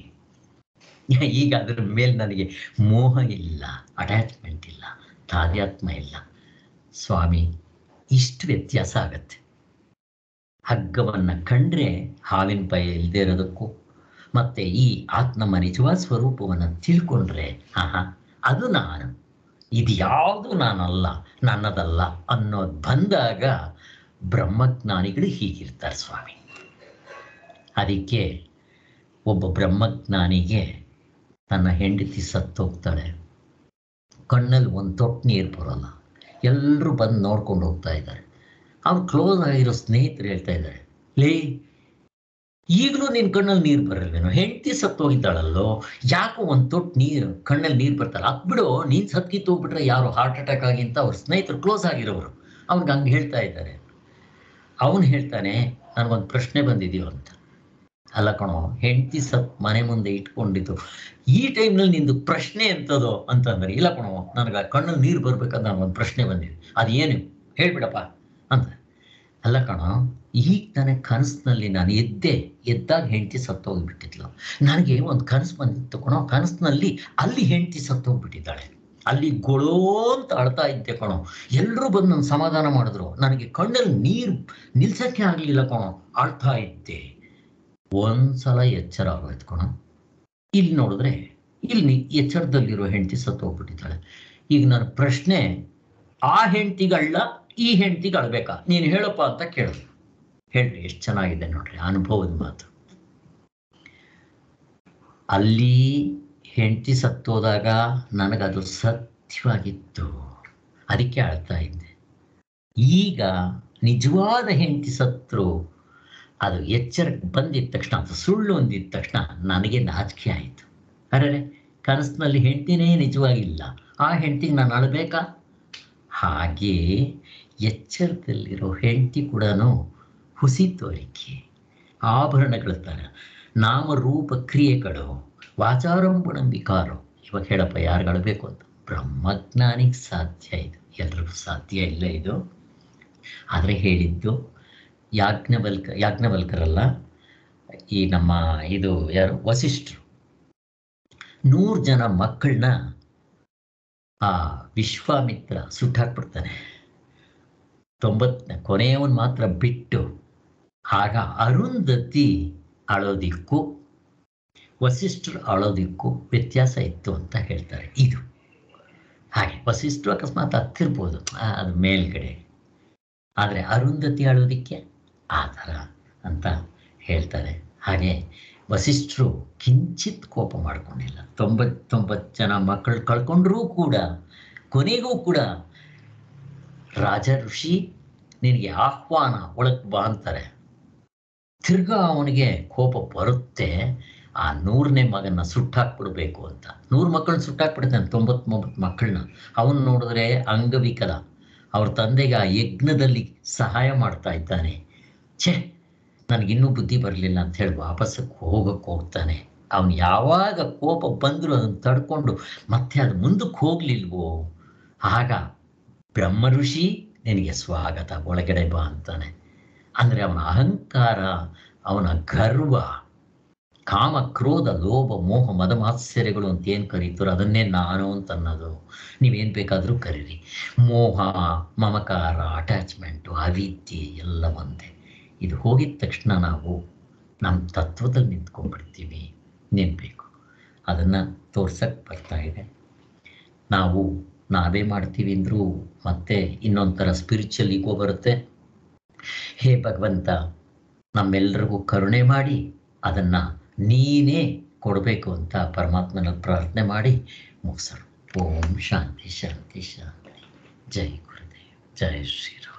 ಈಗ ಅದ್ರ ಮೇಲೆ ನನಗೆ ಮೋಹ ಇಲ್ಲ ಅಟ್ಯಾಚ್ಮೆಂಟ್ ಇಲ್ಲ ತಾದ್ಯಾತ್ಮ ಇಲ್ಲ ಸ್ವಾಮಿ ಇಷ್ಟು ವ್ಯತ್ಯಾಸ ಆಗತ್ತೆ ಹಗ್ಗವನ್ನು ಕಂಡ್ರೆ ಹಾವಿನ ಭಯ ಇಲ್ಲದೆ ಇರೋದಕ್ಕೂ ಮತ್ತೆ ಈ ಆತ್ಮ ನಿಜವಾದ ಸ್ವರೂಪವನ್ನು ತಿಳ್ಕೊಂಡ್ರೆ ಆಹಾ ಅದು ನಾನು ಇದು ಯಾವುದು ನಾನಲ್ಲ ನನ್ನದಲ್ಲ ಅನ್ನೋದು ಬಂದಾಗ ಬ್ರಹ್ಮಜ್ಞಾನಿಗಳು ಹೀಗಿರ್ತಾರೆ ಸ್ವಾಮಿ ಅದಕ್ಕೆ ಒಬ್ಬ ಬ್ರಹ್ಮಜ್ಞಾನಿಗೆ ತನ್ನ ಹೆಂಡತಿ ಸತ್ತೋಗ್ತಾಳೆ ಕಣ್ಣಲ್ಲಿ ಒಂದು ತೊಟ್ಟು ನೀರು ಬರೋಲ್ಲ ಎಲ್ಲರೂ ಬಂದು ನೋಡ್ಕೊಂಡು ಹೋಗ್ತಾ ಇದ್ದಾರೆ ಅವ್ರು ಕ್ಲೋಸ್ ಆಗಿರೋ ಸ್ನೇಹಿತರು ಹೇಳ್ತಾ ಇದ್ದಾರೆ ಲೇ ಈಗಲೂ ನಿನ್ನ ಕಣ್ಣಲ್ಲಿ ನೀರು ಬರಲ್ವೇನೋ ಹೆಂಡತಿ ಸತ್ತೋಗಿದ್ದಾಳಲ್ಲೋ ಯಾಕೋ ಒಂದು ತೊಟ್ಟು ನೀರು ಕಣ್ಣಲ್ಲಿ ನೀರು ಬರ್ತಾರಲ್ಲ ಅದು ಬಿಡು ನೀನು ಸತ್ಕಿತ್ತು ಹೋಗ್ಬಿಟ್ರೆ ಯಾರು ಹಾರ್ಟ್ ಅಟ್ಯಾಕ್ ಆಗಿ ಅಂತ ಅವ್ರ ಸ್ನೇಹಿತರು ಕ್ಲೋಸ್ ಆಗಿರೋರು ಅವ್ನಿಗೆ ಹಂಗೆ ಹೇಳ್ತಾ ಇದ್ದಾರೆ ಅವನು ಹೇಳ್ತಾನೆ ನನಗೊಂದು ಪ್ರಶ್ನೆ ಬಂದಿದೆಯೋ ಅಂತ ಅಲ್ಲ ಕಣೋ ಹೆಂಡತಿ ಸತ್ ಮನೆ ಮುಂದೆ ಇಟ್ಕೊಂಡಿದ್ದು ಈ ಟೈಮ್ನಲ್ಲಿ ನಿಂದು ಪ್ರಶ್ನೆ ಎಂಥದೋ ಅಂತಂದ್ರೆ ಇಲ್ಲ ಕಣೋ ನನಗೆ ಕಣ್ಣಲ್ಲಿ ನೀರು ಬರ್ಬೇಕಂತ ನನಗೊಂದು ಪ್ರಶ್ನೆ ಬಂದಿದೆ ಅದೇನು ಹೇಳ್ಬಿಡಪ್ಪ ಅಂತ ಅಲ್ಲ ಕಣೋ ಈಗ ತಾನೇ ಕನಸಿನಲ್ಲಿ ನಾನು ಎದ್ದೆ ಎದ್ದಾಗ ಹೆಂಡತಿ ಸತ್ತೋಗ್ಬಿಟ್ಟಿದ್ಲು ನನಗೆ ಒಂದು ಕನಸು ಬಂದಿತ್ತು ಕಣೋ ಕನಸಿನಲ್ಲಿ ಅಲ್ಲಿ ಹೆಂಡತಿ ಸತ್ತೋಗ್ಬಿಟ್ಟಿದ್ದಾಳೆ ಅಲ್ಲಿ ಗೊಳೋ ಅಂತ ಅಳ್ತಾ ಇದ್ದೆ ಕಣೋ ಎಲ್ಲರೂ ಬಂದು ನನ್ನ ಸಮಾಧಾನ ಮಾಡಿದ್ರು ನನಗೆ ಕಣ್ಣಲ್ಲಿ ನೀರು ನಿಲ್ಸಕ್ಕೆ ಆಗಲಿಲ್ಲ ಕಣೋ ಅಳ್ತಾ ಇದ್ದೆ ಒಂದ್ಸಲ ಎಚ್ಚರ ಆಗೋಯ್ತು ಕಣ ಇಲ್ಲಿ ನೋಡಿದ್ರೆ ಇಲ್ಲಿ ನಿ- ಎಚ್ಚರದಲ್ಲಿರೋ ಹೆಂಡತಿ ಸತ್ತೋಗ್ಬಿಟ್ಟಿದ್ದಾಳೆ ಈಗ ನನ್ನ ಪ್ರಶ್ನೆ ಆ ಹೆಂಡತಿಗಳ್ಳ ಈ ಹೆಂಡತಿಗೆ ಅಳ್ಬೇಕಾ ನೀನು ಹೇಳಪ್ಪ ಅಂತ ಕೇಳಿದ್ರು ಹೇಳ್ರಿ ಎಷ್ಟು ಚೆನ್ನಾಗಿದೆ ನೋಡ್ರಿ ಅನುಭವದ ಮಾತು ಅಲ್ಲಿ ಹೆಂಡತಿ ಸತ್ತೋದಾಗ ನನಗದು ಸತ್ಯವಾಗಿತ್ತು ಅದಕ್ಕೆ ಅಳ್ತಾ ಇದ್ದೆ ಈಗ ನಿಜವಾದ ಹೆಂಡತಿ ಸತ್ರು ಅದು ಎಚ್ಚರಕ್ಕೆ ಬಂದಿದ್ದ ತಕ್ಷಣ ಅದು ಸುಳ್ಳು ಅಂದಿದ್ದ ತಕ್ಷಣ ನನಗೆ ನಾಚಿಕೆ ಆಯಿತು ಅರೆ ಕನಸಿನಲ್ಲಿ ಹೆಂಡತಿನೇ ನಿಜವಾಗಿಲ್ಲ ಆ ಹೆಂಡತಿಗೆ ನಾನು ಅಳಬೇಕಾ ಹಾಗೆ ಎಚ್ಚರದಲ್ಲಿರೋ ಹೆಂಡತಿ ಕೂಡ ಹುಸಿ ತೋರಿಕೆ ಆಭರಣಗಳ ಥರ ನಾಮರೂಪ ಕ್ರಿಯೆಗಳು ವಾಚಾರಂಭಣ ವಿಕಾರೋ ಇವಾಗ ಹೇಳಪ್ಪ ಯಾರು ಅಳಬೇಕು ಅಂತ ಬ್ರಹ್ಮಜ್ಞಾನಿಗೆ ಸಾಧ್ಯ ಇದು ಎಲ್ರಿಗೂ ಸಾಧ್ಯ ಇಲ್ಲ ಇದು ಆದರೆ ಹೇಳಿದ್ದು ಯಾಜ್ಞವಲ್ಕ ಯಾಜ್ಞವಲ್ಕರಲ್ಲ ಈ ನಮ್ಮ ಇದು ಯಾರು ವಸಿಷ್ಠರು ನೂರು ಜನ ಮಕ್ಕಳನ್ನ ಆ ವಿಶ್ವಾಮಿತ್ರ ಸುಟ್ಟಾಕ್ಬಿಡ್ತಾನೆ ತೊಂಬತ್ತನೇ ಕೊನೆಯವನ್ ಮಾತ್ರ ಬಿಟ್ಟು ಆಗ ಅರುಂಧತಿ ಅಳೋದಿಕ್ಕೂ ವಸಿಷ್ಠರು ಅಳೋದಿಕ್ಕೂ ವ್ಯತ್ಯಾಸ ಇತ್ತು ಅಂತ ಹೇಳ್ತಾರೆ ಇದು ಹಾಗೆ ವಸಿಷ್ಠರು ಅಕಸ್ಮಾತ್ ಹತ್ತಿರ್ಬೋದು ಆ, ಅದು ಮೇಲ್ಗಡೆ ಆದರೆ ಅರುಂಧತಿ ಅಳೋದಿಕ್ಕೆ ಆ ಥರ ಅಂತ ಹೇಳ್ತಾರೆ ಹಾಗೆ ವಸಿಷ್ಠರು ಕಿಂಚಿತ್ ಕೋಪ ಮಾಡ್ಕೊಂಡಿಲ್ಲ ತೊಂಬತ್ತೊಂಬತ್ತು ಜನ ಮಕ್ಕಳು ಕಳ್ಕೊಂಡ್ರೂ ಕೂಡ ಕೊನೆಗೂ ಕೂಡ ರಾಜ ಋಷಿ ನಿನಗೆ ಆಹ್ವಾನ ಒಳಗೆ ಬಾ ಅಂತಾರೆ ತಿರ್ಗಾ ಅವನಿಗೆ ಕೋಪ ಬರುತ್ತೆ ಆ ನೂರನೇ ಮಗನ ಸುಟ್ಟಾಕ್ಬಿಡ್ಬೇಕು ಅಂತ ನೂರು ಮಕ್ಕಳನ್ನ ಸುಟ್ಟಾಕ್ಬಿಡ್ತಾನೆ ತೊಂಬತ್ಮೊಂಬತ್ತು ಮಕ್ಕಳನ್ನ ಅವನು ನೋಡಿದ್ರೆ ಅಂಗವಿಕಲ ಅವ್ರ ತಂದೆಗೆ ಆ ಯಜ್ಞದಲ್ಲಿ ಸಹಾಯ ಮಾಡ್ತಾ ಇದ್ದಾನೆ ಛೇ ನನಗಿನ್ನೂ ಬುದ್ಧಿ ಬರಲಿಲ್ಲ ಅಂತ ಹೇಳಿ ವಾಪಸ್ಸಕ್ಕೆ ಹೋಗಕ್ಕೆ ಹೋಗ್ತಾನೆ ಅವನು ಯಾವಾಗ ಕೋಪ ಬಂದರೂ ಅದನ್ನು ತಡ್ಕೊಂಡು ಮತ್ತೆ ಅದು ಮುಂದಕ್ಕೆ ಹೋಗ್ಲಿಲ್ವೋ ಆಗ ಬ್ರಹ್ಮ ಋಷಿ ನಿನಗೆ ಸ್ವಾಗತ ಒಳಗಡೆ ಬಾ ಅಂತಾನೆ ಅಂದರೆ ಅವನ ಅಹಂಕಾರ ಅವನ ಗರ್ವ ಕಾಮ ಕ್ರೋಧ ಲೋಭ ಮೋಹ ಮದ ಮಾತ್ಸರ್ಯಗಳು ಅಂತ ಏನು ಕರೀತಾರೋ ಅದನ್ನೇ ನಾನು ಅಂತ ಅನ್ನೋದು ನೀವೇನು ಬೇಕಾದರೂ ಕರೀರಿ ಮೋಹ ಮಮಕಾರ ಅಟ್ಯಾಚ್ಮೆಂಟು ಅವಿದ್ಯೆ ಎಲ್ಲ ಒಂದೇ ಇದು ಹೋಗಿದ ತಕ್ಷಣ ನಾವು ನಮ್ಮ ತತ್ವದಲ್ಲಿ ನಿಂತ್ಕೊಂಡ್ಬಿಡ್ತೀವಿ ನೆನಬೇಕು ಅದನ್ನು ತೋರ್ಸಕ್ಕೆ ಬರ್ತಾ ಇದೆ ನಾವು ನಾವೇ ಮಾಡ್ತೀವಿ ಅಂದರೂ ಮತ್ತೆ ಇನ್ನೊಂಥರ ಸ್ಪಿರಿಚುವಲ್ ಈಗೋ ಬರುತ್ತೆ ಹೇ ಭಗವಂತ ನಮ್ಮೆಲ್ಲರಿಗೂ ಕರುಣೆ ಮಾಡಿ ಅದನ್ನು ನೀನೇ ಕೊಡಬೇಕು ಅಂತ ಪರಮಾತ್ಮನ ಪ್ರಾರ್ಥನೆ ಮಾಡಿ ಮುಗಿಸರು ಓಂ ಶಾಂತಿ ಶಾಂತಿ ಶಾಂತಿ ಜೈ ಗುರುದೇವ್ ಜೈ ಶ್ರೀರಾಮ್